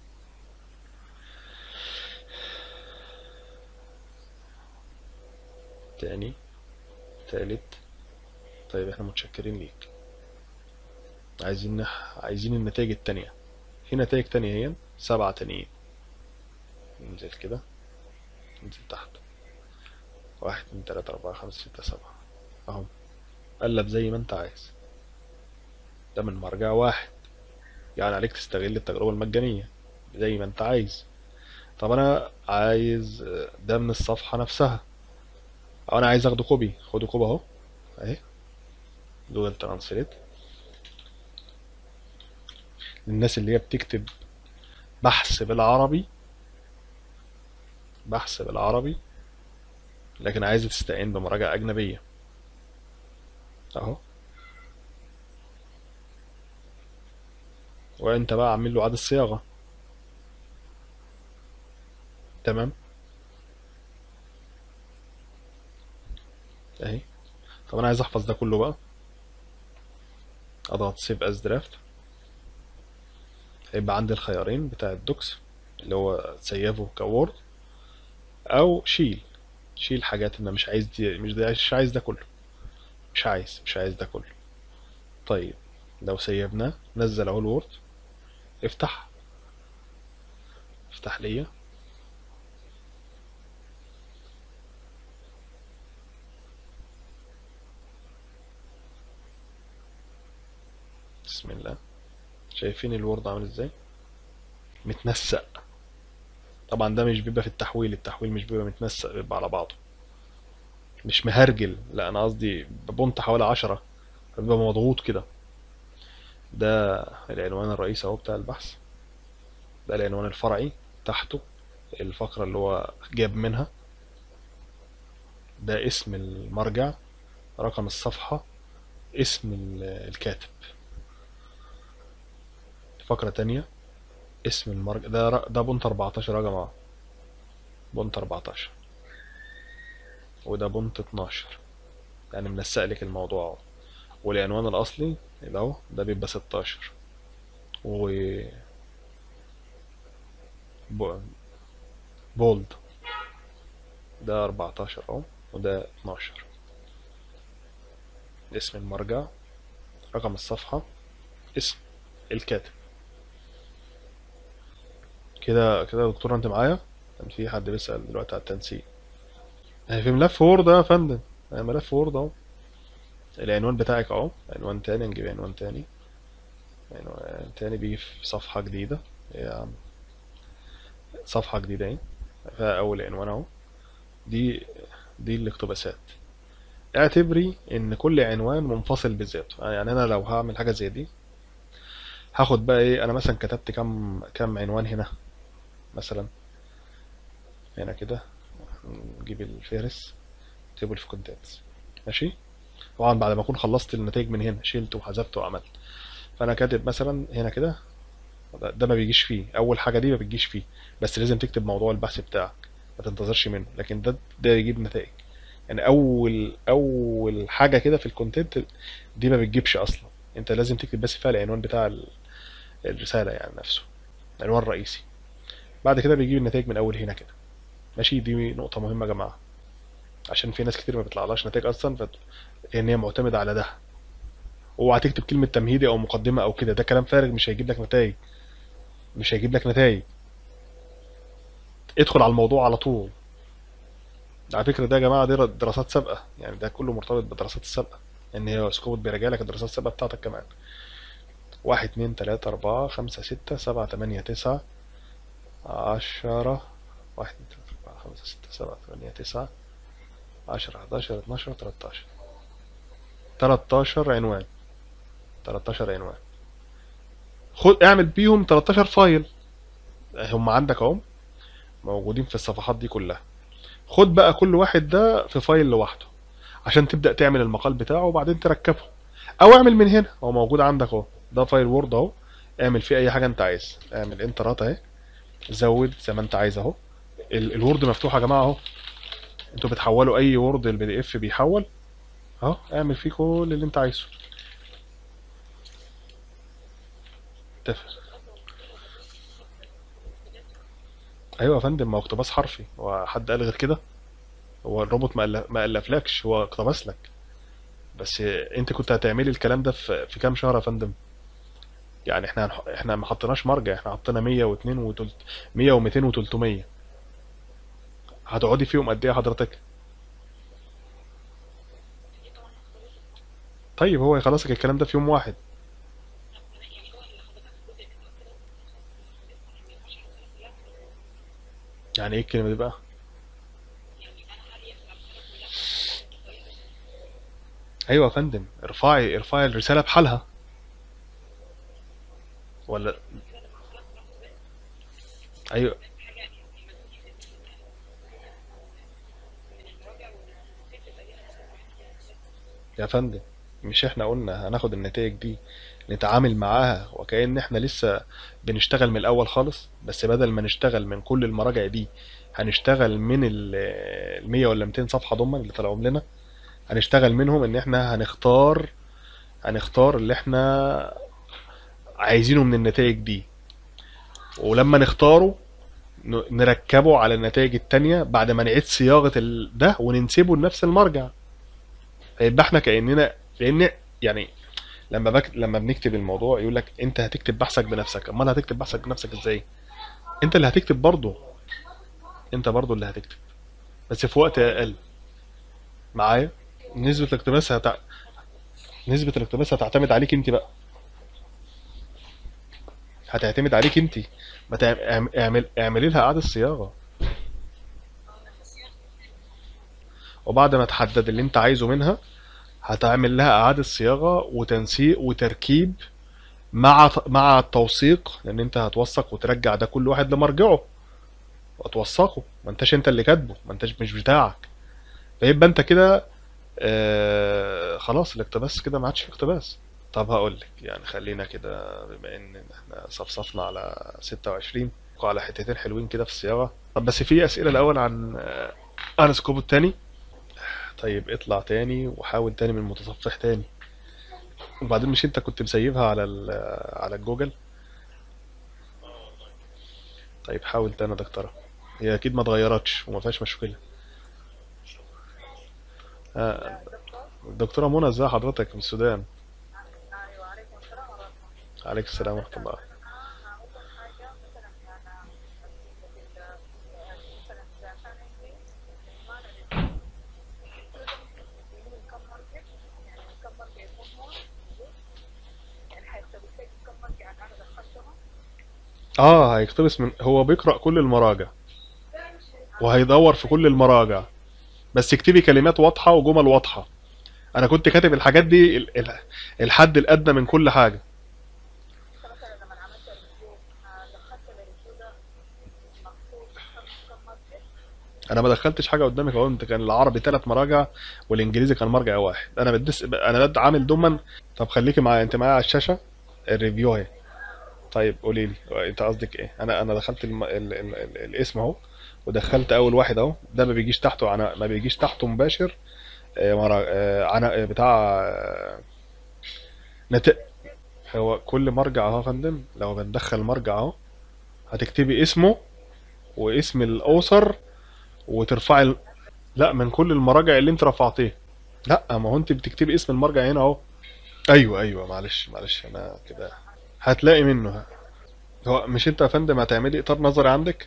تاني تالت طيب احنا متشكرين ليك عايزين نح... عايزين النتائج التانية في نتائج تانية هي سبعة تانيين ننزل كده ننزل تحت واحد اتنين تلاتة أربعة خمسة ستة سبعة أهو قلب زي ما أنت عايز ده من مرجع واحد يعني عليك تستغل التجربة المجانية زي ما أنت عايز طب أنا عايز ده من الصفحة نفسها أو أنا عايز أخده كوبي خده كوبي أهو أهي جوجل ترانسليت للناس اللي هي بتكتب بحث بالعربي بحث بالعربي لكن عايزة تستعين بمراجع أجنبية أهو وأنت بقى عامل له إعادة صياغة تمام أهي طب أنا عايز أحفظ ده كله بقى أضغط سيف أز درافت هيبقى عندي الخيارين بتاع الدوكس اللي هو سيفه كوورد أو شيل شيل حاجات انا مش عايز دي مش ده مش عايز ده كله مش عايز مش عايز ده كله طيب لو سيبناه نزل اهو الوورد افتح افتح ليا بسم الله شايفين الوورد عامل ازاي متنسق طبعا ده مش بيبقى في التحويل التحويل مش بيبقى متنسق بيبقى على بعضه مش مهرجل لا انا قصدي ببونت حوالي عشرة بيبقى مضغوط كده ده العنوان الرئيسي اهو بتاع البحث ده العنوان الفرعي تحته الفقرة اللي هو جاب منها ده اسم المرجع رقم الصفحة اسم ال- الكاتب فقرة تانية اسم المرجع ده ر- ده بونت 14 يا جماعة بونت 14 وده بونت 12 يعني منسق لك الموضوع اهو والعنوان الأصلي ده اهو ده بيبقى 16 و ب- بولد ده 14 اهو وده 12 اسم المرجع رقم الصفحة اسم الكاتب كده كده يا دكتور انت معايا كان في حد بيسأل دلوقتي على التنسيق اهي في ملف وورد يا فندم اهي ملف وورد اهو العنوان بتاعك اهو عنوان تاني نجيب عنوان تاني عنوان تاني بيجي في صفحة جديدة يا عم صفحة جديدة اهي فيها أول عنوان اهو دي دي الاقتباسات اعتبري ان كل عنوان منفصل بذاته يعني انا لو هعمل حاجة زي دي هاخد بقى ايه انا مثلا كتبت كم كم عنوان هنا مثلا هنا كده نجيب الفهرس تيبل في كونتنتس ماشي طبعا بعد ما اكون خلصت النتائج من هنا شلت وحذفت وعملت فانا كاتب مثلا هنا كده ده ده ما بيجيش فيه اول حاجه دي ما بتجيش فيه بس لازم تكتب موضوع البحث بتاعك ما تنتظرش منه لكن ده ده يجيب نتائج يعني اول اول حاجه كده في الكونتنت دي ما بتجيبش اصلا انت لازم تكتب بس فيها العنوان بتاع ال- الرساله يعني نفسه العنوان الرئيسي بعد كده بيجيب النتائج من اول هنا كده ماشي دي نقطه مهمه يا جماعه عشان في ناس كتير ما بيطلعلهاش نتائج اصلا فت... لان هي معتمده على ده اوعى تكتب كلمه تمهيدي او مقدمه او كده ده كلام فارغ مش هيجيب لك نتائج مش هيجيب لك نتائج ادخل على الموضوع على طول على فكره ده يا جماعه دي دراسات سابقه يعني ده كله مرتبط بالدراسات السابقه ان هي سكوت بيراجع لك الدراسات السابقه بتاعتك كمان واحد اتنين تلاتة أربعة خمسة ستة سبعة تمانية تسعة عشرة واحد اتنين تلاتة أربعة خمسة ستة سبعة تمانية تسعة عشرة حداشر اتناشر تلاتاشر تلاتاشر عنوان تلاتاشر عنوان خد اعمل بيهم 13 فايل هم عندك اهم موجودين في الصفحات دي كلها خد بقى كل واحد ده في فايل لوحده عشان تبدأ تعمل المقال بتاعه وبعدين تركبه او اعمل من هنا هو موجود عندك اهو ده فايل وورد اهو اعمل فيه اي حاجه انت عايز اعمل انترات اهي زود زي ما انت عايز اهو ال- الوورد مفتوح يا جماعه اهو انتوا بتحولوا اي وورد البي دي اف بيحول اهو اعمل فيه كل اللي انت عايزه اتفق ايوه يا فندم ما هو اقتباس حرفي هو حد قال غير كده هو الروبوت ما ألف- ما الفلكش هو اقتبس لك بس انت كنت هتعملي الكلام ده في في كام شهر يا فندم يعني احنا هنح- احنا ما حطيناش مرجع احنا حطينا 102 و 100 و200 و300 هتقعدي فيهم قد ايه حضرتك طيب هو يخلصك الكلام ده في يوم واحد يعني ايه الكلمه دي بقى ايوه يا فندم ارفعي ارفعي الرساله بحالها ولا ايوه يا فندم مش احنا قلنا هناخد النتائج دي نتعامل معاها وكأن احنا لسه بنشتغل من الاول خالص بس بدل ما نشتغل من كل المراجع دي هنشتغل من ال ال 100 ولا 200 صفحة ضمن اللي طلعوا لنا هنشتغل منهم ان احنا هنختار هنختار اللي احنا عايزينه من النتائج دي ولما نختاره ن- نركبه على النتائج التانية بعد ما نعيد صياغة ال- ده وننسبه لنفس المرجع فيبقى احنا كأننا لأن يعني لما بك... لما بنكتب الموضوع يقول لك انت هتكتب بحثك بنفسك امال هتكتب بحثك بنفسك ازاي انت اللي هتكتب برضه انت برضه اللي هتكتب بس في وقت اقل معايا نسبة الاقتباس هتع... نسبة الاقتباس هتعتمد عليك انت بقى هتعتمد عليك انت ما تعم... اعم- اعمل اعملي لها اعادة صياغة وبعد ما تحدد اللي انت عايزه منها هتعمل لها اعادة صياغة وتنسيق وتركيب مع مع التوثيق لان انت هتوثق وترجع ده كل واحد لمرجعه وتوثقه ما انتش انت اللي كاتبه ما انتش مش بتاعك فيبقى انت كده آه خلاص الاقتباس كده ما عادش في اقتباس طب هقول لك يعني خلينا كده بما ان احنا صفصفنا على 26 وعلى حتتين حلوين كده في الصياغه طب بس في اسئله الاول عن آه، عن سكوب التاني طيب اطلع تاني وحاول تاني من المتصفح تاني وبعدين مش انت كنت مسيبها على ال- على الجوجل طيب حاول تاني يا دكتوره هي اكيد ما اتغيرتش وما فيهاش مشكله آه، الدكتوره منى ازي حضرتك من السودان ايوه عليكم السلام ورحمه الله عليك السلام ورحمه الله انا هقول لك حاجه مثلا انا اه هيقتبس من هو بيقرأ كل المراجع وهيدور في كل المراجع بس اكتبي كلمات واضحة وجمل واضحة انا كنت كاتب الحاجات دي ال- ال- الحد الادنى من كل حاجة انت مثلا لما عملت الريفيو دخلت الريفيو ده مخصوص كم كم مصدر انا ما دخلتش حاجه قدامك اهو انت كان العربي ثلاث مراجع والانجليزي كان مرجع واحد انا بدس انا بد عامل دوما طب خليكي معايا انت معايا على الشاشه الريفيو اهي طيب قولي لي انت قصدك ايه انا انا دخلت الم... ال... ال... ال... الاسم اهو ودخلت اول واحد اهو ده ما بيجيش تحته عنا... ما بيجيش تحته مباشر آه، مرا... آه، عنا... آه، بتاع آه، نت... هو كل مرجع اهو يا فندم لو بندخل مرجع اهو هتكتبي اسمه واسم الاوثر وترفعي ال... لا من كل المراجع اللي انت رفعتيه لا ما هو انت بتكتبي اسم المرجع هنا اهو ايوه ايوه معلش معلش انا كده هتلاقي منه هو مش انت يا فندم هتعملي اطار نظري عندك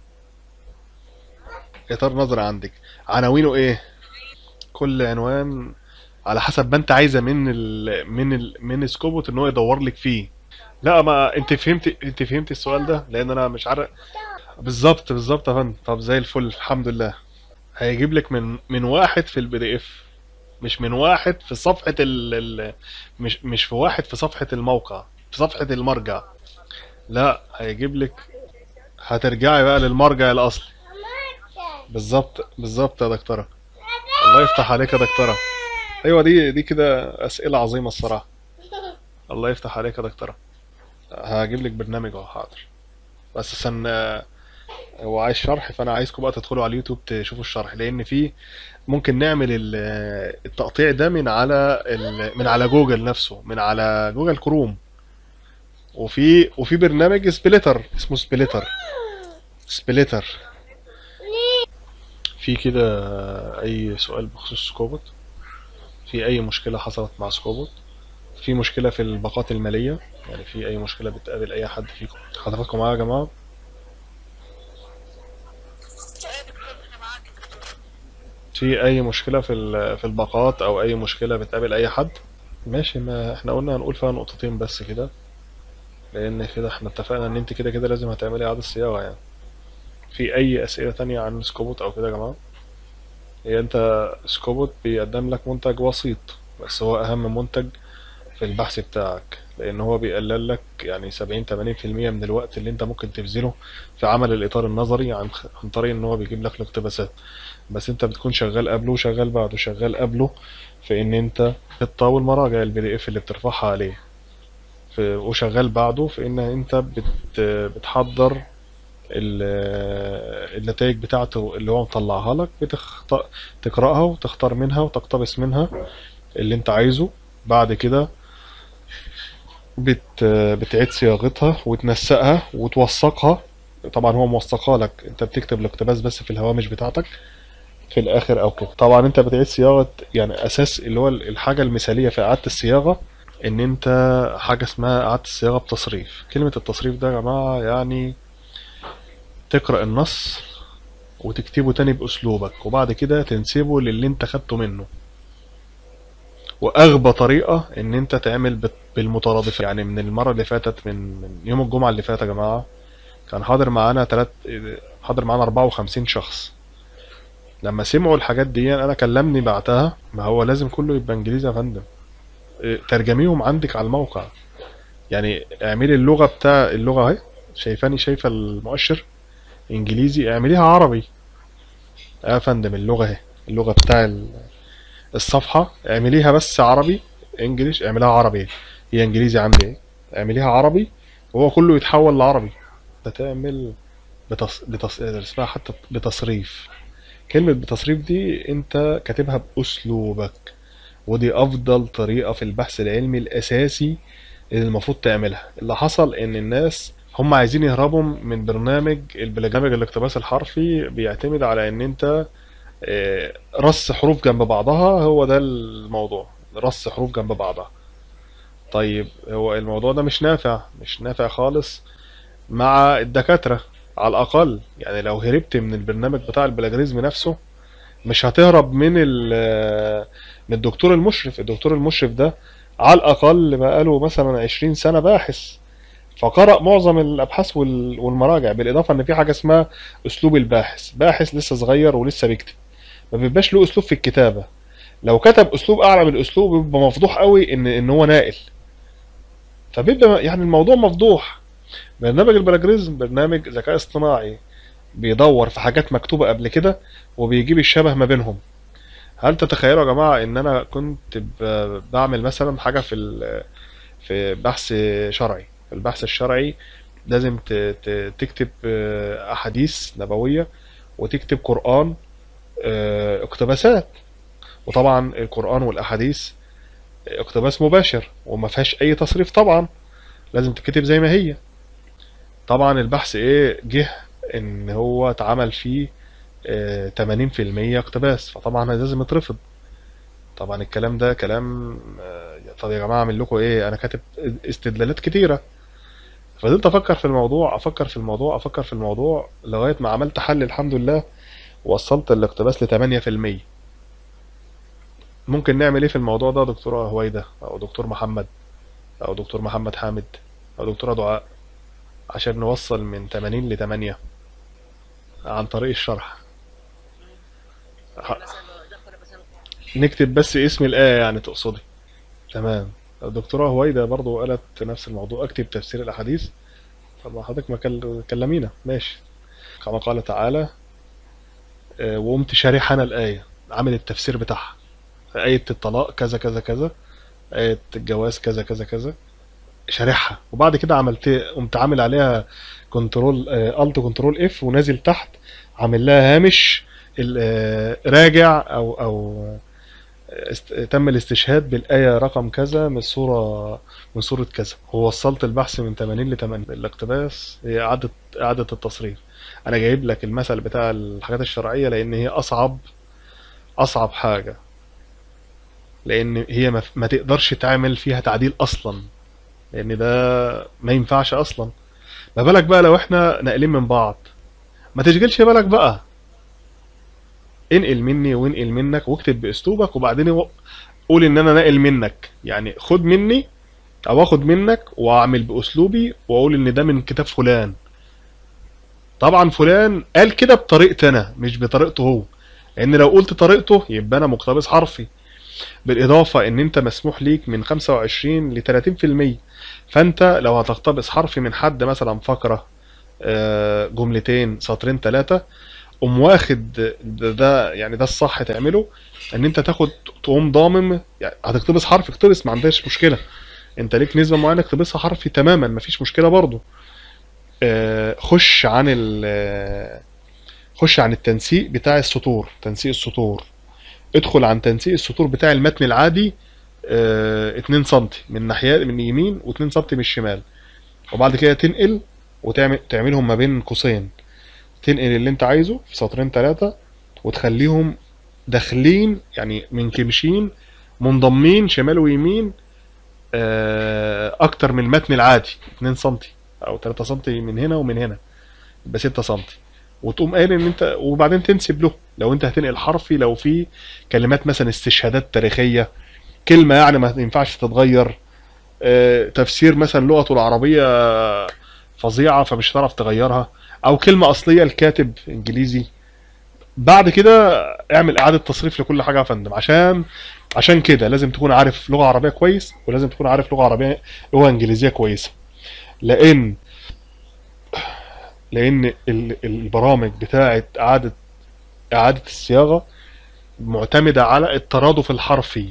اطار نظري عندك عناوينه ايه كل عنوان على حسب ما انت عايزه من ال من ال من سكوبوت ان هو يدور لك فيه لا ما انت فهمت انت فهمت السؤال ده لان انا مش عارف بالظبط بالظبط يا فندم طب زي الفل الحمد لله هيجيب لك من من واحد في البي دي اف مش من واحد في صفحة ال ال مش مش في واحد في صفحة الموقع في صفحة المرجع لا هيجيب لك هترجعي بقى للمرجع الأصلي بالظبط بالظبط يا دكتورة الله يفتح عليك يا دكتورة ايوه دي دي كده أسئلة عظيمة الصراحة الله يفتح عليك يا دكتورة هجيب لك برنامج اهو حاضر بس عشان آه، هو عايز شرح فانا عايزكم بقى تدخلوا على اليوتيوب تشوفوا الشرح لان في ممكن نعمل ال- التقطيع ده من على ال- من على جوجل نفسه من على جوجل كروم وفي وفي برنامج سبليتر اسمه سبليتر سبليتر في كده اي سؤال بخصوص سكوبوت في اي مشكلة حصلت مع سكوبوت في مشكلة في الباقات المالية يعني في اي مشكلة بتقابل اي حد فيكم حضراتكم معايا يا جماعة في اي مشكلة في ال- في الباقات او اي مشكلة بتقابل اي حد ماشي ما احنا قلنا هنقول فيها نقطتين بس كده لان كده احنا اتفقنا ان انت كده كده لازم هتعملي اعادة صياغة يعني في اي اسئلة تانية عن سكوبوت او كده يا جماعة هي انت سكوبوت بيقدم لك منتج وسيط بس هو اهم منتج في البحث بتاعك لان هو بيقلل لك يعني 70 80% من الوقت اللي انت ممكن تبذله في عمل الاطار النظري عن عن طريق ان هو بيجيب لك الاقتباسات بس انت بتكون شغال قبله وشغال بعده شغال قبله في ان انت بتطاول مراجع البي دي اف اللي بترفعها عليه في وشغال بعده في ان انت بت بتحضر ال- النتائج بتاعته اللي هو مطلعها لك بتخت... تقرأها وتختار منها وتقتبس منها اللي انت عايزه بعد كده بت... بتعيد صياغتها وتنسقها وتوثقها طبعا هو موثقها لك انت بتكتب الاقتباس بس في الهوامش بتاعتك في الاخر او كده طبعا انت بتعيد صياغه يعني اساس اللي هو الحاجه المثاليه في اعاده الصياغه ان انت حاجه اسمها اعاده الصياغه بتصريف كلمه التصريف ده يا جماعه يعني تقرا النص وتكتبه تاني باسلوبك وبعد كده تنسبه للي انت خدته منه واغبى طريقه ان انت تعمل بت- بالمترادف يعني من المره اللي فاتت من من يوم الجمعه اللي فات يا جماعه كان حاضر معانا تلات حاضر معانا 54 شخص لما سمعوا الحاجات دي انا كلمني بعتها ما هو لازم كله يبقى انجليزي يا فندم إيه، ترجميهم عندك على الموقع يعني اعملي اللغة بتاع اللغة اهي شايفاني شايفة المؤشر انجليزي اعمليها عربي آه يا فندم اللغة اهي اللغة بتاع ال- الصفحة اعمليها بس عربي انجليش اعمليها عربي هي انجليزي عندي اهي اعمليها عربي وهو كله يتحول لعربي بتعمل بتص... بتص... اسمها حتى بتصريف كلمة بتصريف دي انت كاتبها بأسلوبك ودي أفضل طريقة في البحث العلمي الأساسي اللي المفروض تعملها اللي حصل إن الناس هم عايزين يهربوا من برنامج البرنامج الاقتباس الحرفي بيعتمد على إن أنت آه، رص حروف جنب بعضها هو ده الموضوع رص حروف جنب بعضها طيب هو الموضوع ده مش نافع مش نافع خالص مع الدكاترة على الأقل يعني لو هربت من البرنامج بتاع البلاجريزم نفسه مش هتهرب من ال من الدكتور المشرف الدكتور المشرف ده على الأقل بقاله مثلا عشرين سنة باحث فقرأ معظم الابحاث وال- والمراجع بالاضافه ان في حاجه اسمها اسلوب الباحث باحث لسه صغير ولسه بيكتب ما بيبقاش له اسلوب في الكتابه لو كتب اسلوب اعلى من الاسلوب بيبقى مفضوح قوي ان ان هو ناقل فبيبقى يعني الموضوع مفضوح برنامج البلاجريزم برنامج ذكاء اصطناعي بيدور في حاجات مكتوبة قبل كده وبيجيب الشبه ما بينهم هل تتخيلوا يا جماعة ان انا كنت ب- بعمل مثلا حاجة في ال- في بحث شرعي البحث الشرعي لازم ت- ت- تكتب آه، احاديث نبوية وتكتب قرآن آه، اقتباسات وطبعا القرآن والاحاديث اقتباس مباشر وما فيهاش اي تصريف طبعا لازم تكتب زي ما هي طبعا البحث ايه جه ان هو اتعمل فيه آه، 80% اقتباس فطبعا لازم يترفض طبعا الكلام ده كلام آه، طب يا جماعه اعمل لكم ايه انا كاتب استدلالات كتيره فضلت افكر في الموضوع افكر في الموضوع افكر في الموضوع لغايه ما عملت حل الحمد لله وصلت الاقتباس ل 8% ممكن نعمل ايه في الموضوع ده دكتوره هويده او دكتور محمد او دكتور محمد حامد او دكتوره دعاء عشان نوصل من 80 ل 8 عن طريق الشرح ح- مثلا دخل مثلا نكتب بس اسم الآية يعني تقصدي تمام الدكتورة هويدا برضو قالت نفس الموضوع اكتب تفسير الأحاديث طب حضرتك ما كل- كلمينا ماشي كما قال تعالى آه، وقمت شارح أنا الآية عامل التفسير بتاعها آية الطلاق كذا كذا كذا آية الجواز كذا كذا كذا شارحها وبعد كده عملت قمت عامل عليها كنترول الت كنترول اف ونازل تحت عامل لها هامش ال- آه، راجع او او است... تم الاستشهاد بالآية رقم كذا من سورة من سورة كذا ووصلت البحث من 80 ل 80 الاقتباس هي إعادة إعادة التصريف أنا جايب لك المثل بتاع الحاجات الشرعية لأن هي أصعب أصعب حاجة لأن هي ما, ما تقدرش تعمل فيها تعديل أصلا لأن ده ما ينفعش أصلا ما بالك بقى لو إحنا ناقلين من بعض ما تشغلش بالك بقى انقل مني وانقل منك واكتب باسلوبك وبعدين و- قول ان انا ناقل منك يعني خد مني او اخد منك واعمل باسلوبي واقول ان ده من كتاب فلان طبعا فلان قال كده بطريقتي انا مش بطريقته هو لان لو قلت طريقته يبقى انا مقتبس حرفي بالاضافه ان انت مسموح ليك من 25 ل 30% فانت لو هتقتبس حرفي من حد مثلا فقره آه، جملتين سطرين ثلاثه قوم واخد ده, ده يعني ده الصح تعمله ان انت تاخد تقوم ضامم يعني هتقتبس حرف اقتبس ما عندهاش مشكله انت ليك نسبه معينه اقتبسها حرفي تماما مفيش مشكله برضو آه، خش عن ال آه، خش عن التنسيق بتاع السطور تنسيق السطور ادخل عن تنسيق السطور بتاع المتن العادي آه، 2 سم من ناحيه من اليمين و2 سم من الشمال وبعد كده تنقل وتعمل تعملهم ما بين قوسين تنقل اللي انت عايزه في سطرين ثلاثة وتخليهم داخلين يعني منكمشين منضمين شمال ويمين آه، اكتر من المتن العادي 2 سم او 3 سم من هنا ومن هنا يبقى 6 سم وتقوم قايل ان انت وبعدين تنسب له لو انت هتنقل حرفي لو في كلمات مثلا استشهادات تاريخية كلمة يعني ما ينفعش تتغير آه، تفسير مثلا لغته العربية فظيعة فمش هتعرف تغيرها او كلمة اصلية الكاتب انجليزي بعد كده اعمل اعادة تصريف لكل حاجة يا فندم عشان عشان كده لازم تكون عارف لغة عربية كويس ولازم تكون عارف لغة عربية لغة انجليزية كويسة لان لان ال- البرامج بتاعة اعادة اعادة الصياغة معتمدة على الترادف الحرفي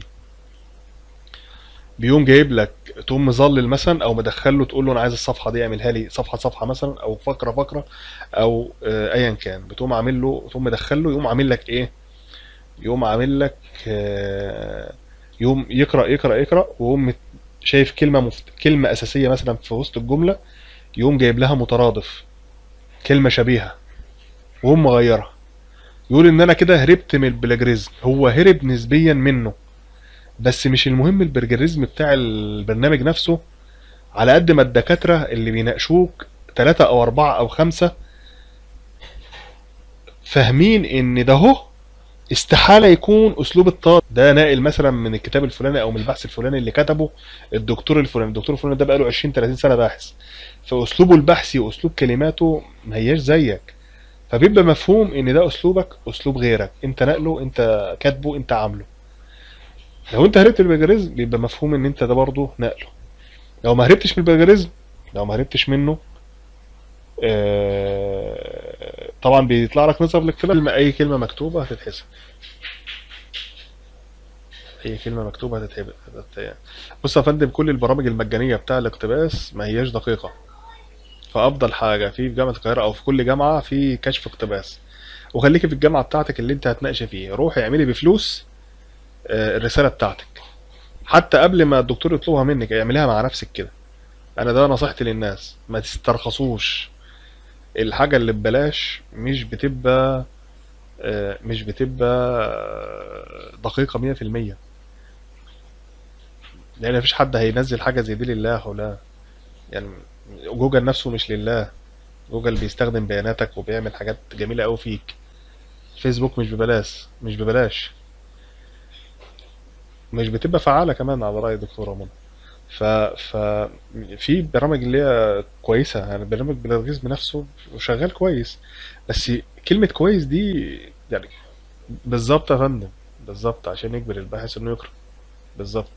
بيقوم جايب لك تقوم مظلل مثلا او مدخل له تقول له انا عايز الصفحه دي اعملها لي صفحه صفحه مثلا او فقره فقره او آه، ايا كان بتقوم عامل له تقوم مدخل له يقوم عامل لك ايه يقوم عامل لك آه، يقوم يقرا يقرا يقرا ويقوم مت- شايف كلمه مفت... كلمه اساسيه مثلا في وسط الجمله يقوم جايب لها مترادف كلمه شبيهه ويقوم مغيرها يقول ان انا كده هربت من البلاجريزم هو هرب نسبيا منه بس مش المهم البرجريزم بتاع البرنامج نفسه على قد ما الدكاترة اللي بيناقشوك ثلاثة أو أربعة أو خمسة فاهمين إن ده هو استحالة يكون أسلوب الطالب ده ناقل مثلا من الكتاب الفلاني أو من البحث الفلاني اللي كتبه الدكتور الفلاني الدكتور الفلاني ده بقاله 20 30 سنة باحث في اسلوبه البحثي واسلوب كلماته ما هياش زيك فبيبقى مفهوم ان ده اسلوبك اسلوب غيرك انت نقله انت كاتبه انت عامله لو انت هربت من البلاجاريزم بيبقى مفهوم ان انت ده برضه نقله لو ما هربتش من البلاجاريزم لو ما هربتش منه آه، طبعا بيطلع لك نظر الاكتمال اي كلمه مكتوبه هتتحسب اي كلمه مكتوبه هتتحسب هتت- بص يا فندم كل البرامج المجانيه بتاع الاقتباس ما هياش دقيقه فافضل حاجه في جامعه القاهره او في كل جامعه في كشف اقتباس وخليكي في الجامعه بتاعتك اللي انت هتناقش فيه روحي اعملي بفلوس آه، الرساله بتاعتك حتى قبل ما الدكتور يطلبها منك اعمليها مع نفسك كده انا ده نصيحتي للناس ما تسترخصوش الحاجه اللي ببلاش مش بتبقى آه، مش بتبقى آه، دقيقه 100% لان مفيش حد هينزل حاجه زي دي لله ولا يعني جوجل نفسه مش لله جوجل بيستخدم بياناتك وبيعمل حاجات جميله قوي فيك فيسبوك مش ببلاش مش ببلاش مش بتبقى فعالة كمان على رأي الدكتورة منى ف ف في برامج اللي هي كويسة يعني برنامج بلارجيزم نفسه وشغال كويس بس كلمة كويس دي يعني بالظبط يا فندم بالظبط عشان يجبر الباحث انه يقرأ بالظبط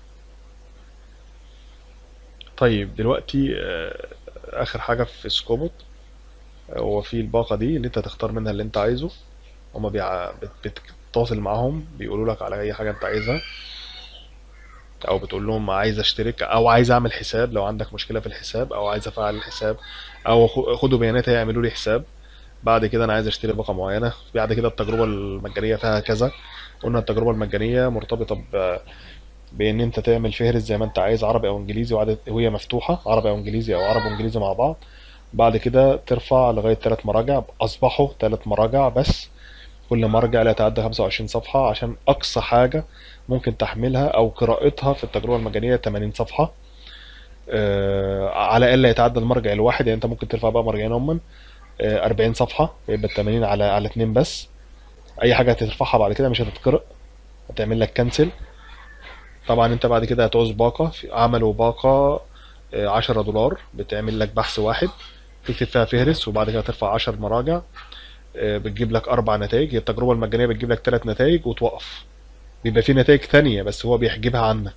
طيب دلوقتي آه، آخر حاجة في سكوبوت هو في الباقة دي اللي انت تختار منها اللي انت عايزه هما بيع... بت- بتتواصل معاهم بيقولوا لك على اي حاجة انت عايزها او بتقول لهم عايز اشترك او عايز اعمل حساب لو عندك مشكله في الحساب او عايز افعل الحساب او خ- خدوا بياناتي يعملوا لي حساب بعد كده انا عايز اشتري باقه معينه بعد كده التجربه المجانيه فيها كذا قلنا التجربه المجانيه مرتبطه ب... بان انت تعمل فهرس زي ما انت عايز عربي او انجليزي وعدد وهي مفتوحه عربي او انجليزي او عربي وانجليزي مع بعض بعد كده ترفع لغايه ثلاث مراجع اصبحوا ثلاث مراجع بس كل مرجع لا يتعدى 25 صفحة عشان أقصى حاجة ممكن تحملها أو قراءتها في التجربة المجانية 80 صفحة آه، على الأقل يتعدى المرجع الواحد يعني أنت ممكن ترفع بقى مرجعين هما آه، 40 صفحة يبقى ال 80 على على اتنين بس أي حاجة هترفعها بعد كده مش هتتقرأ هتعمل لك كنسل طبعا أنت بعد كده هتعوز باقة في- عملوا باقة آه، 10 دولار بتعمل لك بحث واحد تكتب فيها فهرس وبعد كده ترفع 10 مراجع آه، بتجيب لك اربع نتائج هي التجربه المجانيه بتجيب لك ثلاث نتائج وتوقف بيبقى في نتائج تانية بس هو بيحجبها عنك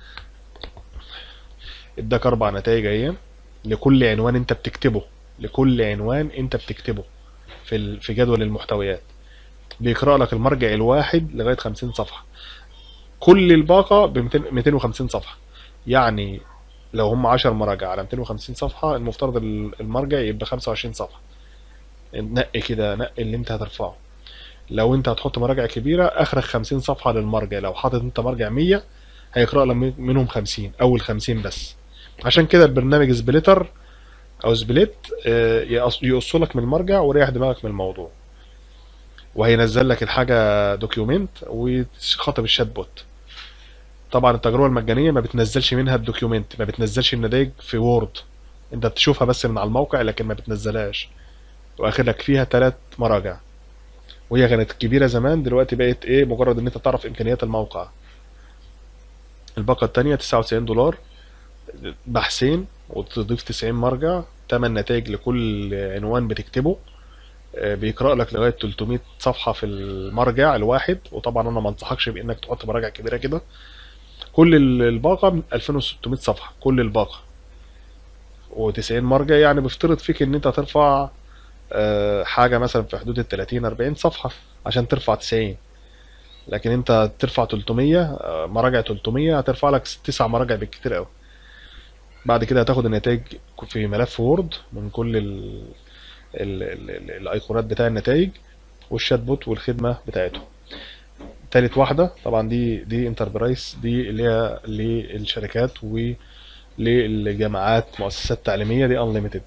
اداك اربع نتائج اهي لكل عنوان انت بتكتبه لكل عنوان انت بتكتبه في ال- في جدول المحتويات بيقرا لك المرجع الواحد لغايه 50 صفحه كل الباقه ب 200 250 صفحه يعني لو هم 10 مراجع على 250 صفحه المفترض ال- المرجع يبقى 25 صفحه نقي كده نقي اللي انت هترفعه لو انت هتحط مراجع كبيره اخرك 50 صفحه للمرجع لو حاطط انت مرجع 100 هيقرا لك منهم 50 اول 50 بس عشان كده البرنامج سبليتر او سبليت آه، يقص يقص لك من المرجع وريح دماغك من الموضوع وهينزل لك الحاجه دوكيومنت وخاطب الشات بوت طبعا التجربه المجانيه ما بتنزلش منها الدوكيومنت ما بتنزلش النتائج في وورد انت بتشوفها بس من على الموقع لكن ما بتنزلهاش واخر لك فيها ثلاث مراجع وهي كانت كبيرة زمان دلوقتي بقت ايه مجرد ان انت تعرف امكانيات الموقع الباقة التانية 99 دولار بحثين وتضيف 90 مرجع 8 نتائج لكل عنوان بتكتبه آه، بيقرأ لك لغاية 300 صفحة في المرجع الواحد وطبعا انا ما انصحكش بانك تحط مراجع كبيرة كده كل ال- الباقة 2600 صفحة كل الباقة و90 مرجع يعني بيفترض فيك ان انت هترفع آه، حاجة مثلا في حدود ال 30 40 صفحة عشان ترفع 90 لكن انت ترفع 300 آه، مراجع 300 هترفع لك 9 مراجع بالكتير قوي بعد كده هتاخد النتائج في ملف وورد من كل ال ال ال ال الايقونات بتاع النتائج والشات بوت والخدمة بتاعته تالت واحدة طبعا دي دي انتربرايز دي اللي هي للشركات وللجامعات مؤسسات تعليمية دي انليميتد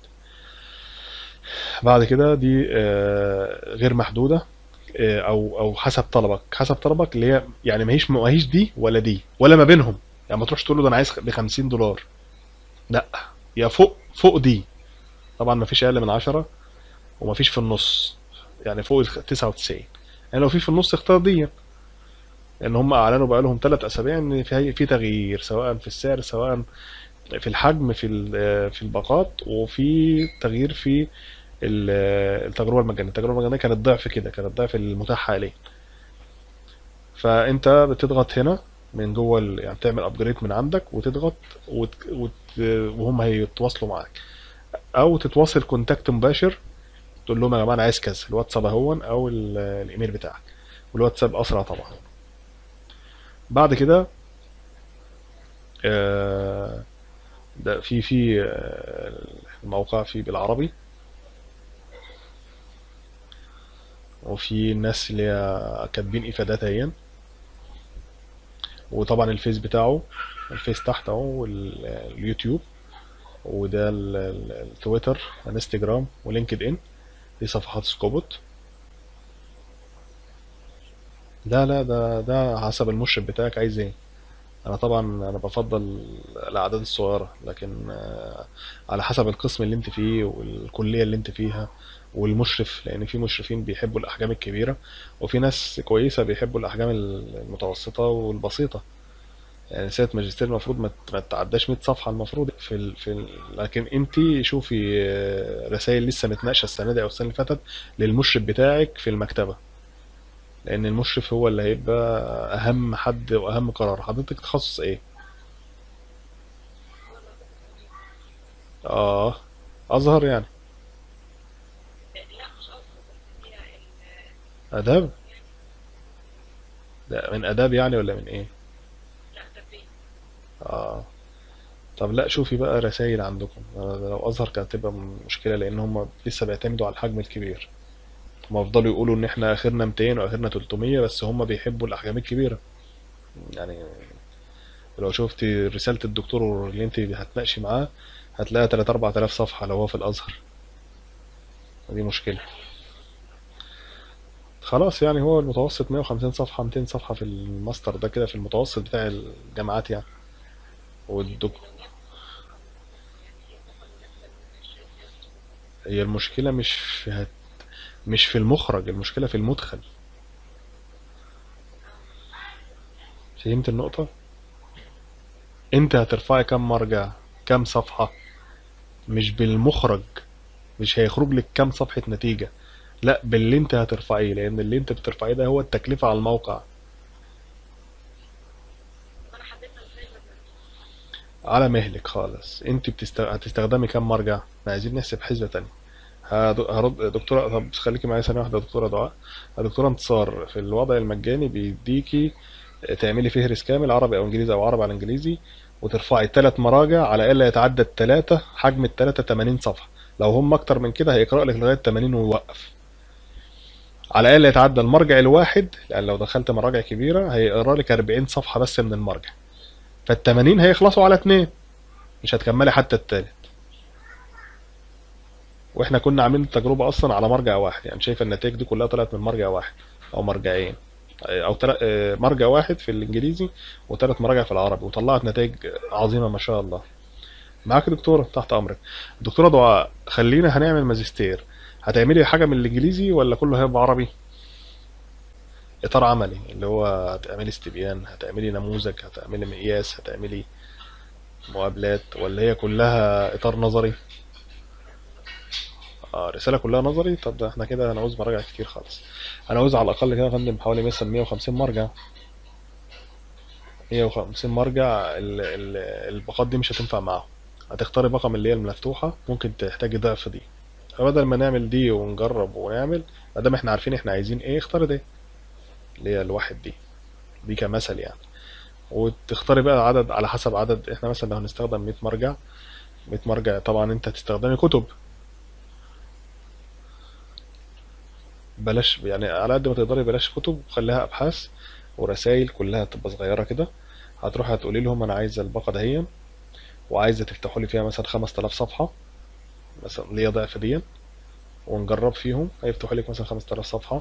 بعد كده دي آه، غير محدودة آه، او او حسب طلبك حسب طلبك اللي هي يعني ما هيش ما هيش دي ولا دي ولا ما بينهم يعني ما تروحش تقول له ده انا عايز ب 50 دولار لا يا فوق فوق دي طبعا ما فيش اقل من 10 وما فيش في النص يعني فوق ال 99 يعني لو في في النص اختار دي لان هم اعلنوا بقى لهم ثلاث اسابيع ان في في تغيير سواء في السعر سواء في الحجم في ال- في الباقات وفي تغيير في ال- التجربه المجانيه التجربه المجانيه كانت ضعف كده كانت ضعف المتاح حاليا فانت بتضغط هنا من جوه ال- يعني تعمل ابجريد من عندك وتضغط وت... وت... وهم هيتواصلوا معاك او تتواصل كونتاكت مباشر تقول لهم يا جماعه انا عايز كذا الواتساب اهون او ال- الايميل بتاعك والواتساب اسرع طبعا بعد كده آه، ده في في آه، الموقع فيه بالعربي وفي الناس اللي هي كاتبين افادات اهي وطبعا الفيس بتاعه الفيس تحت اهو واليوتيوب وده ال- ال- التويتر انستجرام ولينكد ان دي صفحات سكوبوت لا لا ده ده حسب المشرف بتاعك عايز ايه انا طبعا انا بفضل الاعداد الصغيره لكن آه، على حسب القسم اللي انت فيه والكليه اللي انت فيها والمشرف لان في مشرفين بيحبوا الاحجام الكبيره وفي ناس كويسه بيحبوا الاحجام المتوسطه والبسيطه يعني رساله ماجستير المفروض ما ت- ما تعداش 100 صفحه المفروض في ال... في ال... لكن انت شوفي آه، رسائل لسه متناقشه السنه دي او السنه اللي فاتت للمشرف بتاعك في المكتبه لان المشرف هو اللي هيبقى اهم حد واهم قرار حضرتك تخصص ايه اه ازهر يعني لا مش قصدي بس هي ال- اداب لا من اداب يعني ولا من ايه لا تربية اه طب لا شوفي بقى رسائل عندكم آه، لو ازهر كانت هتبقى مشكله لان هم لسه بيعتمدوا على الحجم الكبير هم يفضلوا يقولوا ان احنا اخرنا 200 واخرنا 300 بس هم بيحبوا الاحجام الكبيره يعني لو شفت رساله الدكتور اللي انت هتناقشي معاه هتلاقيها 3 4000 صفحه لو هو في الازهر دي مشكله خلاص يعني هو المتوسط 150 صفحه 200 صفحه في الماستر ده كده في المتوسط بتاع الجامعات يعني والدك... هي المشكله مش في هت... مش في المخرج المشكله في المدخل فهمت النقطه انت هترفعي كام مرجع كام صفحه مش بالمخرج مش هيخرج لك كام صفحه نتيجه لا باللي انت هترفعيه لان اللي انت بترفعيه ده هو التكلفه على الموقع طب انا حددها ازاي مثلا على مهلك خالص انت بتست... هتستخدمي كام مرجع احنا عايزين نحسب حسبة تانية هد- هرد دكتورة طب خليكي معايا ثانية واحدة يا دكتورة دعاء دكتورة انتصار في الوضع المجاني بيديكي تعملي فهرس كامل عربي او انجليزي او عربي على انجليزي وترفعي ثلاث مراجع على الا يتعدى الثلاثة حجم الثلاثة 80 صفحة لو هم اكتر من كده هيقرأ لك لغاية 80 ويوقف على الا يتعدى المرجع الواحد لان لو دخلت مراجع كبيرة هيقرأ لك 40 صفحة بس من المرجع فال 80 هيخلصوا على اتنين مش هتكملي حتى التالت واحنا كنا عاملين التجربة اصلا على مرجع واحد يعني شايف النتائج دي كلها طلعت من مرجع واحد او مرجعين او تل... آه، مرجع واحد في الانجليزي وثلاث مراجع في العربي وطلعت نتائج عظيمة ما شاء الله معاك يا دكتورة تحت امرك دكتورة دعاء خلينا هنعمل ماجستير هتعملي حاجة من الانجليزي ولا كله هيبقى عربي اطار عملي اللي هو هتعملي استبيان هتعملي نموذج هتعملي مقياس هتعملي مقابلات ولا هي كلها اطار نظري اه رسالة كلها نظري طب ده احنا كده هنعوز مراجع كتير خالص هنعوز على الاقل كده يا فندم حوالي مثلا 150 مرجع 150 مرجع ال- ال- الباقات دي مش هتنفع معاهم هتختاري باقة من اللي هي المفتوحة ممكن تحتاجي ضعف دي فبدل ما نعمل دي ونجرب ونعمل ما دام احنا عارفين احنا عايزين ايه اختاري دي اللي هي الواحد دي دي كمثل يعني وتختاري بقى عدد على حسب عدد احنا مثلا لو هنستخدم 100 مرجع 100 مرجع طبعا انت هتستخدمي كتب بلاش يعني على قد ما تقدري بلاش كتب وخليها ابحاث ورسائل كلها تبقى صغيره كده هتروحي هتقولي لهم انا عايزه الباقه دهيا وعايزه تفتحوا لي فيها مثلا 5000 صفحه مثلا ليا ضعف دي ونجرب فيهم هيفتحوا لك مثلا 5000 صفحه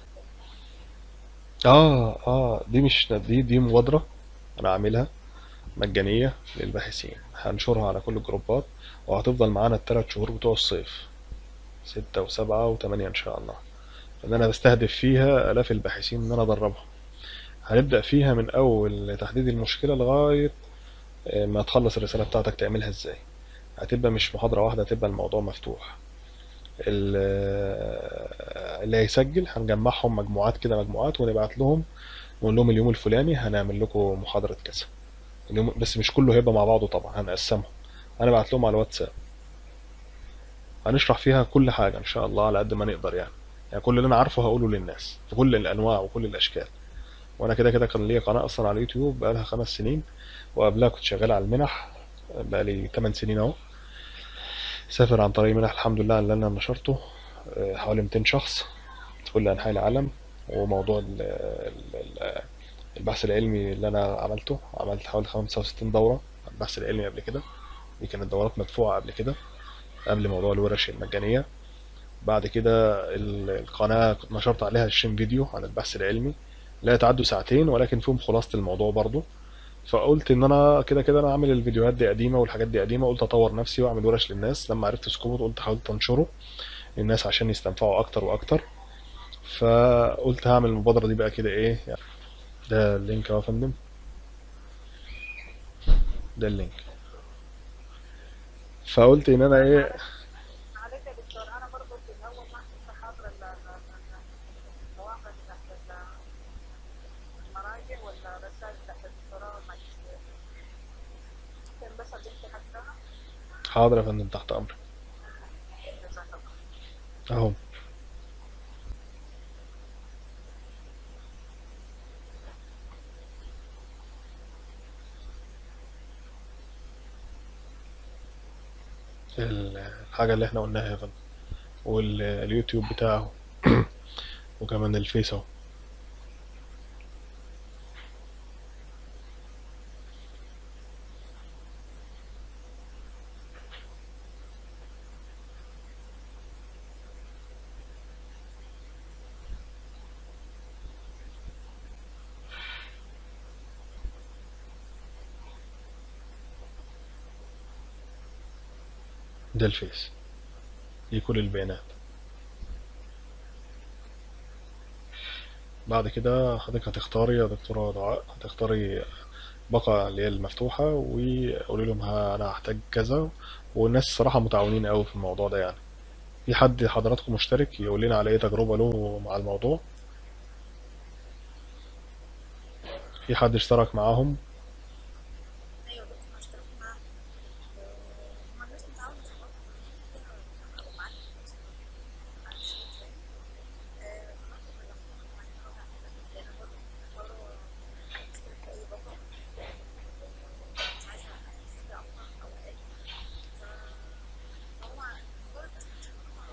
اه اه دي مش دي دي مبادره انا عاملها مجانيه للباحثين هنشرها على كل الجروبات وهتفضل معانا الثلاث شهور بتوع الصيف ستة وسبعة وثمانية إن شاء الله لأن أنا بستهدف فيها آلاف الباحثين إن أنا أدربهم هنبدأ فيها من أول تحديد المشكلة لغاية آه، ما تخلص الرسالة بتاعتك تعملها ازاي هتبقى مش محاضرة واحدة هتبقى الموضوع مفتوح ال- آه، اللي هيسجل هنجمعهم مجموعات كده مجموعات ونبعت لهم ونقول لهم اليوم الفلاني هنعمل لكم محاضرة كذا اليوم بس مش كله هيبقى مع بعضه طبعا هنقسمهم هنبعت لهم على الواتساب هنشرح فيها كل حاجة إن شاء الله على قد ما نقدر يعني يعني كل اللي أنا عارفه هقوله للناس في كل الأنواع وكل الأشكال وأنا كده كده كان ليا قناة أصلا على اليوتيوب بقالها خمس سنين وقبلها كنت شغال على المنح بقالي 8 سنين أهو سافر عن طريق منح الحمد لله اللي أنا نشرته آه، حوالي 200 شخص في كل أنحاء العالم وموضوع ال- ال- ال- البحث العلمي اللي أنا عملته عملت حوالي 65 دورة على البحث العلمي قبل كده دي كانت دورات مدفوعة قبل كده قبل موضوع الورش المجانية بعد كده ال- القناة كنت نشرت عليها 20 فيديو عن البحث العلمي لا يتعدوا ساعتين ولكن فيهم خلاصة الموضوع برضو فقلت ان انا كده كده انا عامل الفيديوهات دي قديمة والحاجات دي قديمة قلت اطور نفسي واعمل ورش للناس لما عرفت سكوت قلت حاولت انشره للناس عشان يستنفعوا اكتر واكتر فقلت هعمل المبادرة دي بقى كده ايه يعني ده اللينك اهو يا فندم ده اللينك فقلت ان انا ايه عليك يا دكتور انا برضه في الاول ما كنت حاضره ال- ال- ال- المواقع بتاعت ال- المراجع ولا الرسائل بتاعت الدكتوراه والماجستير كان بس بنتي حقها حاضر يا فندم تحت امرك جزاك الله اهو ال- الحاجة اللي احنا قلناها يا فندم واليوتيوب بتاعه وكمان الفيس اهو ده الفيس دي كل البيانات بعد كده حضرتك هتختاري يا دكتورة دعاء هتختاري باقة اللي هي المفتوحة وقولي لهم ها أنا هحتاج كذا والناس الصراحة متعاونين أوي في الموضوع ده يعني في حد حضراتكم مشترك يقول لنا على أي تجربة له مع الموضوع في حد اشترك معاهم ايوه بس ما اشتركت معاهم ما الناس متعاونة في الوقت او معاك معلش لان برضه بيختاروا يشترك في اي بطل مش عايزة حاجة أكتر أو أقل فهو مجرد بس مش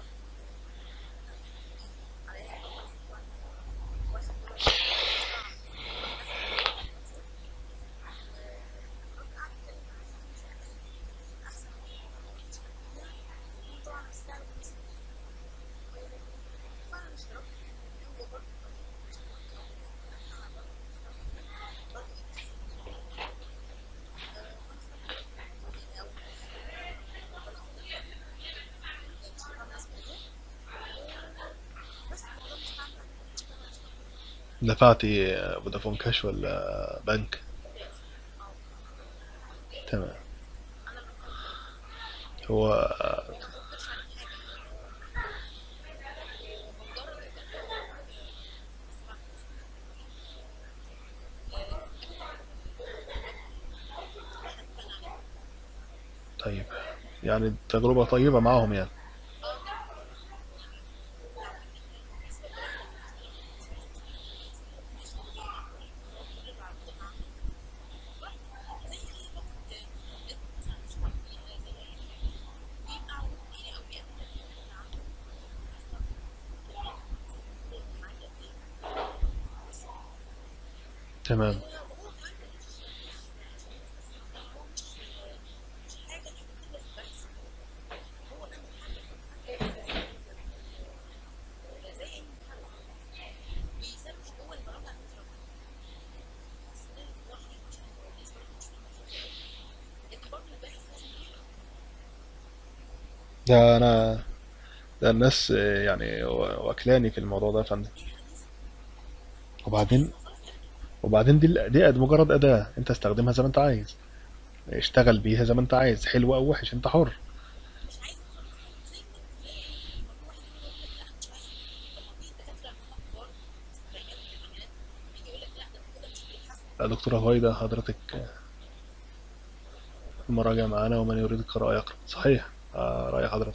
على أي حاجة واحد دلوقتي دفعتي فودافون كاش ولا بنك تمام هو طيب يعني تجربة طيبة معاهم يعني تمام ده انا ده الناس يعني واكلاني في الموضوع ده يا فندم وبعدين وبعدين دي دي مجرد أداة انت استخدمها زي ما انت عايز اشتغل بيها زي ما انت عايز حلو او وحش انت حر لا دكتورة هويدا حضرتك المراجع معانا ومن يريد القراءة يقرأ صحيح آه، رأي حضرتك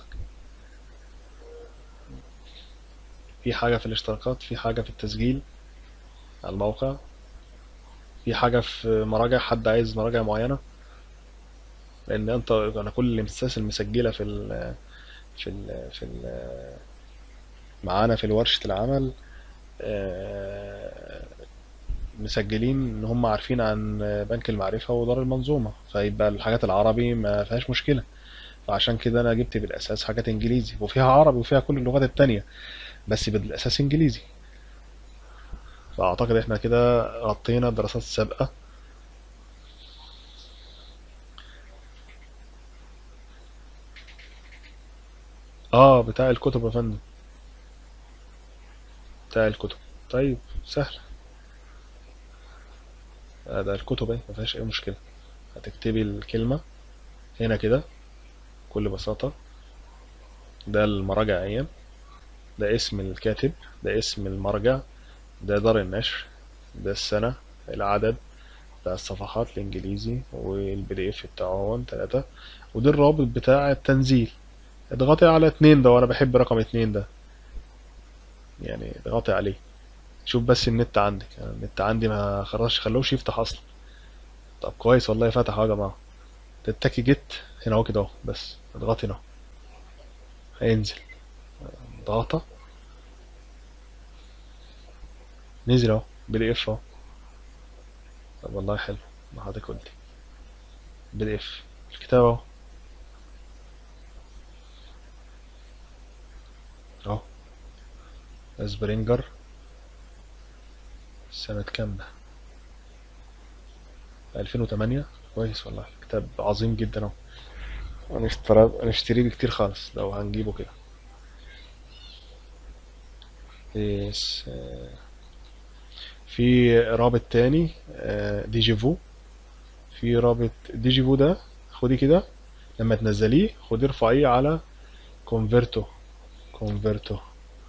في حاجة في الاشتراكات في حاجة في التسجيل على الموقع في حاجة في مراجع حد عايز مراجع معينة لأن أنت أنا كل الامتساس المسجلة في ال في ال في ال معانا في ورشة العمل آه، مسجلين ان هم عارفين عن بنك المعرفة ودار المنظومة فيبقى الحاجات العربي ما فيهاش مشكلة فعشان كده انا جبت بالاساس حاجات انجليزي وفيها عربي وفيها كل اللغات التانية بس بالاساس انجليزي فاعتقد احنا كده غطينا الدراسات السابقة اه بتاع الكتب يا فندم بتاع الكتب طيب سهل آه، ده الكتب اهي ما فيهاش اي مشكلة هتكتبي الكلمة هنا كده بكل بساطة ده المراجع ايام ده اسم الكاتب ده اسم المرجع ده دار النشر ده السنة العدد ده الصفحات الانجليزي والبي دي اف بتاعه تلاتة ودي الرابط بتاع التنزيل اضغطي على اتنين ده وانا بحب رقم اتنين ده يعني اضغطي عليه شوف بس النت عندك يعني النت عندي ما خلاص خلوش يفتح اصلا طب كويس والله فتح اهو يا جماعة تتكي جيت هنا اهو كده اهو بس اضغطي هنا اهو. هينزل ضغطة نزل اهو بي دي اف اهو طب والله حلو ما حضرتك قلتي بي دي اف الكتاب اهو اهو سبرينجر سنة كام ده 2008 كويس والله كتاب عظيم جدا اهو هنشتري هنشتريه بكتير خالص لو هنجيبه كده يس آه، في رابط تاني آه، ديجيفو في رابط ديجيفو ده خدي كده لما تنزليه خدي ارفعيه على كونفرتو كونفرتو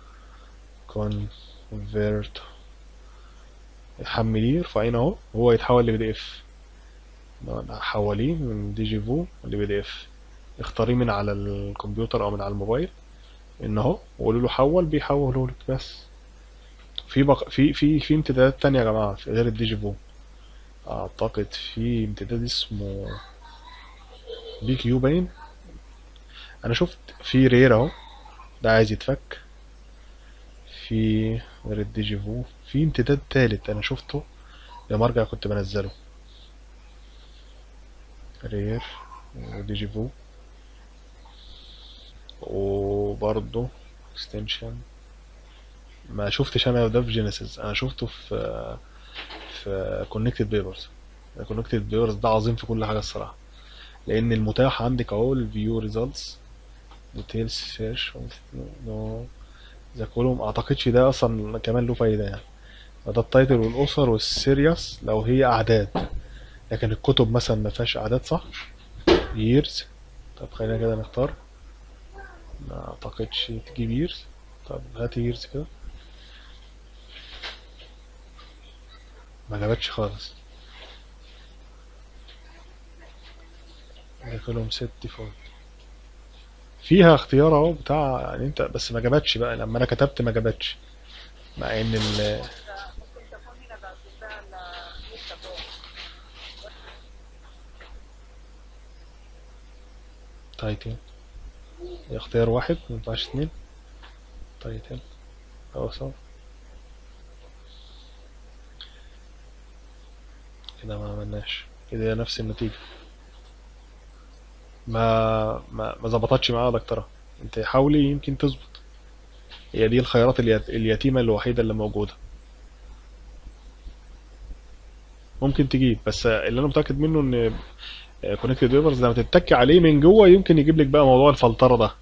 كونفرتو حمليه ارفعيه اهو هو يتحول لبي دي اف حوليه من ديجيفو لبي دي اف اختاريه من على الكمبيوتر او من على الموبايل ان اهو وقولوا له حول بيحوله لك بس في بق... في في في امتدادات تانية يا جماعة في غير الديجيفو اعتقد في امتداد اسمه بي كيو باين انا شفت في رير اهو ده عايز يتفك في غير الديجيفو في امتداد تالت انا شفته لمرجع كنت بنزله رير وديجيفو وبرضه اكستنشن ما شفتش انا ده في جينيسيس انا شفته في في كونكتد بيبرز كونكتد بيبرز ده عظيم في كل حاجه الصراحه لان المتاح عندك اهو الفيو ريزلتس ديتيلز سيرش ده كلهم اعتقدش ده اصلا كمان له فايده يعني فده التايتل والاسر والسيريس لو هي اعداد لكن الكتب مثلا ما فيهاش اعداد صح ييرز طب خلينا كده نختار ما اعتقدش تجيب ييرز طب هات ييرز كده ما جابتش خالص ده كلهم ست ديفولت فيها اختيار اهو بتاع يعني انت بس ما جابتش بقى لما انا كتبت ما جابتش مع ان ال ممكن تكون هنا بعد كده لسه فوق تايتل اختيار واحد ما ينفعش اتنين تايتل اهو صح كده ما عملناش كده نفس النتيجة ما ما ما ظبطتش معايا يا دكتورة انت حاولي يمكن تظبط هي دي الخيارات اليت- اليتيمة الوحيدة اللي موجودة ممكن تجيب بس اللي انا متأكد منه ان كونكتد ويبرز لما تتك عليه من جوه يمكن يجيب لك بقى موضوع الفلترة ده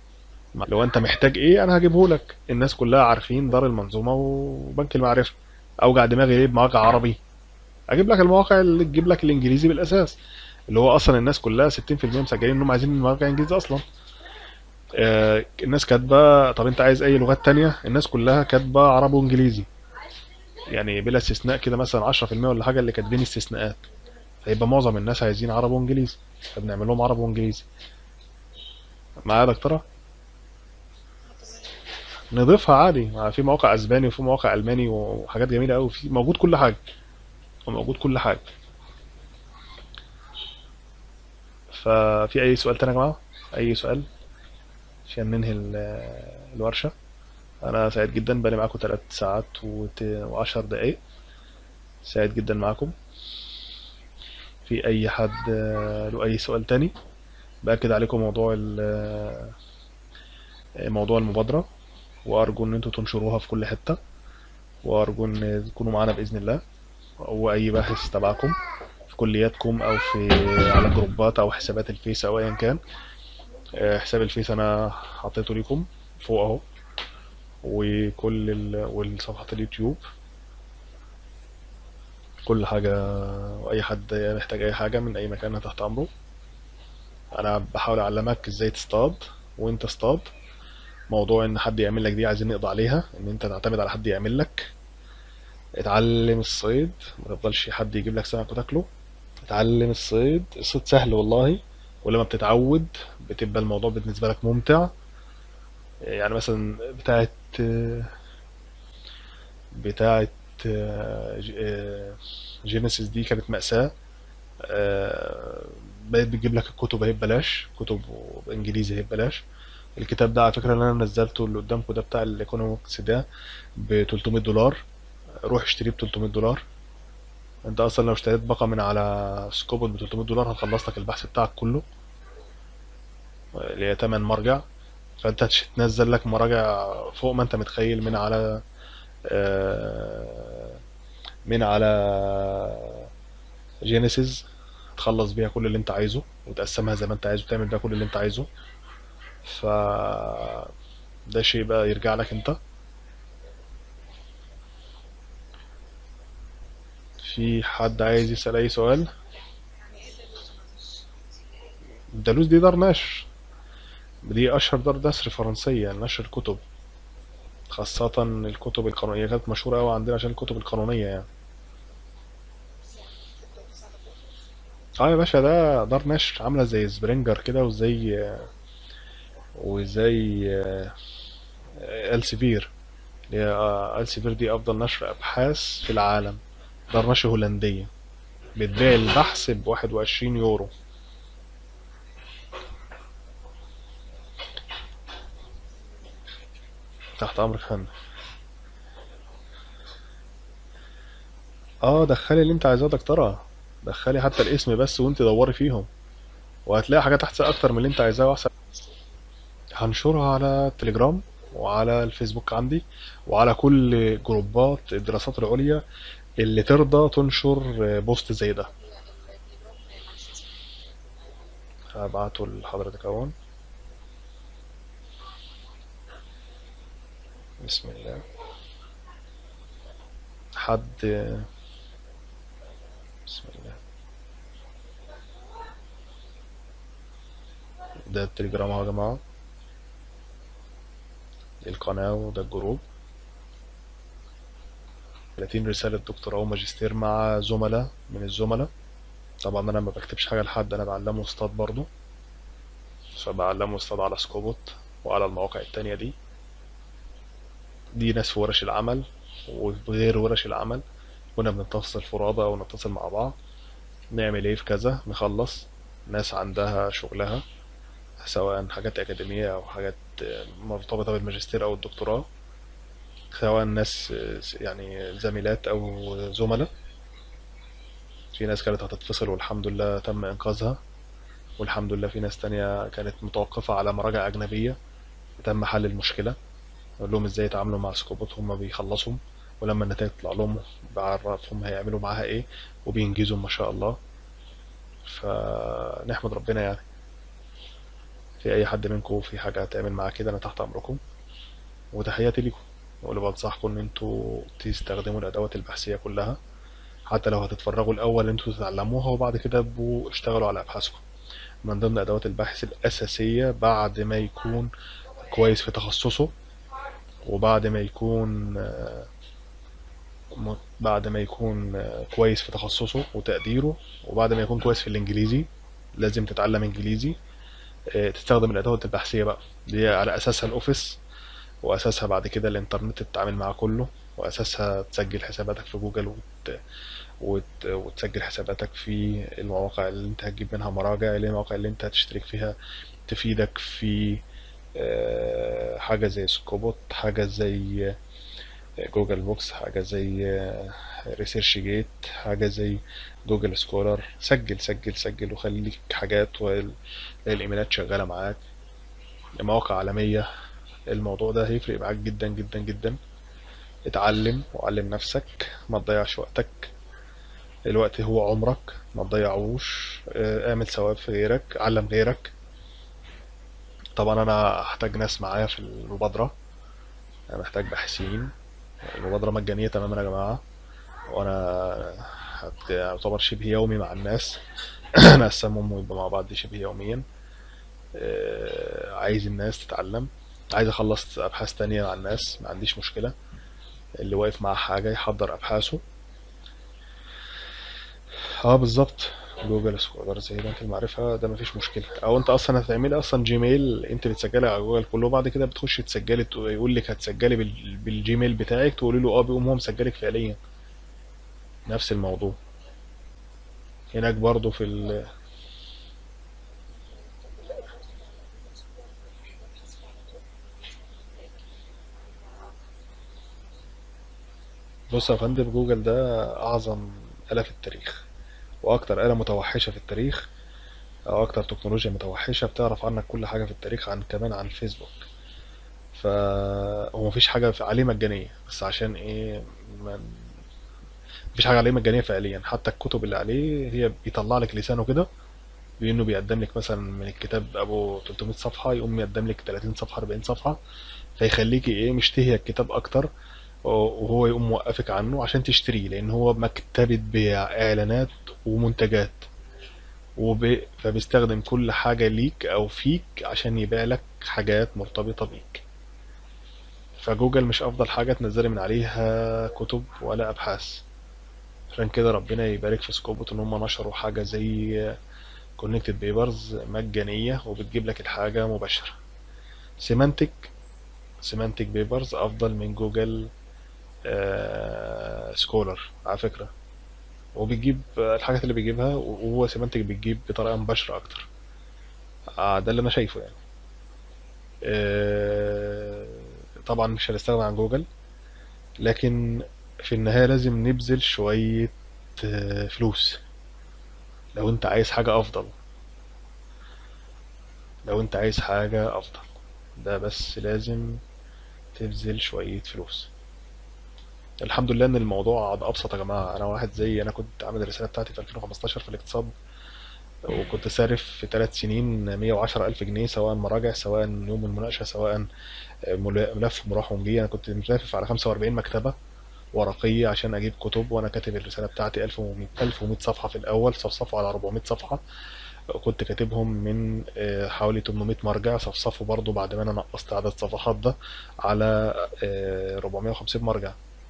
لو انت محتاج ايه انا هجيبه لك الناس كلها عارفين دار المنظومة وبنك المعرفة اوجع دماغي ليه بمواقع عربي اجيب لك المواقع اللي تجيب لك الانجليزي بالاساس اللي هو اصلا الناس كلها 60% مسجلين انهم عايزين مواقع انجليزي اصلا آه، الناس كاتبه طب انت عايز اي لغات تانية الناس كلها كاتبه عربي وانجليزي يعني بلا استثناء كده مثلا 10% ولا حاجه اللي كاتبين استثناءات فيبقى معظم الناس عايزين عربي وانجليزي فبنعمل لهم عربي وانجليزي معايا يا دكتوره نضيفها عادي مع- في مواقع اسباني وفي مواقع الماني وحاجات جميله قوي في موجود كل حاجه موجود كل حاجه ففي اي سؤال تاني يا جماعه اي سؤال عشان ننهي ال- الورشه انا سعيد جدا بقالي معاكم 3 ساعات و10 دقايق سعيد جدا معاكم في اي حد آه، له اي سؤال تاني باكد عليكم موضوع ال- آه، موضوع المبادره وارجو ان انتوا تنشروها في كل حته وارجو ان تكونوا معانا باذن الله واي باحث تبعكم في كلياتكم او في على جروبات او حسابات الفيس او ايا كان آه، حساب الفيس انا حطيته لكم فوق اهو وكل ال... والصفحة اليوتيوب كل حاجة وأي حد محتاج أي حاجة من أي مكان أنا تحت أمره أنا بحاول أعلمك إزاي تصطاد وأنت اصطاد موضوع إن حد يعمل لك دي عايزين نقضي عليها إن أنت تعتمد على حد يعمل لك اتعلم الصيد ما تفضلش حد يجيب لك سمك وتاكله اتعلم الصيد الصيد سهل والله ولما بتتعود بتبقى الموضوع بالنسبة لك ممتع يعني مثلا بتاعت بتاعت جينيسيس دي كانت مأساة آه، بقيت بتجيب لك الكتب اهي ببلاش كتب انجليزي اهي ببلاش الكتاب ده على فكرة اللي انا نزلته اللي قدامكم ده بتاع الايكونومكس ده ب 300 دولار روح اشتريه ب 300 دولار انت اصلا لو اشتريت باقة من على سكوبل ب 300 دولار هتخلص لك البحث بتاعك كله اللي هي 8 مرجع فانت هتنزل لك مراجع فوق ما انت متخيل من على آه، من على جينيسيس تخلص بيها كل اللي انت عايزه وتقسمها زي ما انت عايز وتعمل بيها كل اللي انت عايزه ف ده شيء بقى يرجع لك انت في حد عايز يسأل اي سؤال دالوس دي دار نشر دي اشهر دار نشر فرنسية نشر كتب خاصة الكتب القانونية كانت مشهورة أوي عندنا عشان الكتب القانونية يعني اه يا باشا ده دار نشر عاملة زي سبرينجر كده وزي وزي السيفير اللي هي آه، السيفير دي أفضل نشر أبحاث في العالم دار نشر هولندية بتبيع البحث بواحد وعشرين يورو تحت أمرك يا فندم اه دخلي اللي انت عايزاه دكتورة دخلي حتى الاسم بس وانت دوري فيهم وهتلاقي حاجات احسن اكتر من اللي انت عايزاه واحسن هنشرها على التليجرام وعلى الفيسبوك عندي وعلى كل جروبات الدراسات العليا اللي ترضى تنشر بوست زي ده هبعته لحضرتك اهون بسم الله حد بسم الله ده التليجرام اهو يا جماعة دي القناة وده الجروب 30 رسالة دكتوراه وماجستير مع زملاء من الزملاء طبعا انا ما بكتبش حاجة لحد انا بعلمه اصطاد برضو فبعلمه اصطاد على سكوبوت وعلى المواقع التانية دي دي ناس في ورش العمل وغير ورش العمل كنا بنتصل فرادى او نتصل مع بعض نعمل ايه في كذا نخلص ناس عندها شغلها سواء حاجات أكاديمية أو حاجات مرتبطة بالماجستير أو الدكتوراه سواء ناس يعني زميلات أو زملاء في ناس كانت هتتفصل والحمد لله تم إنقاذها والحمد لله في ناس تانية كانت متوقفة على مراجع أجنبية تم حل المشكلة نقول لهم ازاي يتعاملوا مع سكوبات هما بيخلصوا ولما النتائج تطلع لهم بعرفهم هيعملوا معاها ايه وبينجزوا ما شاء الله فنحمد ربنا يعني في اي حد منكم في حاجة هتعمل معاه كده انا تحت امركم وتحياتي لكم واللي بنصحكم ان انتوا تستخدموا الادوات البحثية كلها حتى لو هتتفرجوا الاول انتوا تتعلموها وبعد كده ابقوا اشتغلوا على ابحاثكم من ضمن ادوات البحث الاساسية بعد ما يكون كويس في تخصصه وبعد ما يكون آه، م- بعد ما يكون آه، كويس في تخصصه وتقديره وبعد ما يكون كويس في الانجليزي لازم تتعلم انجليزي آه، تستخدم الادوات البحثيه بقى دي على اساسها الاوفيس واساسها بعد كده الانترنت تتعامل معاه كله واساسها تسجل حساباتك في جوجل وت... وت... وتسجل حساباتك في المواقع اللي انت هتجيب منها مراجع اللي هي المواقع اللي انت هتشترك فيها تفيدك في آه، حاجة زي سكوبوت حاجة زي جوجل بوكس حاجة زي ريسيرش جيت حاجة زي جوجل سكولر سجل سجل سجل وخليك حاجات والايميلات شغالة معاك مواقع عالمية الموضوع ده هيفرق معاك جدا جدا جدا اتعلم وعلم نفسك ما تضيعش وقتك الوقت هو عمرك ما تضيعوش اه، اعمل ثواب في غيرك علم غيرك طبعا انا هحتاج ناس معايا في المبادرة انا محتاج باحثين المبادرة مجانية تماما يا جماعة وانا هت- يعتبر شبه يومي مع الناس نقسمهم ويبقى مع بعض شبه يوميا آه، عايز الناس تتعلم عايز اخلص ابحاث تانية مع الناس ما عنديش مشكلة اللي واقف مع حاجة يحضر ابحاثه اه بالظبط جوجل سكولر زي بنك المعرفة ده مفيش مشكلة او انت اصلا هتعملي اصلا جيميل انت بتسجلي على جوجل كله وبعد كده بتخش تسجلي تق- يقول لك هتسجلي بال- بالجيميل بتاعك تقولي له اه بيقوم هو مسجلك فعليا نفس الموضوع هناك برضو في ال... بص يا فندم جوجل ده اعظم آلة في التاريخ واكتر آلة متوحشة في التاريخ او اكتر تكنولوجيا متوحشة بتعرف عنك كل حاجة في التاريخ عن كمان عن الفيسبوك ف هو مفيش حاجة في- عليه مجانية بس عشان ايه ما مفيش حاجة عليه مجانية فعليا حتى الكتب اللي عليه هي بيطلع لك لسانه كده بانه بيقدم لك مثلا من الكتاب ابو 300 صفحة يقوم يقدم لك 30 صفحة 40 صفحة فيخليكي ايه مشتهية الكتاب اكتر وهو يقوم موقفك عنه عشان تشتريه لان هو مكتبة بيع اعلانات ومنتجات وب... فبيستخدم كل حاجة ليك او فيك عشان يبيع لك حاجات مرتبطة بيك فجوجل مش افضل حاجة تنزلي من عليها كتب ولا ابحاث عشان كده ربنا يبارك في سكوبوت ان هم نشروا حاجة زي كونكتد بيبرز مجانية وبتجيب لك الحاجة مباشرة سيمانتك سيمانتك بيبرز افضل من جوجل آه سكولر على فكرة وبيجيب الحاجات اللي بيجيبها وهو سيمانتك بتجيب بطريقة مباشرة اكتر آه ده اللي انا شايفه يعني آه طبعا مش هنستغنى عن جوجل لكن في النهاية لازم نبذل شوية آه، فلوس لو انت عايز حاجة افضل لو انت عايز حاجة افضل ده بس لازم تبذل شوية فلوس الحمد لله ان الموضوع عاد ابسط يا جماعة انا واحد زي انا كنت عامل الرسالة بتاعتي في 2015 في الاقتصاد وكنت صارف في ثلاث سنين 110 ألف جنيه سواء مراجع سواء يوم المناقشة سواء مل- ملف مروح ومجي أنا كنت ملافف على 45 مكتبة ورقية عشان أجيب كتب وأنا كاتب الرسالة بتاعتي 1100 1100 صفحة في الأول صفصفوا على 400 صفحة كنت كاتبهم من آه، حوالي 800 مرجع صفصفوا برضو بعد ما أنا نقصت عدد الصفحات ده على آه، 450 مرجع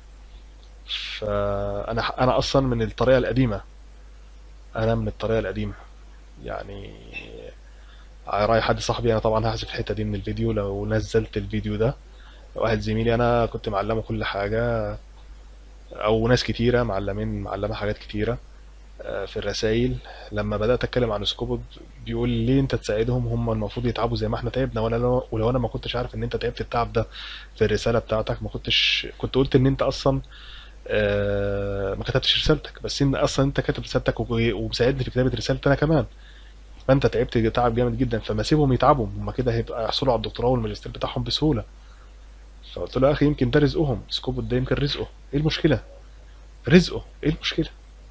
فأنا أنا أصلا من الطريقة القديمة أنا من الطريقة القديمة يعني راي حد صاحبي انا طبعا هحذف الحته دي من الفيديو لو نزلت الفيديو ده واحد زميلي انا كنت معلمه كل حاجه او ناس كتيره معلمين معلمه حاجات كتيره آه، في الرسائل لما بدات اتكلم عن سكوبود بيقول لي ليه انت تساعدهم هم المفروض يتعبوا زي ما احنا تعبنا ولا لو ولو انا ما كنتش عارف ان انت تعبت التعب ده في الرساله بتاعتك ما كنتش كنت قلت ان انت اصلا آه، ما كتبتش رسالتك بس ان اصلا انت كاتب رسالتك وب- ومساعدني في كتابه رسالتي انا كمان فانت تعبت تعب جامد جدا فما اسيبهم يتعبوا هم كده هيبقى يحصلوا على الدكتوراه والماجستير بتاعهم بسهوله فقلت له يا اخي يمكن ده رزقهم سكوب ده يمكن رزقه ايه المشكله رزقه ايه المشكله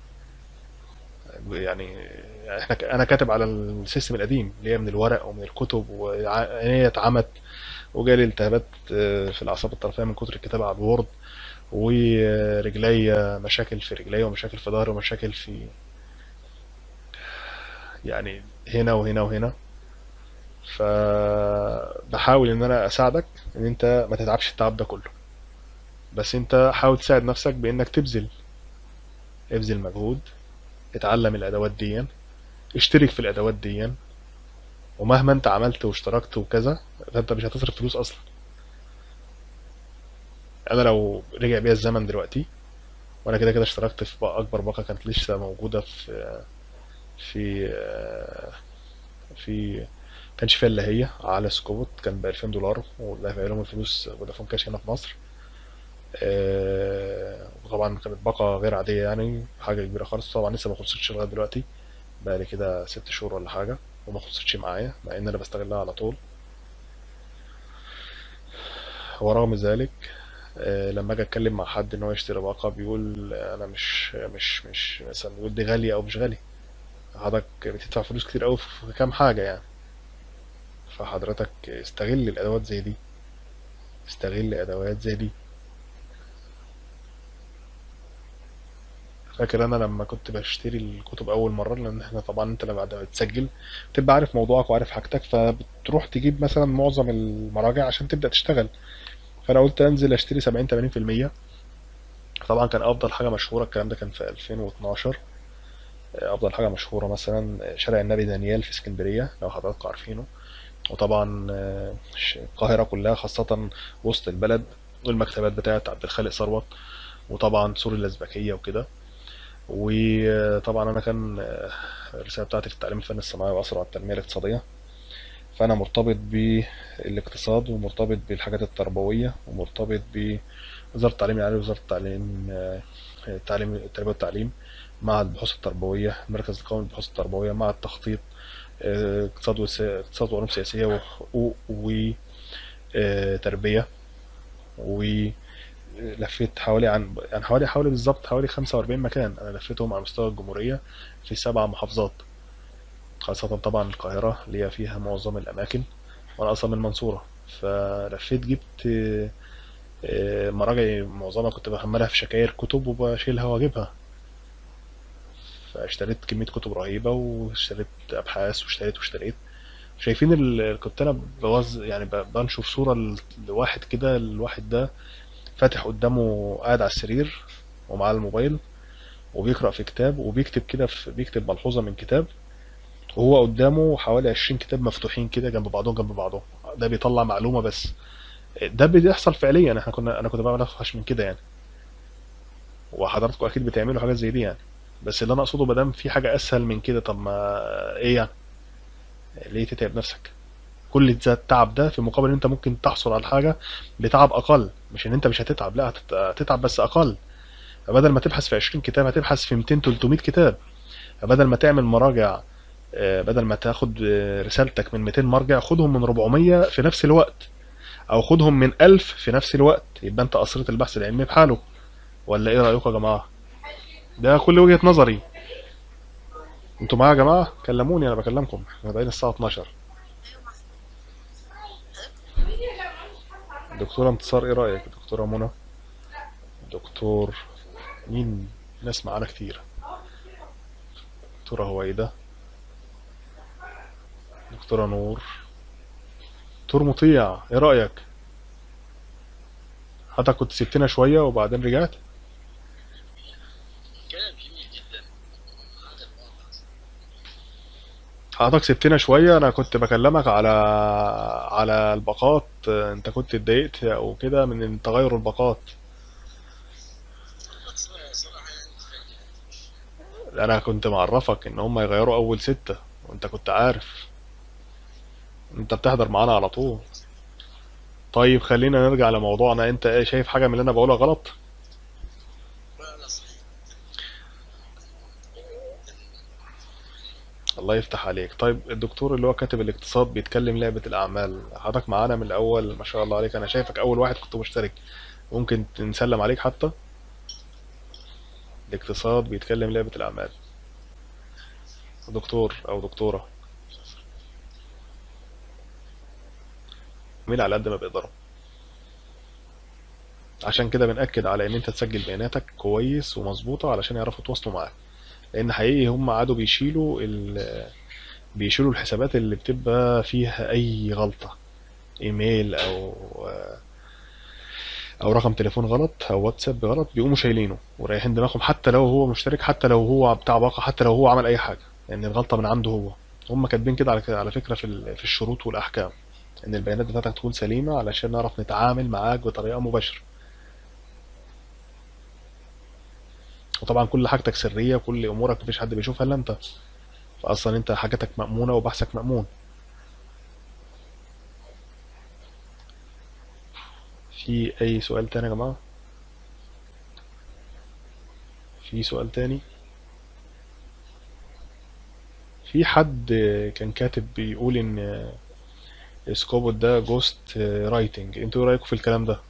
يعني احنا انا كاتب على السيستم القديم اللي هي من الورق ومن الكتب وهي اتعمت وجالي التهابات آه، في الاعصاب الطرفيه من كتر الكتابه على الوورد ورجلي مشاكل في رجلي ومشاكل في ظهري ومشاكل في يعني هنا وهنا وهنا فبحاول ان انا اساعدك ان انت ما تتعبش التعب ده كله بس انت حاول تساعد نفسك بانك تبذل ابذل مجهود اتعلم الادوات دي اشترك في الادوات دي ومهما انت عملت واشتركت وكذا فانت مش هتصرف فلوس اصلا انا لو رجع بيا الزمن دلوقتي وانا كده كده اشتركت في بقى اكبر باقه كانت لسه موجوده في في في كانش فيها الا هي على سكوت كان ب 2000 دولار ودافع لهم الفلوس فودافون كاش هنا في مصر آه، وطبعا كانت باقه غير عاديه يعني حاجه كبيره خالص طبعا لسه ما خلصتش لغايه دلوقتي بقى لي كده ست شهور ولا حاجه وما خلصتش معايا مع ان انا بستغلها على طول ورغم ذلك آه، لما اجي اتكلم مع حد ان هو يشتري باقه بيقول انا مش مش مش مثلا بيقول دي غاليه او مش غاليه حضرتك بتدفع فلوس كتير قوي في كام حاجه يعني فحضرتك استغل الادوات زي دي استغل ادوات زي دي فاكر انا لما كنت بشتري الكتب اول مره لان احنا طبعا انت لما بعد ما تسجل بتبقى عارف موضوعك وعارف حاجتك فبتروح تجيب مثلا معظم المراجع عشان تبدا تشتغل فانا قلت انزل اشتري 70 80% طبعا كان افضل حاجه مشهوره الكلام ده كان في 2012 افضل حاجه مشهوره مثلا شارع النبي دانيال في اسكندريه لو حضراتكم عارفينه وطبعا آه، ش- القاهره كلها خاصه وسط البلد والمكتبات بتاعه عبد الخالق ثروت وطبعا سور الازبكيه وكده وطبعا انا كان آه، الرساله بتاعتي في التعليم الفني الصناعي واسرع التنميه الاقتصاديه فانا مرتبط بالاقتصاد ومرتبط بالحاجات التربويه ومرتبط بوزاره التعليم العالي ووزاره التعليم آه، التعليم التربيه والتعليم مع البحوث التربويه المركز القومي للبحوث التربويه مع التخطيط آه، اقتصاد وس- اقتصاد وعلوم سياسيه وحقوق وتربيه ولفيت حوالي عن يعني حوالي حوالي بالظبط حوالي 45 مكان انا لفيتهم على مستوى الجمهوريه في سبع محافظات خاصة طبعا القاهرة اللي هي فيها معظم الأماكن وأنا أصلا من المنصورة فلفيت جبت آه، آه، مراجع معظمها كنت بحملها في شكاير كتب وبشيلها وأجيبها فاشتريت كمية كتب رهيبة واشتريت أبحاث واشتريت واشتريت شايفين ال... كنت أنا بوز يعني ب- بنشر صورة ل- لواحد كده الواحد ده فاتح قدامه قاعد على السرير ومعاه الموبايل وبيقرأ في كتاب وبيكتب كده في بيكتب ملحوظة من كتاب وهو قدامه حوالي 20 كتاب مفتوحين كده جنب بعضهم جنب بعضهم ده بيطلع معلومة بس ده بيحصل فعليا احنا كنا انا كنت بعمل افحش من كده يعني وحضراتكم اكيد بتعملوا حاجات زي دي يعني بس اللي انا اقصده ما دام في حاجة اسهل من كده طب ما ايه يعني ليه تتعب نفسك كل ده التعب ده في مقابل ان انت ممكن تحصل على حاجة بتعب اقل مش ان انت مش هتتعب لا هتت- هتتعب بس اقل فبدل ما تبحث في 20 كتاب هتبحث في 200 300 كتاب فبدل ما تعمل مراجع آه، بدل ما تاخد آه، رسالتك من 200 مرجع خدهم من 400 في نفس الوقت او خدهم من 1000 في نفس الوقت يبقى انت قصرت البحث العلمي بحاله ولا ايه رايكم يا جماعه ده كل وجهة نظري انتوا معايا يا جماعه كلموني انا بكلمكم احنا بقينا الساعه 12 دكتوره انتصار ايه رايك دكتوره منى دكتور مين ناس معانا كتير دكتوره هويده دكتوره نور دكتور مطيع ايه رايك حضرتك كنت سبتنا شويه وبعدين رجعت كلام جميل جدا هذا الواقع حضرتك سبتنا شوية أنا كنت بكلمك على على الباقات أنت كنت اتضايقت أو كده من تغير الباقات صراحة يعني أنا كنت معرفك إن هم يغيروا أول ستة وأنت كنت عارف أنت بتحضر معانا على طول طيب خلينا نرجع لموضوعنا أنت إيه شايف حاجة من اللي أنا بقولها غلط لا صحيح الله يفتح عليك طيب الدكتور اللي هو كاتب الاقتصاد بيتكلم لعبة الأعمال حضرتك معانا من الأول ما شاء الله عليك أنا شايفك أول واحد كنت مشترك ممكن نسلم عليك حتى الاقتصاد بيتكلم لعبة الأعمال دكتور أو دكتورة ايميل على قد ما بيقدروا عشان كده بنأكد على ان انت تسجل بياناتك كويس ومظبوطة علشان يعرفوا يتواصلوا معاك لان حقيقي هم قعدوا بيشيلوا ال بيشيلوا الحسابات اللي بتبقى فيها اي غلطة ايميل او او رقم تليفون غلط او واتساب غلط بيقوموا شايلينه ورايحين دماغهم حتى لو هو مشترك حتى لو هو بتاع باقة حتى لو هو عمل اي حاجة لان الغلطة من عنده هو هم كاتبين كده على على فكرة في ال- في الشروط والاحكام ان البيانات بتاعتك تكون سليمة علشان نعرف نتعامل معاك بطريقة مباشرة وطبعا كل حاجتك سرية وكل امورك مفيش حد بيشوفها الا انت فاصلا انت حاجاتك مأمونة وبحثك مأمون في اي سؤال تاني يا جماعة في سؤال تاني في حد كان كاتب بيقول ان سكوبوت ده جوست رايتنج انتوا ايه رايكم في الكلام ده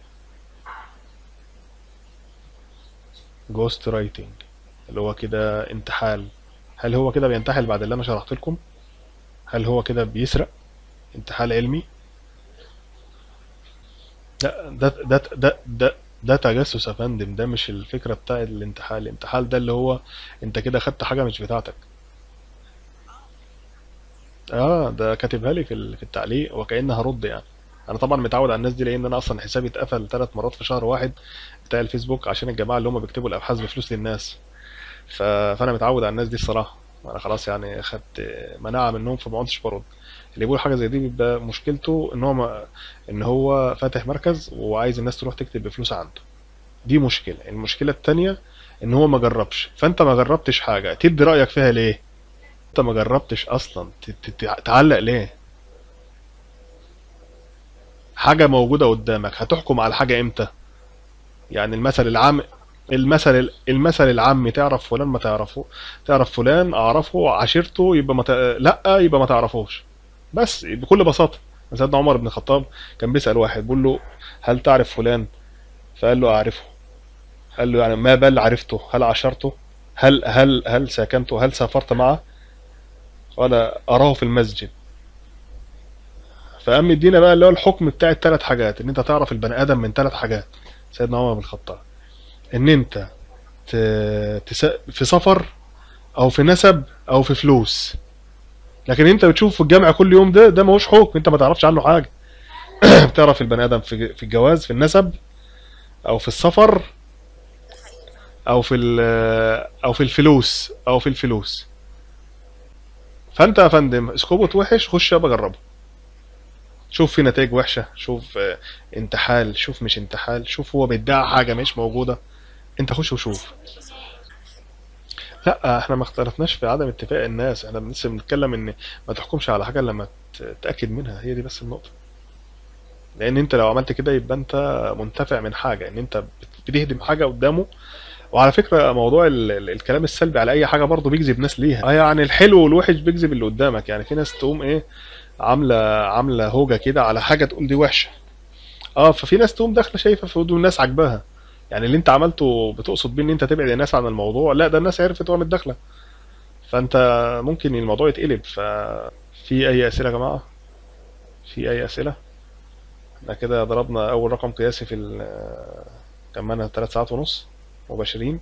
جوست رايتنج اللي هو كده انتحال هل هو كده بينتحل بعد اللي انا شرحت لكم هل هو كده بيسرق انتحال علمي لا ده ده ده ده ده تجسس يا فندم ده مش الفكرة بتاع الانتحال الانتحال ده اللي هو انت كده خدت حاجة مش بتاعتك اه ده كاتبها لي في ال- في التعليق وكأنها هرد يعني انا طبعا متعود على الناس دي لان انا اصلا حسابي اتقفل ثلاث مرات في شهر واحد بتاع الفيسبوك عشان الجماعة اللي هم بيكتبوا الابحاث بفلوس للناس ف... فانا متعود على الناس دي الصراحة انا خلاص يعني خدت مناعة منهم فما كنتش برد اللي بيقول حاجة زي دي بيبقى مشكلته ان هو ما... ان هو فاتح مركز وعايز الناس تروح تكتب بفلوس عنده دي مشكلة المشكلة التانية ان هو ما جربش فانت ما جربتش حاجة تدي رأيك فيها ليه انت ما جربتش اصلا ت- ت- ت- تعلق ليه حاجة موجودة قدامك هتحكم على حاجة امتى يعني المثل العام المثل المثل العامي تعرف فلان ما تعرفه تعرف فلان اعرفه عشيرته يبقى ما ت... لا يبقى ما تعرفوش بس بكل بساطة سيدنا عمر بن الخطاب كان بيسأل واحد بيقول له هل تعرف فلان فقال له اعرفه قال له يعني ما بل عرفته هل عشرته هل هل هل ساكنته هل سافرت معه قال اراه في المسجد فقام مدينا بقى اللي هو الحكم بتاع الثلاث حاجات ان انت تعرف البني ادم من ثلاث حاجات سيدنا عمر بن الخطاب ان انت ت... تس... في سفر او في نسب او في فلوس لكن انت بتشوف في الجامع كل يوم ده ده ماهوش حكم انت ما تعرفش عنه حاجه بتعرف البني ادم في في الجواز في النسب او في السفر او في ال- او في الفلوس او في الفلوس فانت يا فندم سكوبوت وحش خش يابا جربه شوف في نتائج وحشه شوف آه، انتحال شوف مش انتحال شوف هو بيدعي حاجه مش موجوده انت خش وشوف لا احنا ما اختلفناش في عدم اتفاق الناس احنا لسه بنتكلم ان ما تحكمش على حاجه إلا لما ت- تتاكد منها هي دي بس النقطه لان انت لو عملت كده يبقى انت منتفع من حاجه ان انت بت- بتهدم حاجه قدامه وعلى فكره موضوع ال ال الكلام السلبي على اي حاجه برضه بيجذب ناس ليها اه يعني الحلو والوحش بيجذب اللي قدامك يعني في ناس تقوم ايه عامله عامله هوجه كده على حاجه تقول دي وحشه اه ففي ناس تقوم داخله شايفه في هدوء الناس عاجباها يعني اللي انت عملته بتقصد بيه ان انت تبعد الناس عن الموضوع لا ده الناس عرفت وقامت داخله فانت ممكن الموضوع يتقلب ففي اي اسئله يا جماعه في اي اسئله احنا كده ضربنا اول رقم قياسي في ال- كملنا 3 ساعات ونص مباشرين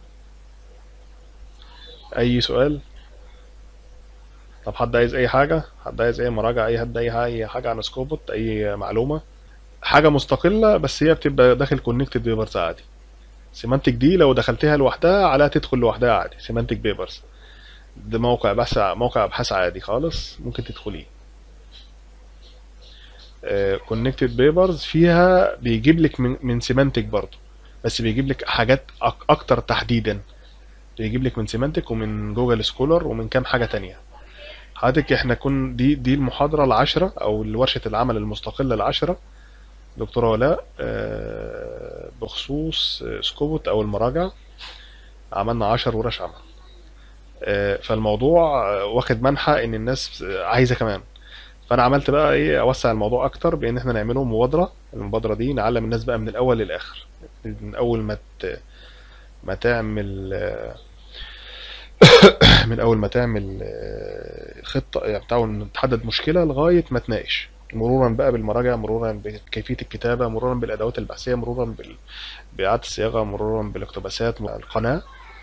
اي سؤال طب حد عايز اي حاجه حد عايز اي مراجعه اي حد اي اي حاجه عن سكوبوت اي معلومه حاجه مستقله بس هي بتبقى داخل كونكتد بيبرز عادي سيمانتك دي لو دخلتها لوحدها عليها تدخل لوحدها عادي سيمانتك بيبرز ده موقع بحث موقع ابحاث عادي خالص ممكن تدخليه كونكتد بيبرز فيها بيجيب لك من من سيمانتك برضه بس بيجيب لك حاجات أك اكتر تحديدا بيجيب لك من سيمانتك ومن جوجل سكولر ومن كام حاجه تانية حضرتك احنا كن دي دي المحاضره العاشره او ورشه العمل المستقله العاشره دكتوره ولاء آه، بخصوص آه، سكوبوت او المراجع عملنا 10 ورش عمل آه، فالموضوع آه، واخد منحى ان الناس آه، عايزه كمان فانا عملت بقى ايه اوسع الموضوع اكتر بان احنا نعمله مبادره المبادره دي نعلم الناس بقى من الاول للاخر من اول ما ت... ما تعمل آه، من اول ما تعمل آه، خطه يعني بتاع تحدد مشكله لغايه ما تناقش مرورا بقى بالمراجع مرورا بكيفية الكتابة مرورا بالأدوات البحثية مرورا بال... بإعادة الصياغة مرورا بالاقتباسات مع القناة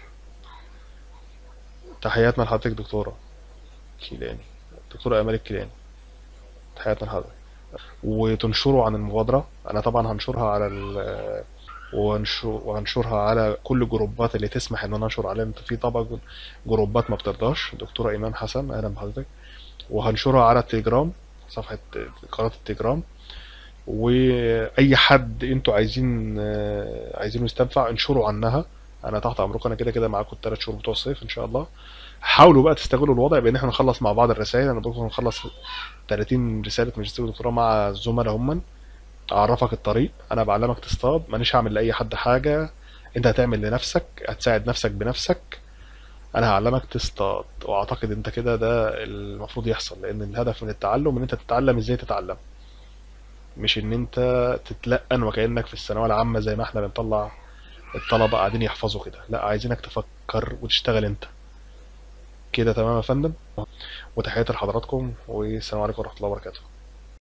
تحياتنا لحضرتك دكتورة كيلاني دكتورة أمال الكيلاني تحياتنا لحضرتك وتنشروا عن المبادرة أنا طبعا هنشرها على ال وهنشر- وهنشرها على كل الجروبات اللي تسمح ان انا انشر عليها انت في طبعا جروبات ما بترضاش دكتورة ايمان حسن اهلا بحضرتك وهنشرها على التليجرام صفحة قناة التليجرام واي حد انتوا عايزين آه، عايزينه يستنفع انشروا عنها انا تحت امركم انا كده كده معاكم الثلاث شهور بتوع الصيف ان شاء الله حاولوا بقى تستغلوا الوضع بان احنا نخلص مع بعض الرسائل انا بقول نخلص 30 رسالة ماجستير ودكتوراه مع الزملاء هم اعرفك الطريق انا بعلمك تصطاد مانيش هعمل لاي حد حاجة انت هتعمل لنفسك هتساعد نفسك بنفسك انا هعلمك تصطاد واعتقد انت كده ده المفروض يحصل لان الهدف من التعلم ان انت تتعلم ازاي تتعلم مش ان انت تتلقن وكأنك في الثانوية العامة زي ما احنا بنطلع الطلبة قاعدين يحفظوا كده لا عايزينك تفكر وتشتغل انت كده تمام يا فندم وتحياتي لحضراتكم والسلام عليكم ورحمة الله وبركاته